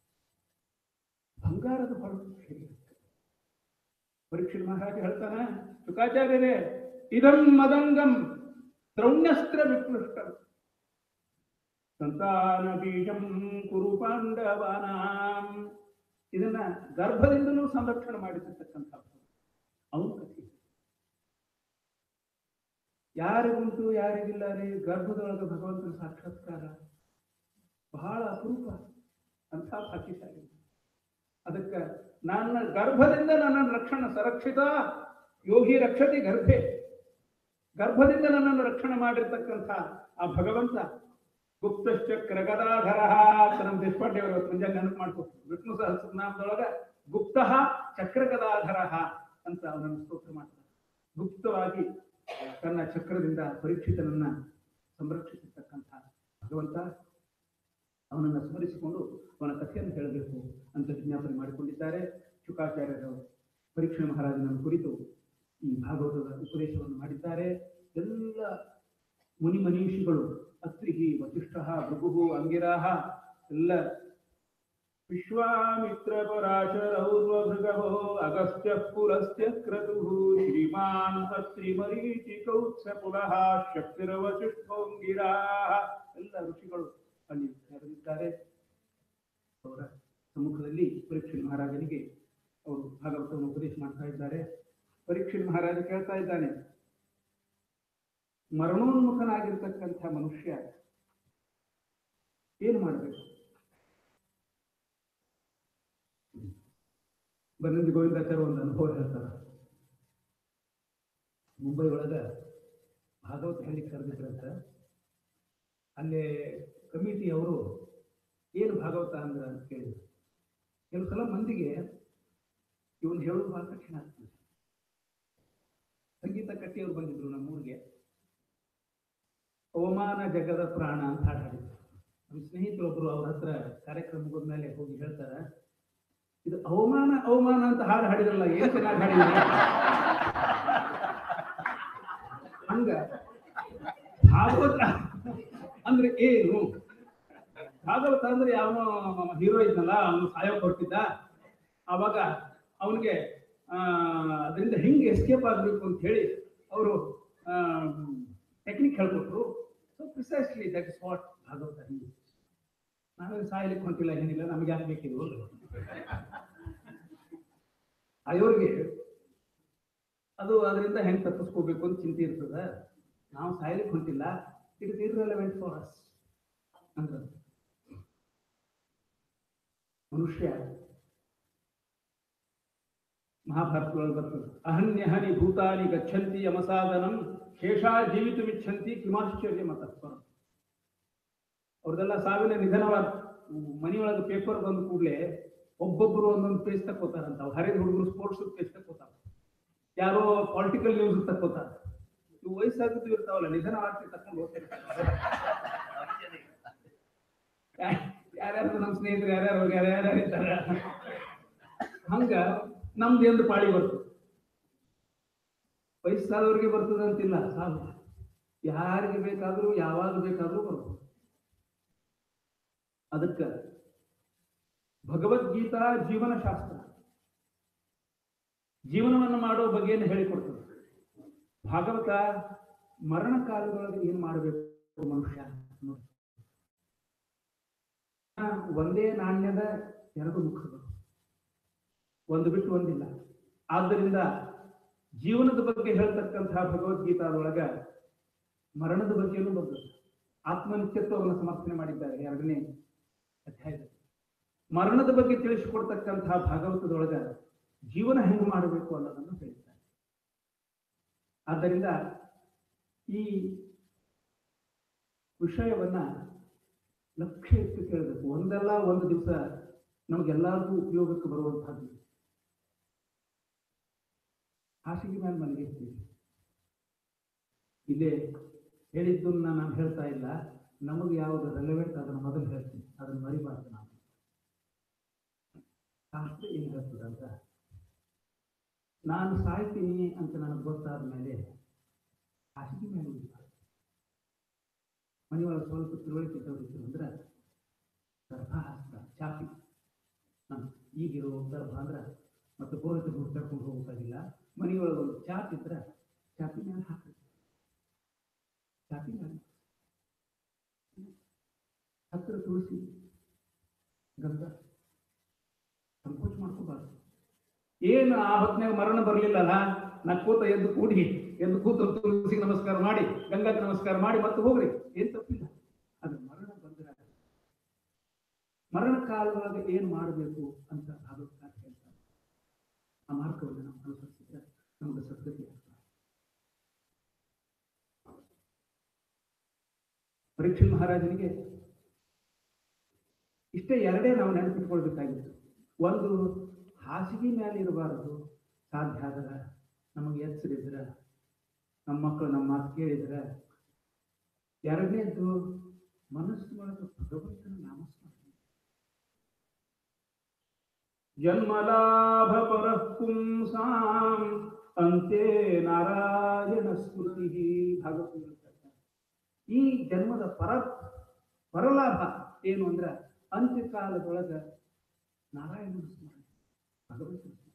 [SPEAKER 2] ಬಂಗಾರದ ಹೊರತು ಹಿಡಿಯುತ್ತೆ ಪರೀಕ್ಷೆ ಮಹಾರಾಜ ಹೇಳ್ತಾನ ಶುಕಾಚಾರ್ಯರೇ ಇದಂ ಮದಂಗಂ ದ್ರೌಣ್ಯಸ್ತ್ರ ವಿಪ್ಲುಷ್ಟಂ ಸಂತಾನ ಬೀಜಂ ಕುರು ಪಾಂಡವಾನಾಂ ಇದನ್ನ ಗರ್ಭದಿಂದಲೂ ಸಂರಕ್ಷಣೆ ಮಾಡಿರ್ತಕ್ಕಂಥದ್ದು ಅವನ ಕಥೆ ಯಾರಿಗುಂಟು ಯಾರಿಗಿಲ್ಲ ರೀ ಗರ್ಭದೊಳಗೆ ಭಗವಂತನ ಸಾಕ್ಷಾತ್ಕಾರ ಬಹಳ ಅಪರೂಪ ಅಂಥ ಭಾಗ್ಯಶಾಲಿ ಅದಕ್ಕೆ ನನ್ನ ಗರ್ಭದಿಂದ ನನ್ನನ್ನು ರಕ್ಷಣೆ ಸರಕ್ಷಿತ ಯೋಗಿ ರಕ್ಷತೆ ಗರ್ಭೆ ಗರ್ಭದಿಂದ ನನ್ನನ್ನು ರಕ್ಷಣೆ ಮಾಡಿರ್ತಕ್ಕಂಥ ಆ ಭಗವಂತ ಗುಪ್ತಶ್ಚಕ್ರ ಗದಾಧರ ಅಂತ ನಮ್ಮ ದೇಶಪಾಂಡೆ ಅವರು ಮುಂಜಾನೆ ನೆನಪು ಮಾಡ್ಕೊಟ್ಟು ವಿಷ್ಣು ಸಹಸ್ರನಾಮದೊಳಗ ಗುಪ್ತ ಚಕ್ರ ಗದಾಧರ ಅಂತ ಅವನನ್ನು ಸ್ತೋತ್ರ ಮಾಡ್ತಾರೆ ಗುಪ್ತವಾಗಿ ತನ್ನ ಚಕ್ರದಿಂದ ಪರೀಕ್ಷಿತನನ್ನ ಸಂರಕ್ಷಿಸಿರ್ತಕ್ಕಂಥ ಭಗವಂತ ಅವನನ್ನು ಸ್ಮರಿಸಿಕೊಂಡು ಅವನ ಕಥೆಯನ್ನು ಹೇಳಬೇಕು ಅಂತ ವಿಜ್ಞಾಪನೆ ಮಾಡಿಕೊಂಡಿದ್ದಾರೆ ಶುಕಾಚಾರ್ಯರು ಪರೀಕ್ಷೆ ಮಹಾರಾಜನನ್ನು ಕುರಿತು ಈ ಭಾಗವತದ ಉಪದೇಶವನ್ನು ಮಾಡಿದ್ದಾರೆ ಎಲ್ಲ ಮುನಿ ಮನೀಷಿಗಳು ಅತ್ರಿಹಿ ವಸಿಷ್ಠ ಭೃಗು ಅಂಗಿರಾಹ ಎಲ್ಲ ವಿಶ್ವಾಮಿತ್ರ ಪರಾಶರೌರ್ವಭೃಗವೋ ಅಗಸ್ತ್ಯ ಪುಲಸ್ತ್ಯ ಕ್ರತು ಶ್ರೀಮಾನ್ ಅತ್ರಿ ಮರೀಚಿ ಕೌತ್ಸ ಪುಲಃ ಶಕ್ತಿರವಶಿಷ್ಠೋಂಗಿರಾಹ ಎಲ್ಲ ಋಷಿಗಳು ಅಲ್ಲಿ ನೆರೆದಿದ್ದಾರೆ ಅವರ ಸಮ್ಮುಖದಲ್ಲಿ ಪರೀಕ್ಷೆ ಮಹಾರಾಜನಿಗೆ ಅವರು ಭಾಗವತವನ್ನು ಉಪದೇಶ ಮಾಡ್ತಾ ಇದ್ದಾರೆ ಪರೀಕ್ಷೆ ಮಹಾರಾಜ ಕೇಳ್ತಾ ಇದ್ದಾನೆ ಮರಣೋನ್ಮುಖನಾಗಿರ್ತಕ್ಕಂಥ ಮನುಷ್ಯ ಏನು ಮಾಡಬೇಕು ಬನ್ನಂದಿ ಗೋವಿಂದಾಚಾರ್ಯ ಒಂದು ಅನುಭವ ಹೇಳ್ತಾರೆ ಮುಂಬೈ ಒಳಗ ಭಾಗವತ ಹೇಳಿ ಕರೆದಿದ್ರಂತ ಅಲ್ಲೇ ಕಮಿಟಿ ಅವರು ಏನು ಭಾಗವತ ಅಂದ್ರೆ ಅಂತ ಕೇಳಿದ್ರು ಕೆಲವು ಸಲ ಮಂದಿಗೆ ಇವನು ಹೇಳೋದು ಬಹಳ ಕಠಿಣ ಆಗ್ತದೆ ಸಂಗೀತ ಕಟ್ಟಿಯವರು ಬಂದಿದ್ರು ನಮ್ಮೂರಿಗೆ ಅವಮಾನ ಜಗದ ಪ್ರಾಣ ಅಂತ ಹಾಡು ಹಾಡಿದ್ರು ನಮ್ಮ ಸ್ನೇಹಿತರೊಬ್ರು ಅವ್ರ ಹತ್ರ ಕಾರ್ಯಕ್ರಮ ಮುಗಿದ್ಮೇಲೆ ಹೋಗಿ ಹೇಳ್ತಾರೆ ಇದು ಅವಮಾನ ಅವಮಾನ ಅಂತ ಹಾಡು ಹಾಡಿದ್ರಲ್ಲ ಏನ್ ಚೆನ್ನಾಗಿ ಹಾಡಿದ್ರೆ ಹಂಗ ಭಾಗವತ ಅಂದ್ರೆ ಏನು ಭಾಗವತ ಅಂದ್ರೆ ಯಾವ ಹೀರೋ ಇದ್ನಲ್ಲ ಅವನು ಸಾಯೋ ಕೊಡ್ತಿದ್ದ ಆವಾಗ ಅವನಿಗೆ ಅದರಿಂದ ಹೆಂಗೆ ಎಸ್ಕೇಪ್ ಆಗಬೇಕು ಅಂತ ಹೇಳಿ ಅವರು ಟೆಕ್ನಿಕ್ ಹೇಳ್ಕೊಟ್ರು so precisely that is what Bhagavata ಹಿಂಗೆ ನಾವೇನು ಸಾಯ್ಲಿಕ್ಕೆ ಹೊಂಟಿಲ್ಲ ಏನಿಲ್ಲ ನಮ್ಗೆ ಯಾಕೆ ಬೇಕಿದ್ರು ಅಯೋರ್ಗೆ ಅದು ಅದರಿಂದ ಹೆಂಗೆ ತಪ್ಪಿಸ್ಕೋಬೇಕು ಅಂತ ಚಿಂತೆ ಇರ್ತದ ನಾವು ಸಾಯ್ಲಿಕ್ಕೆ ಹೊಂಟಿಲ್ಲ it is irrelevant for us ಅಂದ್ರೆ ಮನುಷ್ಯ ಮಹಾಭಾರತದೊಳಗೆ ಬರ್ತದೆ ಅಹನ್ಯಹನಿ ಭೂತಾನಿ ಗಚ್ಚಂತಿ ಯಮಸಾದನಂ ಶೇಷಾ ಜೀವಿತುಮಿಚ್ಛಂತಿ ಕಿಮಾಶ್ಚರ್ಯ ಮತತ್ವರ ಅವ್ರದೆಲ್ಲ ಸಾವಿನ ನಿಧನವಾದ ಮನೆಯೊಳಗೆ ಪೇಪರ್ ಬಂದ ಕೂಡಲೇ ಒಬ್ಬೊಬ್ಬರು ಒಂದೊಂದು ಪೇಜ್ ತಕ್ಕೋತಾರಂತ ಅವು ಹರಿದ ಹುಡುಗರು ಸ್ಪೋರ್ಟ್ಸ್ ಪೇಜ್ ತಕ್ಕೋತಾರ ಯಾರೋ ಪೊಲಿಟಿಕಲ್ ನ್ಯೂಸ್ ತಕ್ಕೋತಾರ ಇವು ವಯಸ್ಸಾಗಿದ್ದು ಇರ್ತಾವಲ್ಲ ನಿಧನ ವಾರ್ತೆ ತಕೊಂಡು ಹೋಗ್ತಿರ್ತಾರೆ ಯಾರ್ಯಾರು ನಮ್ಮ ಸ್ನೇಹಿತರು ಯಾರ್ಯಾರು ಹೋಗ್ಯಾರ ಯಾರ್ಯಾರು ಇದ್ದಾರೆ ಹಂಗ ನಮ್ದು ಎಂದು ಪಾಳಿ ಬರ್ತದೆ ವಯಸ್ಸಾದವ್ರಿಗೆ ಬರ್ತದೆ ಅಂತಿಲ್ಲ ಸಾಲು ಯಾರಿಗೆ ಬೇಕಾದ್ರೂ ಯಾವಾಗ ಬೇಕಾದ್ರೂ ಬರ್ಬೋದು ಅದಕ್ಕ ಭಗವದ್ಗೀತಾ ಜೀವನ ಶಾಸ್ತ್ರ ಜೀವನವನ್ನು ಮಾಡೋ ಬಗೆಯನ್ನು ಹೇಳಿಕೊಡ್ತದೆ ಭಾಗವತ ಮರಣ ಕಾಲದೊಳಗೆ ಏನ್ ಮಾಡಬೇಕು ಮನುಷ್ಯ ಅನ್ನೋದು. ಒಂದೇ ನಾಣ್ಯದ ಎರಡು ಮುಖಗಳು ಒಂದು ಬಿಟ್ಟು ಒಂದಿಲ್ಲ ಆದ್ದರಿಂದ ಜೀವನದ ಬಗ್ಗೆ ಹೇಳ್ತಕ್ಕಂತಹ ಭಗವದ್ಗೀತಾದೊಳಗ ಮರಣದ ಬಗ್ಗೆನೂ ಬಂದದ್ದು ಆತ್ಮನಿತ್ಯತ್ವವನ್ನು ಸಮರ್ಥನೆ ಮಾಡಿದ್ದಾರೆ ಎರಡನೇ ಅಧ್ಯಾಯದಲ್ಲಿ ಮರಣದ ಬಗ್ಗೆ ತಿಳಿಸಿಕೊಡ್ತಕ್ಕಂತಹ ಭಾಗವತದೊಳಗ ಜೀವನ ಹೆಂಗೆ ಮಾಡಬೇಕು ಅನ್ನೋದನ್ನು ಹೇಳಿದ್ದಾರೆ ಆದ್ದರಿಂದ ಈ ವಿಷಯವನ್ನ ಲಕ್ಷ್ಯ ಇಟ್ಟು ಕೇಳಬೇಕು ಒಂದಲ್ಲ ಒಂದು ದಿವಸ ನಮಗೆಲ್ಲರಿಗೂ ಉಪಯೋಗಕ್ಕೆ ಬರುವಂತಹದ್ದು ಹಾಸಿಗೆ ಮೇಲೆ ಮಲಗಿರ್ತೀವಿ ಇಲ್ಲೇ ಹೇಳಿದ್ದನ್ನ ನಾನು ಹೇಳ್ತಾ ಇಲ್ಲ ನಮಗೆ ಯಾವುದು ರೆಲೆವೆಂಟ್ ಅದನ್ನು ಮೊದಲು ಹೇಳ್ತೀನಿ ಅದನ್ನು ಮರಿಬಾರ್ದು ನಾವು ಶಾಸ್ತ್ರ ಏನ್ ಹೇಳ್ತದೆ ಅಂತ ನಾನು ಸಾಯ್ತೀನಿ ಅಂತ ನನಗೆ ಗೊತ್ತಾದ ಮೇಲೆ ಹಾಸಿಗೆ ಮೇಲೆ ಉಳಿಬಾರ್ದು ಮನೆಯೊಳಗೆ ಸ್ವಲ್ಪ ತಿಳುವಳಿಕೆ ತಗೋಬೇಕು ಅಂದ್ರೆ ಗರ್ಭಾಸ್ತ್ರ ಚಾಪಿ ನಾನು ಈಗಿರೋ ಗರ್ಭ ಅಂದ್ರೆ ಮತ್ತೆ ಪೂರೈಕೆ ಕರ್ಕೊಂಡು ಹೋಗ್ಬೇಕಾಗಿಲ್ಲ ಮನೆಯೊಳಗೆ ಒಂದು ಚಾಪ್ ಇದ್ರೆ ಚಾಪಿ ಮೇಲೆ ಹಾಕಿ ಚಾಪಿ ಮೇಲೆ ಹತ್ತಿರ ತುಳಸಿ ಗಂಧ ಸಂಕೋಚ ಮಾಡ್ಕೋಬಾರ್ದು ಏನು ಆ ಹೊತ್ತಿನಾಗ ಮರಣ ಬರಲಿಲ್ಲಲ್ಲ ನಾ ಕೂತ ಎದ್ದು ಕೂಡಿ ಎದ್ದು ಕೂತು ತುಳಸಿಗೆ ನಮಸ್ಕಾರ ಮಾಡಿ ಗಂಗಾಕ್ಕೆ ನಮಸ್ಕಾರ ಮಾಡಿ ಮತ್ತೆ ಹೋಗ್ರಿ ಏನ್ ತಪ್ಪಿಲ್ಲ ಅದು ಮರಣ ಬಂದ್ರೆ ಮರಣ ಕಾಲದೊಳಗೆ ಏನ್ ಮಾಡಬೇಕು ಅಂತ ಭಾಗವತ ಹೇಳ್ತಾರೆ ಆ ಮಾರ್ಗವನ್ನು ನಾವು ಅನುಸರಿಸಿದ್ರೆ ನಮಗೆ ಸದ್ಗತಿ ಆಗ್ತದೆ ಪರೀಕ್ಷೆ ಮಹಾರಾಜನಿಗೆ ಇಷ್ಟೇ ಎರಡೇ ನಾವು ನೆನಪಿಟ್ಕೊಳ್ಬೇಕಾಗಿತ್ತು ಒಂದು ಹಾಸಿಗೆ ಮೇಲೆ ಇರಬಾರದು ಸಾಧ್ಯ ಆದ್ರೆ ನಮಗೆ ಎಚ್ಚರಿದ್ರೆ ನಮ್ಮ ಮಕ್ಕಳು ನಮ್ಮ ಮಾತು ಕೇಳಿದ್ರೆ ಎರಡನೇದ್ದು ಮನಸ್ಸಿನೊಳಗೆ ಭಗವಂತನ ನಾಮಸ್ಮರಣೆ ಜನ್ಮಲಾಭ ಪರಃ ಪುಂಸಾಂ ಅಂತೆ ನಾರಾಯಣ ಸ್ಮೃತಿ ಭಾಗವತ ಹೇಳ್ತಾರೆ. ಈ ಜನ್ಮದ ಪರ ಪರಲಾಭ ಏನು ಅಂದ್ರೆ ಅಂತ್ಯಕಾಲದೊಳಗ ನಾರಾಯಣನ ಸ್ಮರಣೆ ಭಗವಂತನ ಸ್ಮರಣೆ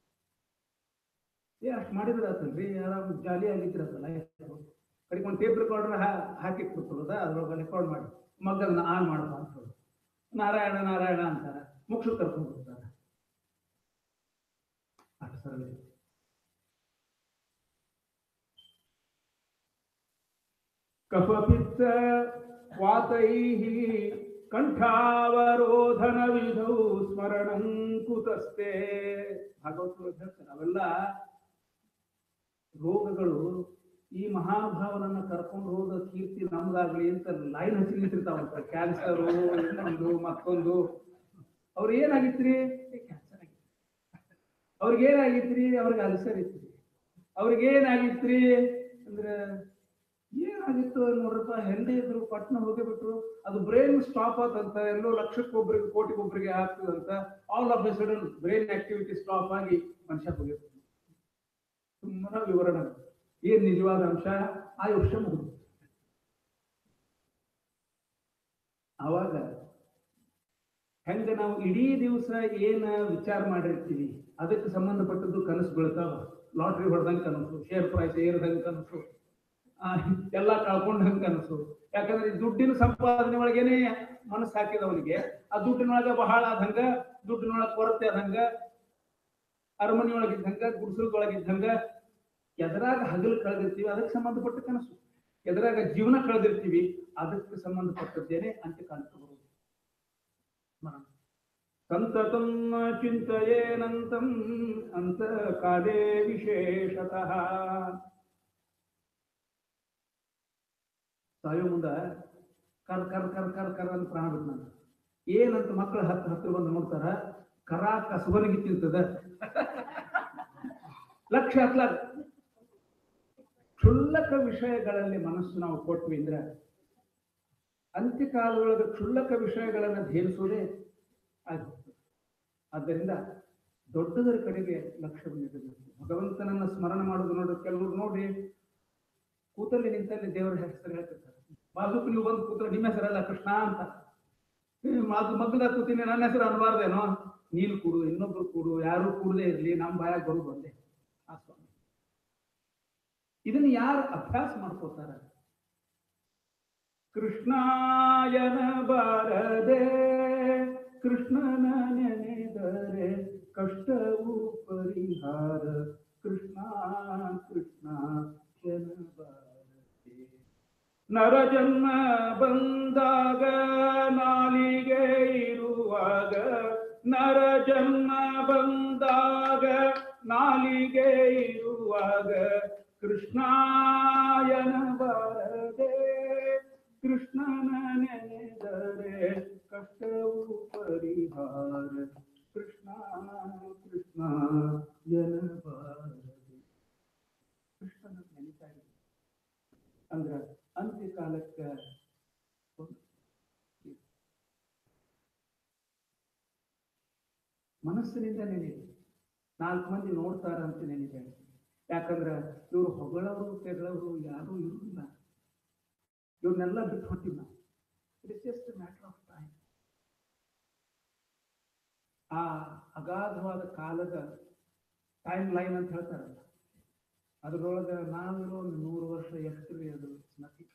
[SPEAKER 2] ಏ ಅಷ್ಟು ಮಾಡಿದ್ರೆ ಆತಲ್ರಿ ಆರಾಮ್ ಜಾಲಿ ಆಗಿದ್ರತ್ತಲ್ಲ ಕಡೆಗೆ ಒಂದು ಟೇಪ್ ರೆಕಾರ್ಡರ್ ಹಾಕಿ ಕೊಡ್ತದ ಅದ್ರೊಳಗೆ ರೆಕಾರ್ಡ್ ಮಾಡಿ ಮಗನ ಆನ್ ಮಾಡಪ್ಪ ಅಂತ ಹೇಳಿ ನಾರಾಯಣ ನಾರಾಯಣ ಅಂತಾರ ಮುಕ್ಷ ಕರ್ಕೊಂಡು ಹೋಗ್ತಾರ ಅಷ್ಟು ಸರಳ ಇದೆ. ಕಫಪಿತ್ತ ವಾತೈಃ ಕಂಠಾವರೋಧನ ವಿಧೌ ಸ್ಮರಣಂ ಕುತಸ್ತೆ ಭಾಗವತ ಹೇಳ್ತಾರೆ ಅವೆಲ್ಲ ರೋಗಗಳು ಈ ಮಹಾಭಾವನನ್ನ ಕರ್ಕೊಂಡು ಹೋದ ಕೀರ್ತಿ ನಮ್ದಾಗ್ಲಿ ಅಂತ ಲೈನ್ ಹಚ್ಚಿ ನಿಂತಿರ್ತಾವಂತ ಕ್ಯಾನ್ಸರು ಇನ್ನೊಂದು ಮತ್ತೊಂದು ಅವ್ರ ಏನಾಗಿತ್ರಿ ಕ್ಯಾನ್ಸರ್ ಆಗಿತ್ತು ಅವ್ರಿಗೆ ಏನಾಗಿತ್ರಿ ಅವ್ರಿಗೆ ಅಲ್ಸರ್ ಇತ್ರಿ ಅವ್ರಿಗೆ ಏನಾಗಿತ್ರಿ ಅಂದ್ರೆ ಏನಾಗಿತ್ತು ನೋಡ್ರಪ್ಪ ಹೆಲ್ದಿ ಇದ್ರು ಪಟ್ನ ಹೋಗಿಬಿಟ್ರು ಅದು ಬ್ರೈನ್ ಸ್ಟಾಪ್ ಆತಂತ ಎಲ್ಲೋ ಲಕ್ಷಕ್ಕೊಬ್ರಿಗೆ ಕೋಟಿಗೊಬ್ರಿಗೆ ಆಗ್ತದಂತ all of a sudden brain activity stop ಆಗಿ ಮನುಷ್ಯ ಹೋಗಿರ್ತಾನೆ ಸುಮ್ಮನೆ ವಿವರಣೆ ಏನ್ ನಿಜವಾದ ಅಂಶ ಆ ವರ್ಷ ಮುಗಿದು ಆವಾಗ ಹೆಂಗ ನಾವು ಇಡೀ ದಿವಸ ಏನ ವಿಚಾರ ಮಾಡಿರ್ತೀವಿ ಅದಕ್ಕೆ ಸಂಬಂಧಪಟ್ಟದ್ದು ಕನಸು ಬೀಳ್ತಾವ ಲಾಟ್ರಿ ಹೊಡೆದಂಗ ಕನಸು ಶೇರ್ ಪ್ರೈಸ್ ಏರ್ದಂಗ ಕನಸು ಆ, ಎಲ್ಲ ಕಳ್ಕೊಂಡಂಗ ಕನಸು ಯಾಕಂದ್ರೆ ಈ ದುಡ್ಡಿನ ಸಂಪಾದನೆ ಒಳಗೇನೆ ಮನಸ್ಸು ಹಾಕಿದವನಿಗೆ ಆ ದುಡ್ಡಿನೊಳಗೆ ಬಹಳ ಆದಂಗ ದುಡ್ಡಿನೊಳಗೆ ಕೊರತೆ ಆದಂಗ ಅರಮನೆಯೊಳಗಿದ್ದಂಗ ಗುಡಿಸಲದೊಳಗಿದ್ದಂಗ ಎದರಾಗ ಹಗಲು ಕಳೆದಿರ್ತೀವಿ ಅದಕ್ಕೆ ಸಂಬಂಧಪಟ್ಟ ಕನಸು ಎದುರಾಗ ಜೀವನ ಕಳೆದಿರ್ತೀವಿ ಅದಕ್ಕೆ ಸಂಬಂಧಪಟ್ಟದ್ದೇನೆ ಅಂತ್ಯಕಾಲಕ್ಕೆ ಬರುವುದು ಸ್ಮರಣ ಸಂತತಂ ಚಿಂತೆಯೇನಂತಂ ಅಂತ ಕಾಲೇ ವಿಶೇಷತಃ ಸಾಯೋ ಮುಂದ ಕರ್ ಕರ್ ಕರ್ ಕರ್ ಕರ್ ಅಂತ ಪ್ರಾಣ ಬಿಟ್ಟು ನಾನು ಏನಂತ ಮಕ್ಕಳು ಹತ್ರ ಹತ್ರ ಬಂದು ನೋಡ್ತಾರ ಕರ ಕಸಬನಿಗೆ ತಿಂತದ ಲಕ್ಷ ಹತ್ಲ ಕ್ಷುಲ್ಲಕ ವಿಷಯಗಳಲ್ಲಿ ಮನಸ್ಸು ನಾವು ಕೊಟ್ವಿ ಅಂದ್ರೆ ಅಂತ್ಯಕಾಲದೊಳಗೆ ಕ್ಷುಲ್ಲಕ ವಿಷಯಗಳನ್ನು ಧೇರಿಸುವುದೇ ಆಗುತ್ತೆ ಆದ್ದರಿಂದ ದೊಡ್ಡದರ ಕಡೆಗೆ ಲಕ್ಷ್ಯವಿಡಬೇಕು ಭಗವಂತನನ್ನ ಸ್ಮರಣ ಮಾಡೋದು ನೋಡಿ ಕೆಲವರು ನೋಡಿ ಕೂತಲ್ಲಿ ನಿಂತಲ್ಲಿ ದೇವರ ಹೆಸರು ಹೇಳ್ತಿರ್ತಾರೆ ಬಾಜುಕ್ ನೀವು ಬಂದು ಕೂತ್ರೆ ನಿಮ್ಮ ಹೆಸರಲ್ಲ ಕೃಷ್ಣ ಅಂತ ಮಾತು ಮಗ್ಗದಾಗ ಕೂತೀನಿ ನನ್ನ ಹೆಸರು ಅನ್ಬಾರ್ದೇನೋ ನೀನು ಕೂಡು ಇನ್ನೊಬ್ರು ಕೂಡು ಯಾರು ಕೂಡದೇ ಇರ್ಲಿ ನಮ್ಮ ಬಾಯಾಗ ಬರೋದು ಒಂದೇ ಆ ಸ್ವಾಮಿ ಇದನ್ನ ಯಾರು ಅಭ್ಯಾಸ ಮಾಡ್ಕೋತಾರ ಕೃಷ್ಣಾಯನ ಬಾರದೆ ಕೃಷ್ಣನ ನೆನೆದರೆ ಕಷ್ಟವು ಪರಿಹಾರ ಕೃಷ್ಣ ಕೃಷ್ಣ ಜನ ಬಾರದೆ ನರ ಜನ್ಮ ಬಂದಾಗ ನಾಲಿಗೆ ಇರುವಾಗ ನರ ಜನ್ಮ ಬಂದಾಗ ನಾಲಿಗೆ ಇರುವಾಗ ಕೃಷ್ಣಾಯನ ಬಾರದೆ ಕೃಷ್ಣನ ನೆನೆದರೆ ಕಷ್ಟವು ಪರಿಹಾರ ಕೃಷ್ಣ ಕೃಷ್ಣ ಜನ ಬಾರದೆ ಕೃಷ್ಣನ ನೆನೆತಾ ಇದ್ದೀವಿ. ಅಂದ್ರ ಅಂತ್ಯಕಾಲಕ್ಕ ಮನಸ್ಸಿನಿಂದ ನೆನೆಯಿರಿ ನಾಲ್ಕು ಮಂದಿ ನೋಡ್ತಾರ ಅಂತ ನೆನೆಬೇಡಿ ಯಾಕಂದ್ರ ಇವರು ಹೊಗಳವರು ತೆಗಳವರು ಯಾರೂ ಇರುವುದಿಲ್ಲ ಇವ್ರನ್ನೆಲ್ಲ ಬಿಟ್ಟು ಹೊಟ್ಟಿಲ್ಲ it is just matter of time ಆ ಅಗಾಧವಾದ ಕಾಲದ ಟೈಮ್ ಲೈನ್ ಅಂತ ಹೇಳ್ತಾರಲ್ಲ ಅದರೊಳಗೆ ನಾವಿರೋ ಒಂದು ನೂರು ವರ್ಷ ಎಷ್ಟು ರೀ ಅದು ನಥಿಂಗ್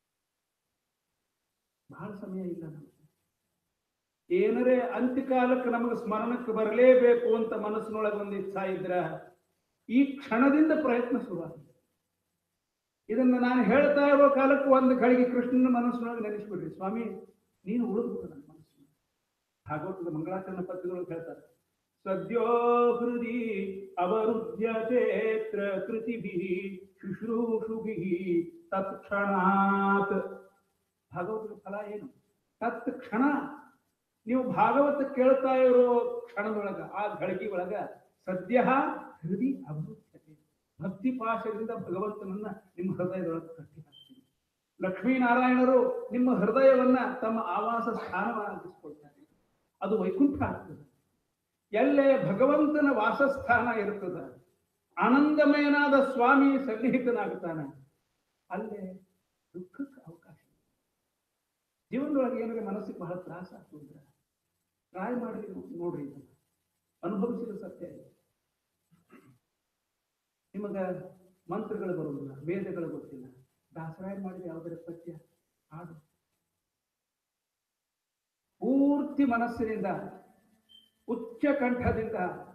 [SPEAKER 2] ಬಹಳ ಸಮಯ ಇಲ್ಲ ನಮಗೆ ಏನರೇ ಅಂತ್ಯಕಾಲಕ್ಕೆ ನಮಗೆ ಸ್ಮರಣಕ್ಕೆ ಬರಲೇಬೇಕು ಅಂತ ಮನಸ್ಸಿನೊಳಗೆ ಒಂದು ಇಚ್ಛಾ ಇದ್ರ ಈ ಕ್ಷಣದಿಂದ ಪ್ರಯತ್ನ ಶುರುವಾಗಿದೆ ಇದನ್ನ ನಾನು ಹೇಳ್ತಾ ಇರೋ ಕಾಲಕ್ಕೆ ಒಂದು ಗಳಿಗೆ ಕೃಷ್ಣನ ಮನಸ್ಸಿನೊಳಗೆ ನೆನೆಸ್ಬಿಡ್ರಿ ಸ್ವಾಮಿ ನೀನು ಉಳಿದ್ಬಿಡು ನನ್ನ ಮನಸ್ಸಿನ ಭಾಗವತದ ಮಂಗಳಾಚರಣ ಪದ್ಯದೊಳಗೆ ಹೇಳ್ತಾರೆ ಸದ್ಯೋ ಹೃದಿ ಅವರುದ್ಯ ಚೇತ್ರ ಕೃತಿಭಿ ಶುಶ್ರೂಷುಭಿ ತತ್ಕ್ಷಣಾತ್ ಭಾಗವತದ ಫಲ ಏನು ತತ್ಕ್ಷಣ ನೀವು ಭಾಗವತ ಕೇಳ್ತಾ ಇರೋ ಕ್ಷಣದೊಳಗ ಆ ಘಳಗಿ ಒಳಗ ಸದ್ಯ ಹೃದಯ ಅಭಿವೃದ್ಧತೆ ಭಕ್ತಿ ಪಾಶದಿಂದ ಭಗವಂತನನ್ನ ನಿಮ್ಮ ಹೃದಯದೊಳಗೆ ಕಟ್ಟಿ ಹಾಕ್ತೀನಿ ಲಕ್ಷ್ಮೀನಾರಾಯಣರು ನಿಮ್ಮ ಹೃದಯವನ್ನ ತಮ್ಮ ಆವಾಸ ಸ್ಥಾನವಾಗಿಸ್ಕೊಳ್ತಾರೆ ಅದು ವೈಕುಂಠ ಆಗ್ತದೆ ಎಲ್ಲೇ ಭಗವಂತನ ವಾಸಸ್ಥಾನ ಇರ್ತದ ಆನಂದಮಯನಾದ ಸ್ವಾಮಿ ಸನ್ನಿಹಿತನಾಗುತ್ತಾನೆ ಅಲ್ಲೇ ದುಃಖಕ್ಕೆ ಅವಕಾಶ ಇಲ್ಲ. ಜೀವನದೊಳಗೆ ಏನಾದ್ರೆ ಮನಸ್ಸಿಗೆ ಬಹಳ ತ್ರಾಸ ಆಗ್ತದೆ ಟ್ರೈ ಮಾಡಿ ನೋಡ್ರಿ ಇದನ್ನ ಅನುಭವಿಸಿದ ಸತ್ಯ ಇದೆ ನಿಮಗ ಮಂತ್ರಗಳು ಬರುವುದಿಲ್ಲ ವೇದಗಳು ಗೊತ್ತಿಲ್ಲ ದಾಸರಾಯ ಮಾಡಿದ ಯಾವುದರ ಪದ್ಯ ಹಾಡು ಪೂರ್ತಿ ಮನಸ್ಸಿನಿಂದ ಉಚ್ಚ ಕಂಠದಿಂದ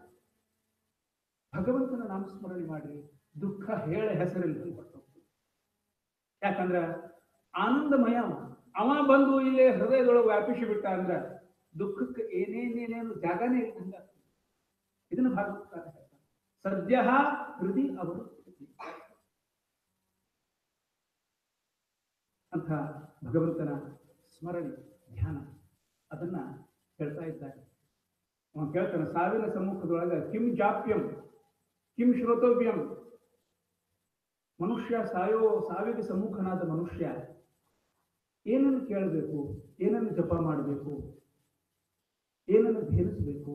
[SPEAKER 2] ಭಗವಂತನ ನಾಮಸ್ಮರಣೆ ಮಾಡಿ ದುಃಖ ಹೇಳ ಹೆಸರಲ್ಲಿ ಹೊರಟು ಯಾಕಂದ್ರ ಆನಂದಮಯ ಅವ. ಅವ ಬಂದು ಇಲ್ಲೇ ಹೃದಯದೊಳಗೆ ವ್ಯಾಪಿಸಿ ಬಿಟ್ಟ ಅಂದ್ರ ದುಃಖಕ್ಕೆ ಏನೇನೇನೇನು ಜಾಗನೇ ಇದ್ದಂಗ ಇದನ್ನ ಭಾಗವತ ಹೇಳ್ತಾರೆ ಸದ್ಯ ಹೃದಯ ಅವರು ಅಂತ ಭಗವಂತನ ಸ್ಮರಣೆ ಧ್ಯಾನ ಅದನ್ನ ಹೇಳ್ತಾ ಇದ್ದಾರೆ ಅವನು ಕೇಳ್ತಾನೆ ಸಾವಿನ ಸಮ್ಮುಖದೊಳಗ ಕಿಂ ಜಾಪ್ಯಂ ಕಿಂ ಶ್ರೋತವ್ಯಂ ಮನುಷ್ಯ ಸಾಯೋ ಸಾವಿಗೆ ಸಮ್ಮುಖನಾದ ಮನುಷ್ಯ ಏನನ್ನು ಕೇಳಬೇಕು ಏನನ್ನು ಜಪ ಮಾಡಬೇಕು ಏನನ್ನು ಧೇರಿಸಬೇಕು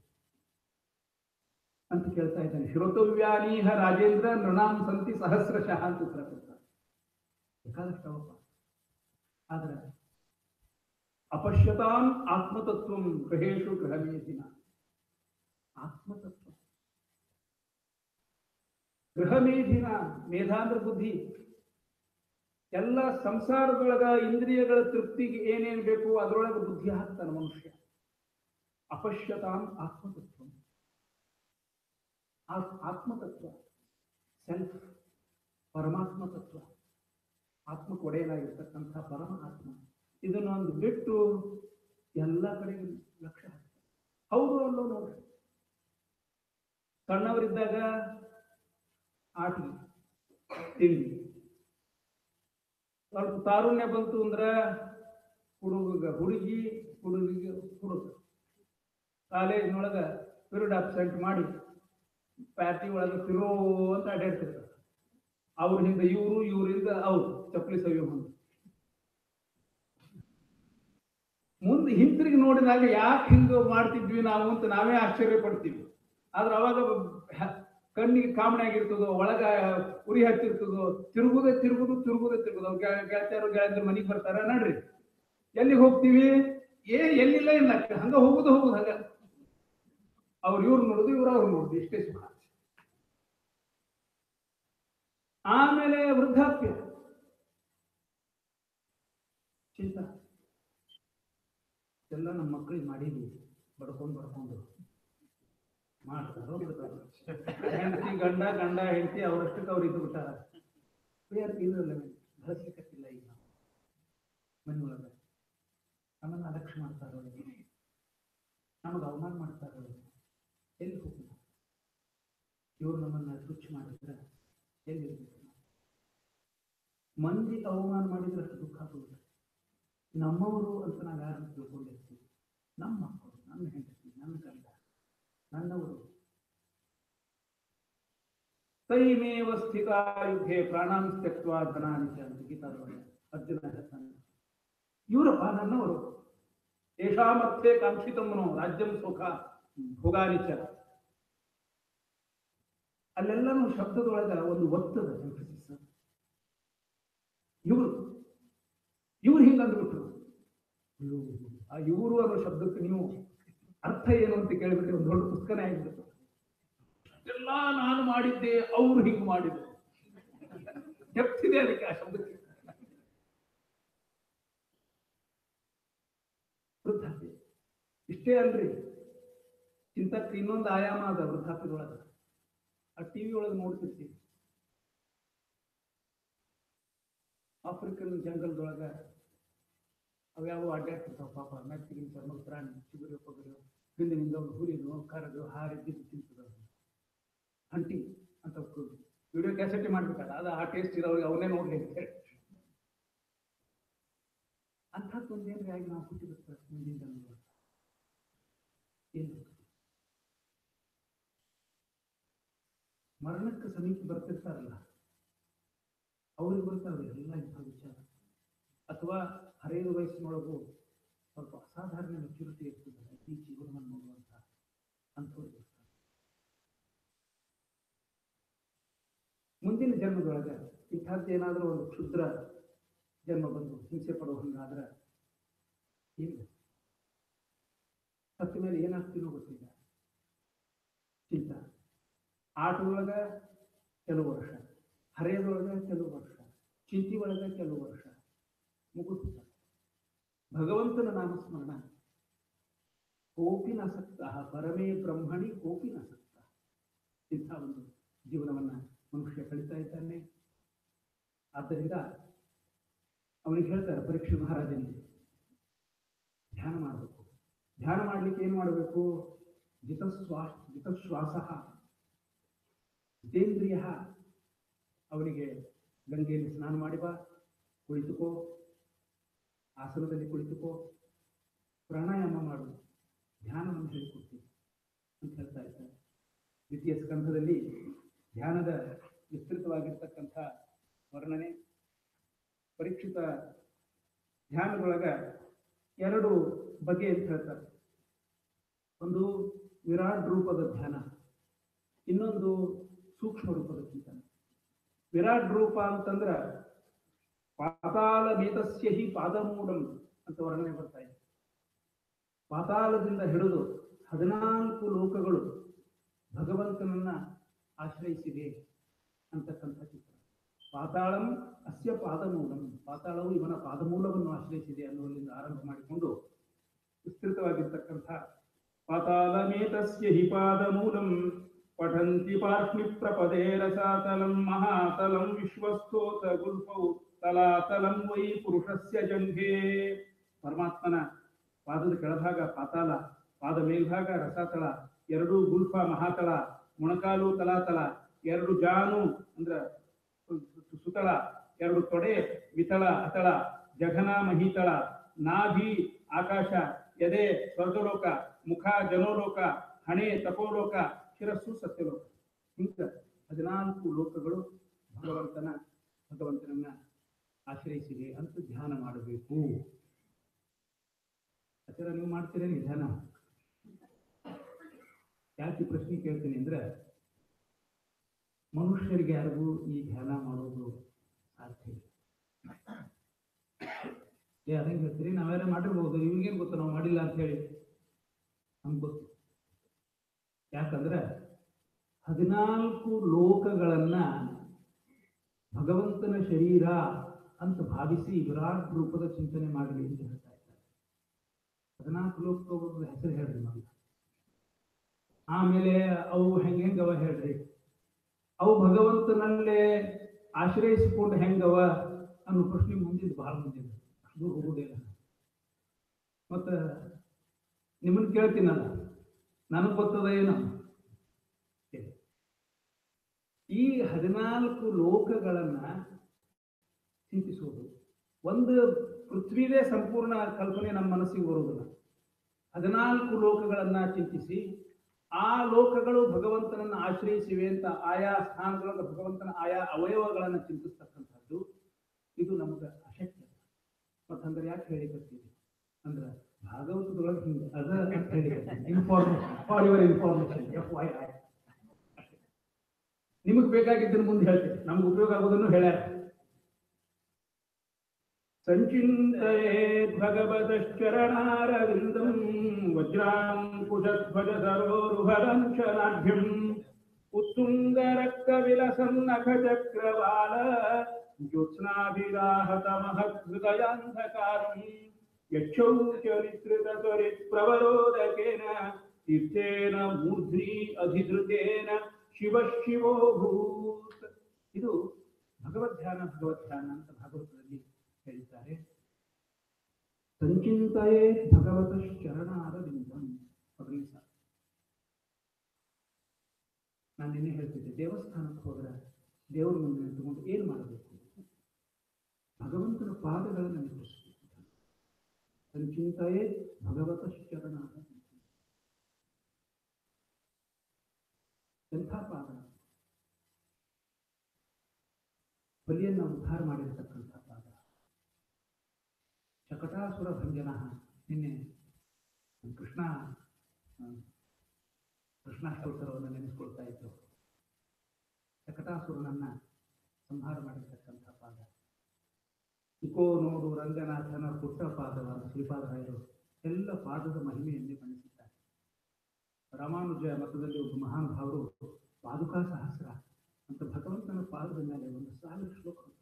[SPEAKER 2] ಅಂತ ಕೇಳ್ತಾ ಇದ್ದಾನೆ ಶ್ರೋತವ್ಯಾನೀಹ ರಾಜೇಂದ್ರ ನೃಣಾಂ ಸಂತಿ ಸಹಸ್ರಶಃ ಅಂತ ಉತ್ತರ ಕೊಡ್ತಾರೆ ಬೇಕಾದಷ್ಟವಪ್ಪ ಆದ್ರೆ ಅಪಶ್ಯತಾಂ ಆತ್ಮತತ್ವಂ ಗೃಹೇಶು ಗೃಹಮೇಧಿನ ಆತ್ಮತತ್ವ ಗೃಹಮೇಧಿನ ಮೇಧಾಂದ್ರ ಬುದ್ಧಿ ಎಲ್ಲ ಸಂಸಾರದೊಳಗ ಇಂದ್ರಿಯಗಳ ತೃಪ್ತಿಗೆ ಏನೇನ್ ಬೇಕು ಅದರೊಳಗೆ ಬುದ್ಧಿ ಹಾಕ್ತಾನೆ ಮನುಷ್ಯ ಅಪಶ್ಯತಾಂ ಆತ್ಮತತ್ವ ಆ- ಆತ್ಮತತ್ವ ಸೆಲ್ಫ್ ಪರಮಾತ್ಮ ತತ್ವ ಆತ್ಮಕ್ಕೆ ಒಡೆಯಲಾಗಿರ್ತಕ್ಕಂಥ ಪರಮಾತ್ಮ ಇದನ್ನೊಂದು ಬಿಟ್ಟು ಎಲ್ಲ ಕಡೆಗೆ ಲಕ್ಷ್ಯ ಹಾಕ್ತಾರೆ ಹೌದು ಅಲ್ಲೋ ನೋಡ್ರಿ ಸಣ್ಣವರಿದ್ದಾಗ ಆಟಿಗೆ ತಿಂಡಿ ಸ್ವಲ್ಪ ತಾರುಣ್ಯ ಬಂತು ಅಂದ್ರ ಹುಡುಗ ಹುಡುಗಿ ಹುಡುಗಿಗೆ ಹುಡುಗ ಕಾಲೇಜಿನೊಳಗ ಪಿರಿಯಡ್ ಅಬ್ಸೆಂಟ್ ಮಾಡಿ ಪ್ಯಾಟಿ ಒಳಗೆ ತಿರೋ ಅಂತ ಅಡ್ಡಾಡ್ತಿರ್ತಾರೆ ಅವ್ರ ಹಿಂದೆ ಇವರು ಇವರಿಂದ ಅವ್ರು ಚಪ್ಪಲಿ ಸವಿಯೋ ಮುಂದೆ ಮುಂದೆ ಹಿಂತಿರುಗಿ ನೋಡಿದಾಗ ಯಾಕೆ ಹಿಂಗ ಮಾಡ್ತಿದ್ವಿ ನಾವು ಅಂತ ನಾವೇ ಆಶ್ಚರ್ಯ ಪಡ್ತೀವಿ ಆದ್ರೆ ಅವಾಗ ಹ- ಕಣ್ಣಿಗೆ ಕಾಮಣೆ ಆಗಿರ್ತದೋ ಒಳಗ ಉರಿ ಹತ್ತಿರ್ತದೋ ತಿರುಗುದೇ ತಿರುಗುದು ತಿರುಗುದೇ ತಿರುಗುದು ಅವ್ರ ಗೆಳತಿಯರು ಗೆಳತಿಯರು ಮನೆಗೆ ಬರ್ತಾರ ನಡ್ರಿ ಎಲ್ಲಿಗೆ ಹೋಗ್ತೀವಿ ಏ ಎಲ್ಲಿಲ್ಲ ಇಲ್ಲ ಹಂಗ ಹೋಗುದು ಹೋಗುದು ಹಂಗ ಅವ್ರು ಇವ್ರು ನೋಡುದು ಇವ್ರು ಅವ್ರು ನೋಡುದು ಇಷ್ಟೇ ಸುಖ ಆಮೇಲೆ ವೃದ್ಧಾಪ್ಯ ಚಿಂತ ಎಲ್ಲ ನಮ್ಮ ಮಕ್ಕಳಿಗೆ ಮಾಡಿದ್ವಿ ಬಡ್ಕೊಂಡು ಬಡ್ಕೊಂಡು ಮಾಡ್ತಾರೋ ಬಿಡ್ತಾರೋ ಹೆಂಡತಿ ಗಂಡ ಗಂಡ ಹೆಂಡತಿ ಅವರಷ್ಟಕ್ಕೆ ಅವ್ರು ಇದ್ದು ಬಿಟ್ಟಾರ ಬೇರೆ ಇದ್ರಲ್ಲ ಬಳಸ್ಲಿಕ್ಕತ್ತಿಲ್ಲ ಈಗ ಮನೆ ಒಳಗೆ ನಮ್ಮನ್ನ ಅಲಕ್ಷ್ಯ ಮಾಡ್ತಾರೋ ನಮಗೆ ಅವಮಾನ ಮಾಡ್ತಾರೋ ಎಲ್ಲಿ ಹೋಗುದು ಇವ್ರು ನಮ್ಮನ್ನ ತುಚ್ಛ ಮಾಡಿದ್ರೆ ಎಲ್ಲಿ ಇರ್ಬೇಕು ನಾವು? ಮಂದಿಗೆ ಅವಮಾನ ಮಾಡಿದ್ರೆ ಅಷ್ಟು ದುಃಖ ಆಗೋದಿಲ್ಲ ನಮ್ಮವರು ಅಂತ ನಾವು ಯಾರನ್ನು ತಿಳ್ಕೊಂಡಿರ್ತೀವಿ ನಮ್ಮ ಮಕ್ಕಳು ನನ್ನ ಹೆಂಡತಿ ನನ್ನ ಗಂಡ ನನ್ನವರು ತೈಮೇವ ಸ್ಥಿತ ಯುದ್ಧೆ ಪ್ರಾಣಾನ್ ತ್ಯಕ್ವಾ ಧನಾನಿ ಚ ಅಂತ ಗೀತಾದೊಳಗೆ ಅರ್ಜುನ ಹೇಳ್ತಾನೆ ಇವರಪ್ಪ ನನ್ನವರು ಯಶಾಮರ್ಥೆ ಕಾಂಕ್ಷಿತಮ್ಮನು ರಾಜ್ಯಂ ಸುಖ ಭೋಗಾನಿ ಚ ಅಲ್ಲೆಲ್ಲನೂ ಶಬ್ದದೊಳಗ ಒಂದು ಒತ್ತದ emphasis. ಇವರು ಇವ್ರು ಹಿಂಗ ಅಂದ್ಬಿಟ್ರು ಇವ್ರು. ಆ ಇವರು ಅನ್ನೋ ಶಬ್ದಕ್ಕೆ ನೀವು ಅರ್ಥ ಏನು ಅಂತ ಕೇಳಿಬಿಟ್ಟು ಒಂದು ದೊಡ್ಡ ಪುಸ್ತಕನೇ ಆಗಿಬಿಟ್ಟು ಎಲ್ಲ ನಾನು ಮಾಡಿದ್ದೆ ಅವ್ರು ಹಿಂಗ್ ಮಾಡಿದ್ರು ಎಪ್ತಿದೆ ಅದಕ್ಕೆ ಆ ಶಬ್ದಕ್ಕೆ ವೃದ್ಧಾಪ್ಯ ಇಷ್ಟೇ ಅಲ್ರಿ ಚಿಂತಕ್ಕೆ ಇನ್ನೊಂದು ಆಯಾಮ ಅದ ವೃದ್ಧಾಪ್ಯದೊಳಗ ಆ ಟಿವಿ ಒಳಗೆ ನೋಡ್ತಿರ್ತೀವಿ ಆಫ್ರಿಕನ್ ಜಂಗಲ್ದೊಳಗ ಅವ್ಯಾವ ಅಡ್ಡಾಡ್ತಿರ್ತಾವ ಪಾಪ ಮೆತ್ತಿಗಿನ ಚರ್ಮದ ಪ್ರಾಣಿ ಚಿಗುರು ಪಗುರು ಹಿಂದಿನಿಂದ ಒಂದು ಹುಲಿನೋ ಕರದು ಹಾರಿ ಬಿದ್ದು ತಿಂತದ ಹಂಟಿ ಅಂತ ವಿಡಿಯೋ ಕ್ಯಾಸೆಟ್ ಮಾಡ್ಬೇಕಲ್ಲ ಅದು ಆ ಟೇಸ್ಟ್ ಇರೋರಿಗೆ ಅವನ್ನೇ ನೋಡ್ಲಿ ಅಂತ ಹೇಳಿ ಅಂಥದ್ದೊಂದು ಏನ್ರಿ ಆಗಿ ನಾವು ಹುಟ್ಟಿಬಿಡ್ತಾರೆ ಮುಂದಿನ ಜನ್ಮದೊಳಗೆ ಏನು ಮರಣಕ್ಕೆ ಸಮೀಪ ಬರ್ತಿರ್ತಾರಲ್ಲ ಅವ್ರಿಗೆ ಬರ್ತಾವೆ ಎಲ್ಲ ಇಂಥ ವಿಚಾರ ಅಥವಾ ಹರಿಯದ ವಯಸ್ಸಿನೊಳಗೂ ಸ್ವಲ್ಪ ಅಸಾಧಾರಣ ಮೆಚುರಿಟಿ ಇರ್ತದೆ ಈ ಜೀವನವನ್ನು ನೋಡುವಂತ ಅಂಥವ್ರು ಇರ್ತಾರೆ ಮುಂದಿನ ಜನ್ಮದೊಳಗ ಇಂಥದ್ದೇನಾದ್ರೂ ಒಂದು ಕ್ಷುದ್ರ ಜನ್ಮ ಬಂದು ಹಿಂಸೆ ಪಡೋ ಹಂಗಾದ್ರೆ ಏನು ಸತ್ತ ಮೇಲೆ ಏನಾಗ್ತೀನೋ ಗೊತ್ತಿಲ್ಲ ಚಿಂತ ಆಟದೊಳಗ ಕೆಲವು ವರ್ಷ ಹರೆಯದೊಳಗ ಕೆಲವು ವರ್ಷ ಚಿಂತಿ ಒಳಗ ಕೆಲವು ವರ್ಷ ಮುಗಿದು ಭಗವಂತನ ನಾಮಸ್ಮರಣ ಕೋಪಿನಸಕ್ತ ಪರಮೇ ಬ್ರಹ್ಮಣಿ ಕೋಪಿನಸಕ್ತ ಇಂಥ ಒಂದು ಜೀವನವನ್ನ ಮನುಷ್ಯ ಕಳೀತಾ ಇದ್ದಾನೆ ಆದ್ದರಿಂದ ಅವನಿಗೆ ಹೇಳ್ತಾರೆ ಪರೀಕ್ಷೆ ಮಹಾರಾಜನಿಗೆ ಧ್ಯಾನ ಮಾಡಬೇಕು ಧ್ಯಾನ ಮಾಡ್ಲಿಕ್ಕೆ ಏನು ಮಾಡಬೇಕು ಜಿತಶ್ವಾಸ ಜಿತಶ್ವಾಸ ಜಿತೇಂದ್ರಿಯ ಅವನಿಗೆ ಗಂಗೆಯಲ್ಲಿ ಸ್ನಾನ ಮಾಡಿ ಬಾ ಕುಳಿತುಕೋ ಆಸನದಲ್ಲಿ ಕುಳಿತುಕೋ ಪ್ರಾಣಾಯಾಮ ಮಾಡು ಧ್ಯಾನವನ್ನು ಹೇಳಿಕೊಡ್ತೀನಿ ಅಂತ ಹೇಳ್ತಾ ಇದ್ದಾರೆ ದ್ವಿತೀಯ ಸ್ಕಂಧದಲ್ಲಿ ಧ್ಯಾನದ ವಿಸ್ತೃತವಾಗಿರ್ತಕ್ಕಂಥ ವರ್ಣನೆ ಪರೀಕ್ಷಿತ ಧ್ಯಾನದೊಳಗ ಎರಡು ಬಗೆ ಅಂತ ಹೇಳ್ತಾರೆ ಒಂದು ವಿರಾಟ್ ರೂಪದ ಧ್ಯಾನ ಇನ್ನೊಂದು ಸೂಕ್ಷ್ಮ ರೂಪದ ಚಿಂತನೆ ವಿರಾಟ್ ರೂಪ ಅಂತಂದ್ರ ಪಾತಾಳ ಮೇತಸ್ಯ ಹಿ ಪಾದಮೂಲಂ ಅಂತ ವರ್ಣನೆ ಬರ್ತಾ ಇದೆ ಪಾತಾಳದಿಂದ ಹಿಡಿದು ಹದಿನಾಲ್ಕು ಲೋಕಗಳು ಭಗವಂತನನ್ನ ಆಶ್ರಯಿಸಿದೆ ಅಂತಕ್ಕಂಥ ಚಿತ್ರ ಪಾತಾಳಂ ಅಸ್ಯ ಪಾದಮೂಲಂ ಪಾತಾಳವು ಇವನ ಪಾದಮೂಲವನ್ನು ಆಶ್ರಯಿಸಿದೆ ಅನ್ನುವಲ್ಲಿಂದ ಆರಂಭ ಮಾಡಿಕೊಂಡು ವಿಸ್ತೃತವಾಗಿರ್ತಕ್ಕಂಥ ಪಾತಾಳಮೇತಸ್ಯ ಹಿ ಪಾದಮೂಲಂ ಪಠಂತಿ ಪಾರ್ಷ್ಣಿ ಪ್ರಪದೇ ರಸಾತಲಂ ಮಹಾತಲಂ ವಿಶ್ವಸ್ತೋತ ಗುಲ್ಪೌ ತಲಾತಲಂ ವೈ ಪುರುಷಸ್ಯ ಜಂಘೆ ಪರಮಾತ್ಮನ ಪಾದದ ಕೆಳಭಾಗ ಪಾತಾಲ ಪಾದ ಮೇಲ್ಭಾಗ ರಸಾತಳ ಎರಡು ಗುಲ್ಫ ಮಹಾತಳ ಮೊಣಕಾಲು ತಲಾತಲ ಎರಡು ಜಾನು ಅಂದ್ರ ಸು- ಸುತಳ ಎರಡು ತೊಡೆ ವಿತಳ ಅತಳ ಜಘನ ಮಹಿತಳ ನಾಭಿ ಆಕಾಶ ಎದೆ ಸ್ವರ್ಗಲೋಕ ಮುಖ ಜನೋಲೋಕ ಹಣೆ ತಪೋಲೋಕ ಶಿರಸ್ಸು ಸತ್ಯಲೋಕ ಇಂಥ ಹದಿನಾಲ್ಕು ಲೋಕಗಳು ಭಗವಂತನ ಭಗವಂತನನ್ನ ಆಶ್ರಯಿಸಿದೆ ಅಂತ ಧ್ಯಾನ ಮಾಡಬೇಕು ಆಚಾರ ನೀವು ಮಾಡ್ತೀರೇನು ಧ್ಯಾನ ಯಾಕೆ ಈ ಪ್ರಶ್ನೆ ಕೇಳ್ತೀನಿ ಅಂದ್ರೆ ಮನುಷ್ಯರಿಗೆ ಯಾರಿಗೂ ಈ ಧ್ಯಾನ ಮಾಡೋದು ಸಾಧ್ಯ ಇಲ್ಲ ಏ ಅದಂಗೆ ಹೇಳ್ತೀರಿ ನಾವೆಲ್ಲ ಮಾಡಿರ್ಬೋದು ಇವ್ರಿಗೇನು ಗೊತ್ತು ನಾವು ಮಾಡಿಲ್ಲ ಅಂತ ಹೇಳಿ ನಮ್ಗೆ ಗೊತ್ತು ಯಾಕಂದ್ರೆ ಹದಿನಾಲ್ಕು ಲೋಕಗಳನ್ನ ಭಗವಂತನ ಶರೀರ ಅಂತ ಭಾವಿಸಿ ವಿರಾಟ್ ರೂಪದ ಚಿಂತನೆ ಮಾಡಲಿ ಅಂತ ಹೇಳ್ತಾ ಇದ್ದಾರೆ ಹದಿನಾಲ್ಕು ಲೋಕಗಳ ಹೆಸರು ಹೇಳ್ರಿ ನಮ್ಗೆ ಆಮೇಲೆ ಅವು ಹೆಂಗ್ ಹೆಂಗವ ಹೇಳ್ರಿ ಅವು ಭಗವಂತನಲ್ಲೇ ಆಶ್ರಯಿಸಿಕೊಂಡು ಹೆಂಗವ ಅನ್ನೋ ಪ್ರಶ್ನೆ ಮುಂದಿದ್ದು ಬಹಳ ಮುಂದಿದ್ದು ಅಷ್ಟು ದೂರ ಹೋಗೋದಿಲ್ಲ ಮತ್ತ ನಿಮ್ಮನ್ನ ಕೇಳ್ತೀನಲ್ಲ ನನಗೆ ಗೊತ್ತದ ಏನು ಕೇಳಿ. ಈ ಹದಿನಾಲ್ಕು ಲೋಕಗಳನ್ನ ಚಿಂತಿಸೋದು ಒಂದು ಪೃಥ್ವಿದೇ ಸಂಪೂರ್ಣ ಕಲ್ಪನೆ ನಮ್ಮ ಮನಸ್ಸಿಗೆ ಬರುವುದಿಲ್ಲ ಹದಿನಾಲ್ಕು ಲೋಕಗಳನ್ನ ಚಿಂತಿಸಿ ಆ ಲೋಕಗಳು ಭಗವಂತನನ್ನ ಆಶ್ರಯಿಸಿವೆ ಅಂತ ಆಯಾ ಸ್ಥಾನದೊಳಗೆ ಭಗವಂತನ ಆಯಾ ಅವಯವಗಳನ್ನು ಚಿಂತಿಸ್ತಕ್ಕಂಥದ್ದು ಇದು ನಮಗೆ ಅಶಕ್ಯ ಮತ್ತಂದ್ರೆ ಯಾಕೆ ಹೇಳಿಕತ್ತೀವಿ ಅಂದ್ರೆ ಭಾಗವತದೊಳಗೆ ಹಿಂಗೆ ಅದ ಅಂತ ಹೇಳಿಕತ್ತೀನಿ information for your information F Y I ನಿಮಗೆ ಬೇಕಾಗಿದ್ದನ್ನು ಮುಂದೆ ಹೇಳ್ತೀನಿ ನಮ್ಗೆ ಉಪಯೋಗ ಆಗೋದನ್ನು ಹೇಳ್ಯಾರ ಸಂಚಿಂತೆಯೇತ್ ಭಗವತಶ್ಚರಣಾರವಿಂದಂ ವಜ್ರಾಂಕುಶಧ್ವಜ ಸರೋರುಹರಂಶನಾಢ್ಯಂ ಉತ್ತುಂಗ ರಕ್ತ ವಿಲಸನ್ನಖ ಚಕ್ರವಾಲ ಜ್ಯೋತ್ಸ್ನಾಭಿರಾಹತ ಮಹೃದಯಾಂಧಕಾರಂ ಯಕ್ಷೌ ಚರಿತ್ರಿತ ತ್ವರಿತ್ ಪ್ರವರೋದಕೇನ ತೀರ್ಥೇನ ಮೂರ್ಧ್ನಿ ಅಧಿಧೃತೇನ ಶಿವ ಶಿವೋಭೂತ್ ಇದು ಭಗವದ್ಧ್ಯಾನ ಭಗವದ್ಧ್ಯಾನ ಅಂತ ಭಾಗವತದಲ್ಲಿ ಹೇಳಿದ್ದಾರೆ ಸಂಚಿಂತೆಯೇ ಭಗವತ ಶರಣಾರವಿಂದಂ ಪಬ್ಲಿಕ್ ನಾನು ನಿನ್ನೆ ಹೇಳ್ತಿದ್ದೆ ದೇವಸ್ಥಾನಕ್ಕೆ ಹೋದ್ರೆ ದೇವರ ಮುಂದೆ ನಿಂತುಕೊಂಡು ಏನು ಮಾಡಬೇಕು ಭಗವಂತನ ಪಾದಗಳನ್ನು ನಿಲ್ಲಿಸಬೇಕು ಸಂಚಿಂತೆಯೇ ಭಗವತ ಶರಣಾರವಿಂದಂ ಎಂಥ ಪಾದ ಬಲಿಯನ್ನ ಉದ್ಧಾರ ಮಾಡಿರ್ತಕ್ಕಂಥ ಪಾದ ಶಕಟಾಸುರ ಭಂಜನ ನಿನ್ನೆ ಕೃಷ್ಣ ಆ, ಕೃಷ್ಣಾಷ್ಟೋತ್ತರವನ್ನು ನೆನೆಸ್ಕೊಳ್ತಾ ಇದ್ರು ಶಕಟಾಸುರನನ್ನ ಸಂಹಾರ ಮಾಡಿರ್ತಕ್ಕಂಥ ಪಾದ ಇಕೋ ನೋಡು ರಂಗನಾಥನ ಪುಟ್ಟ ಪಾದವಾದ ಶ್ರೀಪಾದರಾಯರು ಎಲ್ಲ ಪಾದದ ಮಹಿಮೆಯನ್ನೇ ಬಣ್ಣಿಸಿದ್ದಾರೆ ರಾಮಾನುಜ ಮತದಲ್ಲಿ ಒಬ್ಬ ಮಹಾನ್ ಭಾವರು ಪಾದುಕಾ ಸಹಸ್ರ ಅಂತ ಭಗವಂತನ ಪಾದದ ಮೇಲೆ ಒಂದು ಸಾವಿರ ಶ್ಲೋಕ ಉಂಟು.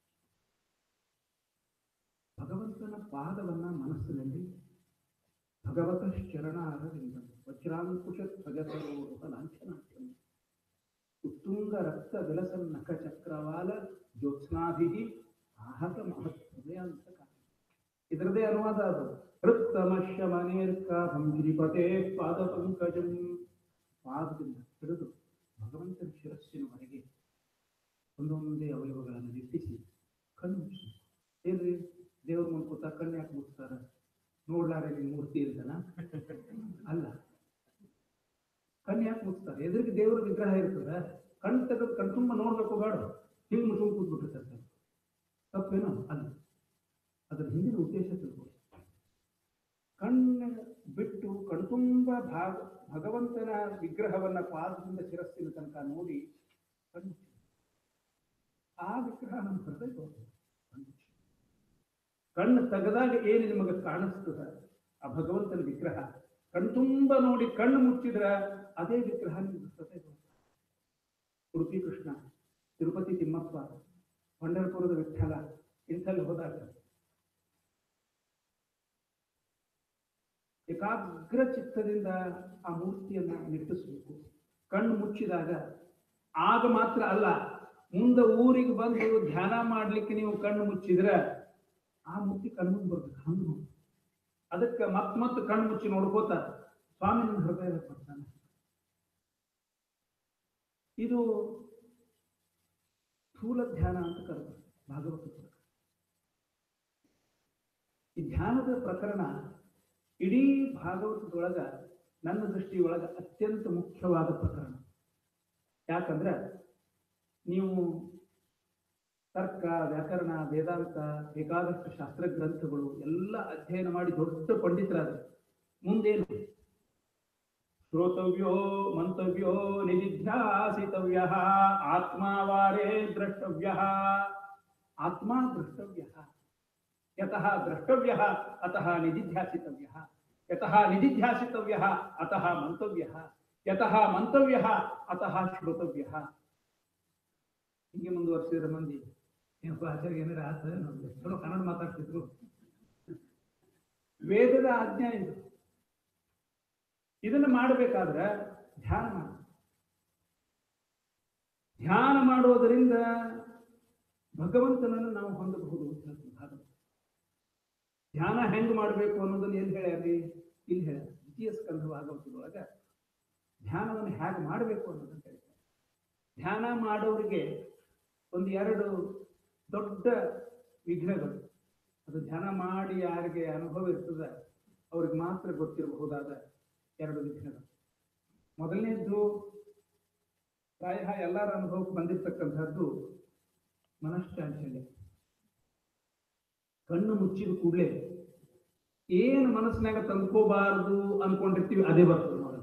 [SPEAKER 2] ಭಗವಂತನ ಪಾದವನ್ನ ಮನಸ್ಸಿನಲ್ಲಿ ಭಗವತ ಶರಣಾರವಿಂದ ವಜ್ರಾಂಕುಶ ಧ್ವಜಸರೋಹ ಲಾಂಛನಾಟ್ಯಂ ಉತ್ತುಂಗ ರಕ್ತ ವಿಲಸನ್ ನಖ ಚಕ್ರವಾಲ ಜ್ಯೋತ್ಸ್ನಾಭಿ ಆಹತ ಮಹತ್ ಹೃದಯಾಂತಕ ಇದರದೇ ಅನುವಾದ ಅದು ಹೃತ್ತಮಶ್ಯ ಮನೇರ್ಕಾಭಂ ಗಿರಿಪತೆ ಪಾದ ಪಂಕಜಂ ಪಾದದಿಂದ ಹಿಡಿದು ಭಗವಂತನ ಶಿರಸ್ಸಿನವರೆಗೆ ಒಂದೊಂದೇ ಅವಯವಗಳನ್ನು ನಿಟ್ಟಿಸಿ ಕಣ್ಣು ಮುಚ್ಚಿ ಏನ್ರಿ ದೇವ್ರ ಮುಂದೆ ಕೂತ ಕಣ್ಣು ಯಾಕೆ ಮುಚ್ತಾರ ನೋಡ್ಲಾರೆ ನಿನ್ ಮೂರ್ತಿ ಅಂತನ ಅಲ್ಲ ಕಣ್ಣು ಯಾಕೆ ಮುಚ್ತಾರೆ ಎದುರಿಗೆ ದೇವರ ವಿಗ್ರಹ ಇರ್ತದ ಕಣ್ಣು ತೆಗೆದು ಕಣ್ ತುಂಬ ನೋಡ್ಬೇಕು ಬೇಡ ಹಿಂಗ್ ಮುಚ್ಕೊಂಡು ಕೂತ್ಬಿಟ್ಟಿರ್ತಾರೆ ತಪ್ಪೇನೋ ಅಲ್ಲ ಅದರ ಹಿಂದಿನ ಉದ್ದೇಶ ತಿಳ್ಕೊಳ್ಳಿ ಕಣ್ಣು ಬಿಟ್ಟು ಕಣ್ತುಂಬ ಭಾಗ ಭಗವಂತನ ವಿಗ್ರಹವನ್ನ ಪಾದದಿಂದ ಶಿರಸ್ಸಿನ ತನಕ ನೋಡಿ ಕಣ್ಣು ಮುಚ್ಚಿ. ಆ ವಿಗ್ರಹ ನಮ್ಮ ಹೃದಯ ಕಣ್ಣು ಮುಚ್ಚಿ. ಕಣ್ಣು ತೆಗೆದಾಗ ಏನು ನಿಮಗೆ ಕಾಣಿಸ್ತದ ಆ ಭಗವಂತನ ವಿಗ್ರಹ ಕಣ್ತುಂಬ ನೋಡಿ ಕಣ್ಣು ಮುಚ್ಚಿದ್ರ ಅದೇ ವಿಗ್ರಹ ನಿಮ್ಗೆ ಹೃದಯ ಉಡುಪಿ ಕೃಷ್ಣ ತಿರುಪತಿ ತಿಮ್ಮಪ್ಪ ಪಂಡರಪುರದ ವಿಠಲ ಇಂಥಲ್ಲಿ ಹೋದಾಗ ಏಕಾಗ್ರ ಚಿತ್ತದಿಂದ ಆ ಮೂರ್ತಿಯನ್ನ ನಿಟ್ಟಿಸಬೇಕು ಕಣ್ಣು ಮುಚ್ಚಿದಾಗ ಆಗ ಮಾತ್ರ ಅಲ್ಲ ಮುಂದೆ ಊರಿಗೆ ಬಂದು ಧ್ಯಾನ ಮಾಡ್ಲಿಕ್ಕೆ ನೀವು ಕಣ್ಣು ಮುಚ್ಚಿದ್ರೆ ಆ ಮೂರ್ತಿ ಕಣ್ಣು ಮುಂದೆ ಬರ್ಬೇಕು ಹಂಗ ಅದಕ್ಕೆ ಮತ್ ಮತ್ ಕಣ್ಣು ಮುಚ್ಚಿ ನೋಡ್ಕೋತ ಸ್ವಾಮಿ ನನ್ನ ಹೃದಯ ಬರ್ತಾನೆ ಇದು ಸ್ಥೂಲ ಧ್ಯಾನ ಅಂತ ಕರೆದು ಭಾಗವತ ಪ್ರಕರಣ ಈ ಧ್ಯಾನದ ಪ್ರಕರಣ ಇಡೀ ಭಾಗವತದೊಳಗ ನನ್ನ ದೃಷ್ಟಿಯೊಳಗ ಅತ್ಯಂತ ಮುಖ್ಯವಾದ ಪ್ರಕರಣ ಯಾಕಂದ್ರೆ ನೀವು ತರ್ಕ ವ್ಯಾಕರಣ ವೇದಾಂತ ಬೇಕಾದಷ್ಟು ಶಾಸ್ತ್ರ ಗ್ರಂಥಗಳು ಎಲ್ಲ ಅಧ್ಯಯನ ಮಾಡಿ ದೊಡ್ಡ ಪಂಡಿತರಾದ ಮುಂದೇನು ಶ್ರೋತವ್ಯೋ ಮಂತವ್ಯೋ ನಿಧಿಧ್ಯಾಸಿತವ್ಯ ಆತ್ಮಾವಾರೇ ದ್ರಷ್ಟವ್ಯ ಆತ್ಮ ದ್ರಷ್ಟವ್ಯ ಯತಃ ದ್ರಷ್ಟವ್ಯ ಅತಃ ನಿಧಿಧ್ಯಾಸಿತವ್ಯ ಯತಃ ನಿಧಿಧ್ಯಾಸಿತವ್ಯ ಅತಃ ಮಂತವ್ಯ ಯತಃ ಮಂತವ್ಯ ಅತಃ ಶ್ರೋತವ್ಯ ಹೀಗೆ ಮುಂದುವರಿಸಿದ್ರೆ ಮಂದಿ ಏನಪ್ಪ ಆಚಾರ್ಯ ಏನಾರ ಆತ ನೋಡ್ಲಿ. ಚಲೋ ಕನ್ನಡ ಮಾತಾಡ್ತಿದ್ರು ವೇದದ ಆಜ್ಞಾ ಇದು ಇದನ್ನು ಮಾಡಬೇಕಾದ್ರೆ ಧ್ಯಾನ ಮಾಡಿ ಧ್ಯಾನ ಮಾಡೋದರಿಂದ ಭಗವಂತನನ್ನು ನಾವು ಹೊಂದಬಹುದು ಅಂತ ಹೇಳ್ತೀನಿ ಭಾಗವತ ಧ್ಯಾನ ಹೆಂಗ್ ಮಾಡಬೇಕು ಅನ್ನೋದನ್ನ ಎಲ್ಲಿ ಹೇಳ್ಯಾರಿ ಇಲ್ಲಿ ಹೇಳ್ಯಾರ ದ್ವಿತೀಯ ಸ್ಕಂಧ ಭಾಗವತದೊಳಗ ಧ್ಯಾನವನ್ನು ಹೇಗೆ ಮಾಡಬೇಕು ಅನ್ನೋದನ್ನ ಹೇಳ್ತಾರೆ ಧ್ಯಾನ ಮಾಡೋರಿಗೆ ಒಂದು ಎರಡು ದೊಡ್ಡ ವಿಘ್ನಗಳು ಅದು ಧ್ಯಾನ ಮಾಡಿ ಯಾರಿಗೆ ಅನುಭವ ಇರ್ತದೆ ಅವ್ರಿಗೆ ಮಾತ್ರ ಗೊತ್ತಿರಬಹುದಾದ ಎರಡು ವಿಘ್ನಗಳು ಮೊದಲನೇದ್ದು ಪ್ರಾಯ ಎಲ್ಲರ ಅನುಭವಕ್ಕೆ ಬಂದಿರತಕ್ಕಂಥದ್ದು ಮನಶ್ಚಾಂಚಲ್ಯ ಕಣ್ಣು ಮುಚ್ಚಿದ ಕೂಡಲೇ ಏನು ಮನಸ್ಸಿನಾಗ ತಂದ್ಕೋಬಾರದು ಅನ್ಕೊಂಡಿರ್ತೀವಿ ಅದೇ ಬರ್ತದೆ ನೋಡೋದು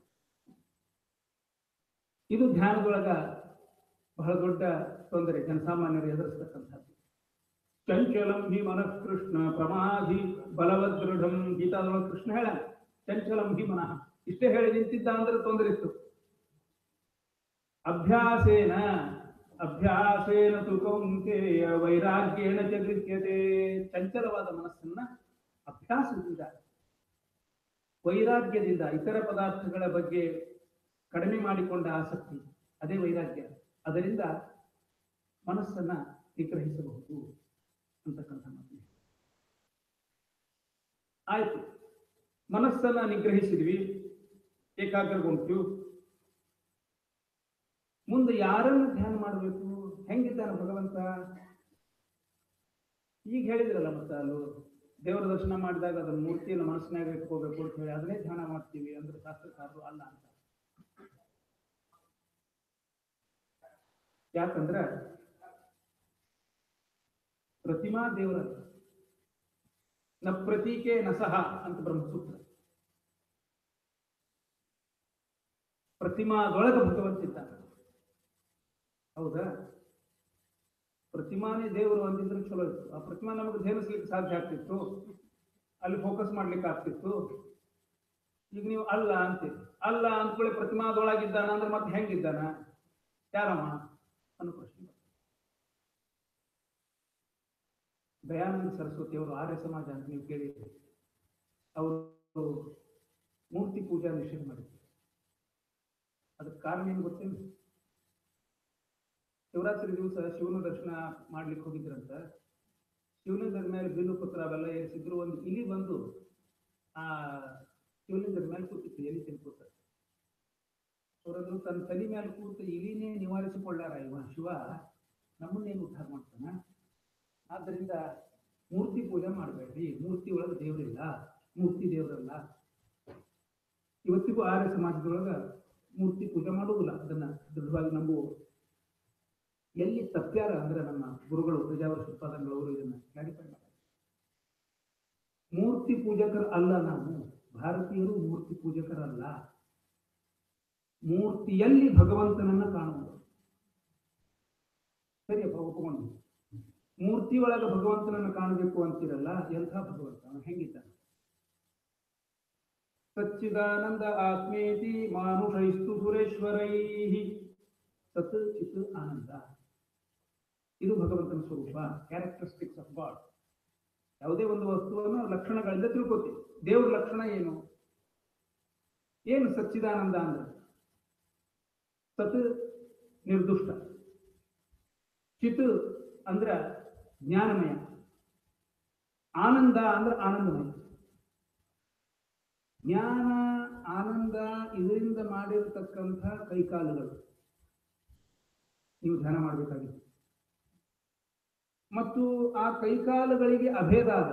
[SPEAKER 2] ಇದು ಧ್ಯಾನದೊಳಗ ಬಹಳ ದೊಡ್ಡ ತೊಂದರೆ ಜನಸಾಮಾನ್ಯರು ಎದುರಿಸ್ತಕ್ಕಂಥದ್ದು ಚಂಚಲಂ ಹಿ ಮನಃ ಕೃಷ್ಣ ಪ್ರಮಾಧಿ ಬಲವದೃಢಂ ಗೀತಾದೊಳಗೆ ಕೃಷ್ಣ ಹೇಳ ಚಂಚಲಂ ಹಿ ಮನಃ ಇಷ್ಟೇ ಹೇಳಿ ನಿಂತಿದ್ದ ಅಂದ್ರೆ ತೊಂದರೆ ಇತ್ತು ಅಭ್ಯಾಸೇನ ಅಭ್ಯಾಸೇನ ತು ಕೌಂತೆಯ ವೈರಾಗ್ಯೇಣ ಚ ಗೃಹ್ಯತೆ ಚಂಚಲವಾದ ಮನಸ್ಸನ್ನ ಅಭ್ಯಾಸದಿಂದ ವೈರಾಗ್ಯದಿಂದ ಇತರ ಪದಾರ್ಥಗಳ ಬಗ್ಗೆ ಕಡಿಮೆ ಮಾಡಿಕೊಂಡ ಆಸಕ್ತಿ ಅದೇ ವೈರಾಗ್ಯ ಅದರಿಂದ ಮನಸ್ಸನ್ನ ನಿಗ್ರಹಿಸಬಹುದು ಅಂತಕ್ಕಂಥ ಮಾತು ಆಯ್ತು ಮನಸ್ಸನ್ನ ನಿಗ್ರಹಿಸಿದ್ವಿ ಏಕಾಗ್ರಗೊಂಡು ಮುಂದೆ ಯಾರನ್ನು ಧ್ಯಾನ ಮಾಡಬೇಕು ಹೆಂಗಿದ್ದಾನೆ ಭಗವಂತ ಈಗ ಹೇಳಿದ್ರಲ್ಲ ಮತ್ತೆ ಅಲ್ಲೂ ದೇವರ ದರ್ಶನ ಮಾಡಿದಾಗ ಅದನ್ನ ಮೂರ್ತಿಯನ್ನು ಮನಸ್ಸಿನಾಗ ಇಟ್ಕೋಬೇಕು ಅಂತ ಹೇಳಿ ಅದನ್ನೇ ಧ್ಯಾನ ಮಾಡ್ತೀವಿ ಅಂದ್ರೆ ಶಾಸ್ತ್ರಕಾರರು ಅಲ್ಲ ಅಂತ ಯಾಕಂದ್ರ ಪ್ರತಿಮಾ ದೇವರ ನ ಪ್ರತೀಕೆ ನಸಹ ಅಂತ ಬ್ರಹ್ಮಸೂತ್ರ ಪ್ರತಿಮಾದೊಳಗ ಭಗವಂತಿದ್ದಾನೆ ಹೌದಾ ಪ್ರತಿಮಾನೇ ದೇವರು ಅಂದಿದ್ರೆ ಚಲೋ ಇತ್ತು ಆ ಪ್ರತಿಮಾ ನಮಗೆ ಧೇನಿಸ್ಲಿಕ್ಕೆ ಸಾಧ್ಯ ಆಗ್ತಿತ್ತು ಅಲ್ಲಿ ಫೋಕಸ್ ಮಾಡ್ಲಿಕ್ಕೆ ಆಗ್ತಿತ್ತು ಈಗ ನೀವು ಅಲ್ಲ ಅಂತೀರಿ ಅಲ್ಲ ಅಂದ್ಕೊಳ್ಳಿ ಪ್ರತಿಮಾದೊಳಗಿದ್ದಾನ ಅಂದ್ರೆ ಮತ್ತೆ ಹೆಂಗಿದ್ದಾನ ಯಾರಮ್ಮ ಅನ್ನೋ ಪ್ರಶ್ನೆ ಬರ್ತದೆ. ದಯಾನಂದ ಸರಸ್ವತಿ ಅವರು ಆರ್ಯ ಸಮಾಜ ಅಂತ ನೀವು ಕೇಳಿದ್ರಿ ಅವರು ಮೂರ್ತಿ ಪೂಜಾ ನಿಷೇಧ ಮಾಡಿದ್ರು ಅದಕ್ಕೆ ಕಾರಣ ಏನು ಗೊತ್ತೇನು ಶಿವರಾತ್ರಿ ದಿವಸ ಶಿವನ ದರ್ಶನ ಮಾಡ್ಲಿಕ್ಕೆ ಹೋಗಿದ್ರಂತ ಶಿವಲಿಂಗದ ಮೇಲೆ ಬಿಲ್ಲು ಪತ್ರ ಅವೆಲ್ಲ ಏರಿಸಿದ್ರು ಒಂದು ಇಲಿ ಬಂದು ಆ ಶಿವಲಿಂಗದ ಮೇಲೆ ಕೂತಿತ್ತು ಎಲಿ ತಿನ್ಕೋತ ಅವರದ್ದು ತನ್ನ ತಲೆ ಮೇಲೆ ಕೂತು ಇಲಿನೇ ನಿವಾರಿಸಿಕೊಳ್ಳಾರ ಇವ ಶಿವ ನಮ್ಮನ್ನೇನು ಉದ್ಧಾರ ಮಾಡ್ತಾನ ಆದ್ದರಿಂದ ಮೂರ್ತಿ ಪೂಜೆ ಮಾಡಬೇಡ್ರಿ ಮೂರ್ತಿ ಒಳಗೆ ದೇವರಿಲ್ಲ ಮೂರ್ತಿ ದೇವರಲ್ಲ ಇವತ್ತಿಗೂ ಆರ್ಯ ಸಮಾಜದೊಳಗ ಮೂರ್ತಿ ಪೂಜೆ ಮಾಡುವುದಿಲ್ಲ ಅದನ್ನ ದೃಢವಾಗಿ ನಂಬುವವರು ಎಲ್ಲಿ ತಪ್ಪ್ಯಾರ ಅಂದ್ರೆ ನಮ್ಮ ಗುರುಗಳು ಪ್ರಜಾವರ ಶ್ರೀಪಾದಂಗಳವರು ಇದನ್ನ ಕ್ಲಾರಿಫೈ ಮಾಡ್ತಾರೆ ಮೂರ್ತಿ ಪೂಜಕರು ಅಲ್ಲ ನಾವು ಭಾರತೀಯರು ಮೂರ್ತಿ ಪೂಜಕರಲ್ಲ ಮೂರ್ತಿಯಲ್ಲಿ ಭಗವಂತನನ್ನ ಕಾಣುವುದು ಸರಿಯಪ್ಪ ಒಪ್ಕೊಂಡು ಮೂರ್ತಿ ಒಳಗೆ ಭಗವಂತನನ್ನ ಕಾಣಬೇಕು ಅಂತಿರಲ್ಲ ಎಂಥ ಭಗವಂತ ಅವನು ಹೆಂಗಿದ್ದಾನೆ ಸಚ್ಚಿದಾನಂದ ಆತ್ಮೇತಿ ಮಾನುಷೈಸ್ತು ಸುರೇಶ್ವರೈ ಸತ್ ಚಿತ್ ಆನಂದ ಇದು ಭಗವಂತನ ಸ್ವರೂಪ ಕ್ಯಾರೆಕ್ಟರಿಸ್ಟಿಕ್ಸ್ ಆಫ್ ಗಾಡ್ ಯಾವುದೇ ಒಂದು ವಸ್ತುವನ್ನು ಲಕ್ಷಣಗಳಿಂದ ತಿಳ್ಕೊತೀವಿ ದೇವ್ರ ಲಕ್ಷಣ ಏನು ಏನು ಸಚ್ಚಿದಾನಂದ ಅಂದ್ರೆ ಸತ್ ನಿರ್ದುಷ್ಟ ಚಿತ್ ಅಂದ್ರ ಜ್ಞಾನಮಯ ಆನಂದ ಅಂದ್ರ ಆನಂದಮಯ ಜ್ಞಾನ ಆನಂದ ಇದರಿಂದ ಮಾಡಿರತಕ್ಕಂಥ ಕೈಕಾಲುಗಳು ನೀವು ಧ್ಯಾನ ಮಾಡಬೇಕಾಗಿತ್ತು ಮತ್ತು ಆ ಕೈಕಾಲುಗಳಿಗೆ ಅಭೇದ ಅದ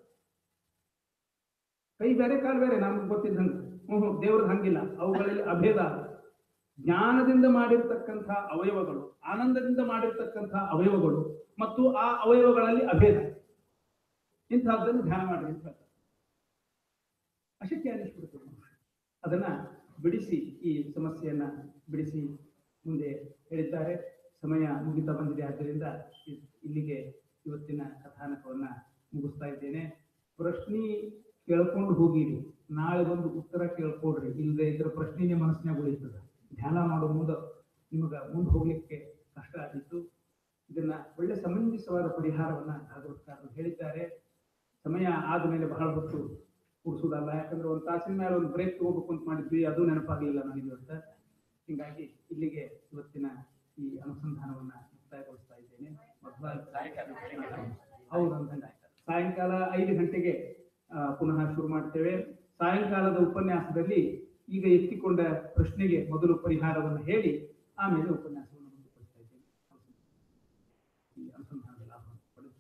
[SPEAKER 2] ಕೈ ಬೇರೆ ಕಾಲು ಬೇರೆ ನಮ್ಗೆ ಗೊತ್ತಿದ್ದಂಗೆ ಹ್ಞೂ ದೇವ್ರದ್ದು ಹಂಗಿಲ್ಲ ಅವುಗಳಲ್ಲಿ ಅಭೇದ ಅದ ಜ್ಞಾನದಿಂದ ಮಾಡಿರ್ತಕ್ಕಂಥ ಅವಯವಗಳು ಆನಂದದಿಂದ ಮಾಡಿರ್ತಕ್ಕಂಥ ಅವಯವಗಳು ಮತ್ತು ಆ ಅವಯವಗಳಲ್ಲಿ ಅಭೇದ ಇಂಥದ್ದನ್ನು ಧ್ಯಾನ ಮಾಡಿ ಅಂತ ಹೇಳ್ತಾರೆ. ಅಶಕ್ಯ ಅನ್ನಿಸ್ಬಿಡ್ತದೆ ಅದನ್ನ ಬಿಡಿಸಿ ಈ ಸಮಸ್ಯೆಯನ್ನ ಬಿಡಿಸಿ ಮುಂದೆ ಹೇಳಿದ್ದಾರೆ ಸಮಯ ಮುಗಿತಾ ಬಂದಿದೆ ಆದ್ದರಿಂದ ಇ- ಇಲ್ಲಿಗೆ ಇವತ್ತಿನ ಕಥಾನಕವನ್ನ ಮುಗಿಸ್ತಾ ಇದ್ದೇನೆ ಪ್ರಶ್ನೆ ಕೇಳ್ಕೊಂಡು ಹೋಗಿರಿ ನಾಳೆ ಒಂದು ಉತ್ತರ ಕೇಳ್ಕೊಡ್ರಿ ಇಲ್ಲದೆ ಇದ್ರ ಪ್ರಶ್ನೆನೇ ಮನಸ್ಸಿನಾಗ ಉಳಿತದ ಧ್ಯಾನ ಮಾಡೋ ಮುಂದೆ ನಿಮಗ ಮುಂದೆ ಹೋಗ್ಲಿಕ್ಕೆ ಕಷ್ಟ ಆಗಿತ್ತು ಇದನ್ನ ಒಳ್ಳೆ ಸಮಂಜಸವಾದ ಪರಿಹಾರವನ್ನ ಭಾಗವತ್ಕಾರರು ಹೇಳಿದ್ದಾರೆ ಸಮಯ ಆದ್ಮೇಲೆ ಬಹಳ ಹೊತ್ತು ಕೂಡಿಸೋದಲ್ಲ ಯಾಕಂದ್ರೆ ಒಂದು ತಾಸಿನ ಮೇಲೆ ಒಂದು ಬ್ರೇಕ್ ತಗೋಬೇಕು ಅಂತ ಮಾಡಿದ್ವಿ ಅದು ನೆನಪಾಗಲಿಲ್ಲ ನನಗೆ ಇವತ್ತು ಹಿಂಗಾಗಿ ಇಲ್ಲಿಗೆ ಇವತ್ತಿನ ಈ ಅನುಸಂಧಾನವನ್ನ ಮುಕ್ತಾಯಗೊಳಿಸ್ತಾ ಇದ್ದೇನೆ ಮೊದಲ ಹೌದು ಅಂತಂದ್ರೆ ಸಾಯಂಕಾಲ ಐದು ಗಂಟೆಗೆ ಆ, ಪುನಃ ಶುರು ಮಾಡ್ತೇವೆ ಸಾಯಂಕಾಲದ ಉಪನ್ಯಾಸದಲ್ಲಿ ಈಗ ಎತ್ತಿಕೊಂಡ ಪ್ರಶ್ನೆಗೆ ಮೊದಲು ಪರಿಹಾರವನ್ನು ಹೇಳಿ ಆಮೇಲೆ ಉಪನ್ಯಾಸವನ್ನು ಮುಂದುವರಿಸ್ತಾ ಇದ್ದೇನೆ ಈ ಅನುಸಂಧಾನದ ಲಾಭವನ್ನು ಪಡೆದು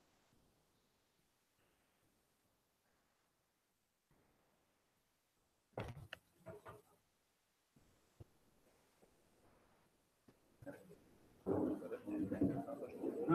[SPEAKER 2] ಹಾ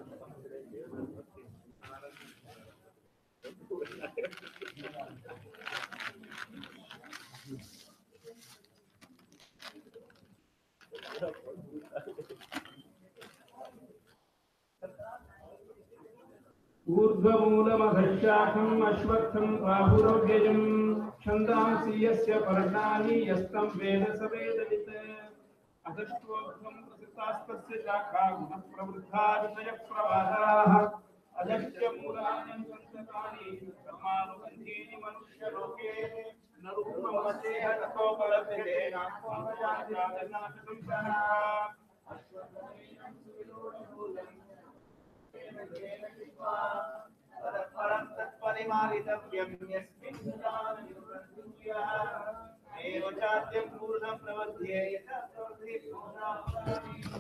[SPEAKER 2] ऊर्ध्वमूलमधशाखम् अश्वत्थम् बाहुरव्ययम् छन्दांसि यस्य पर्णानि यस्तं वेद स वेदवित् अधश्चोक्तम् प्रसृतास्तस्य शाखा गुणप्रवृद्धा विषयप्रवाहाः अधश्च मूलानि सन्ततानि कर्मानुबन्धीनि मनुष्यलोके न रूपमस्तेह ततोपलभ्यते नात्मजातिनाशसंसारः
[SPEAKER 1] परस्परं तत्परिमालितव्यं यस्मिन् एव चाद्यं पूर्णं प्रवध्ये यथा प्रवृत्तिः पूर्णा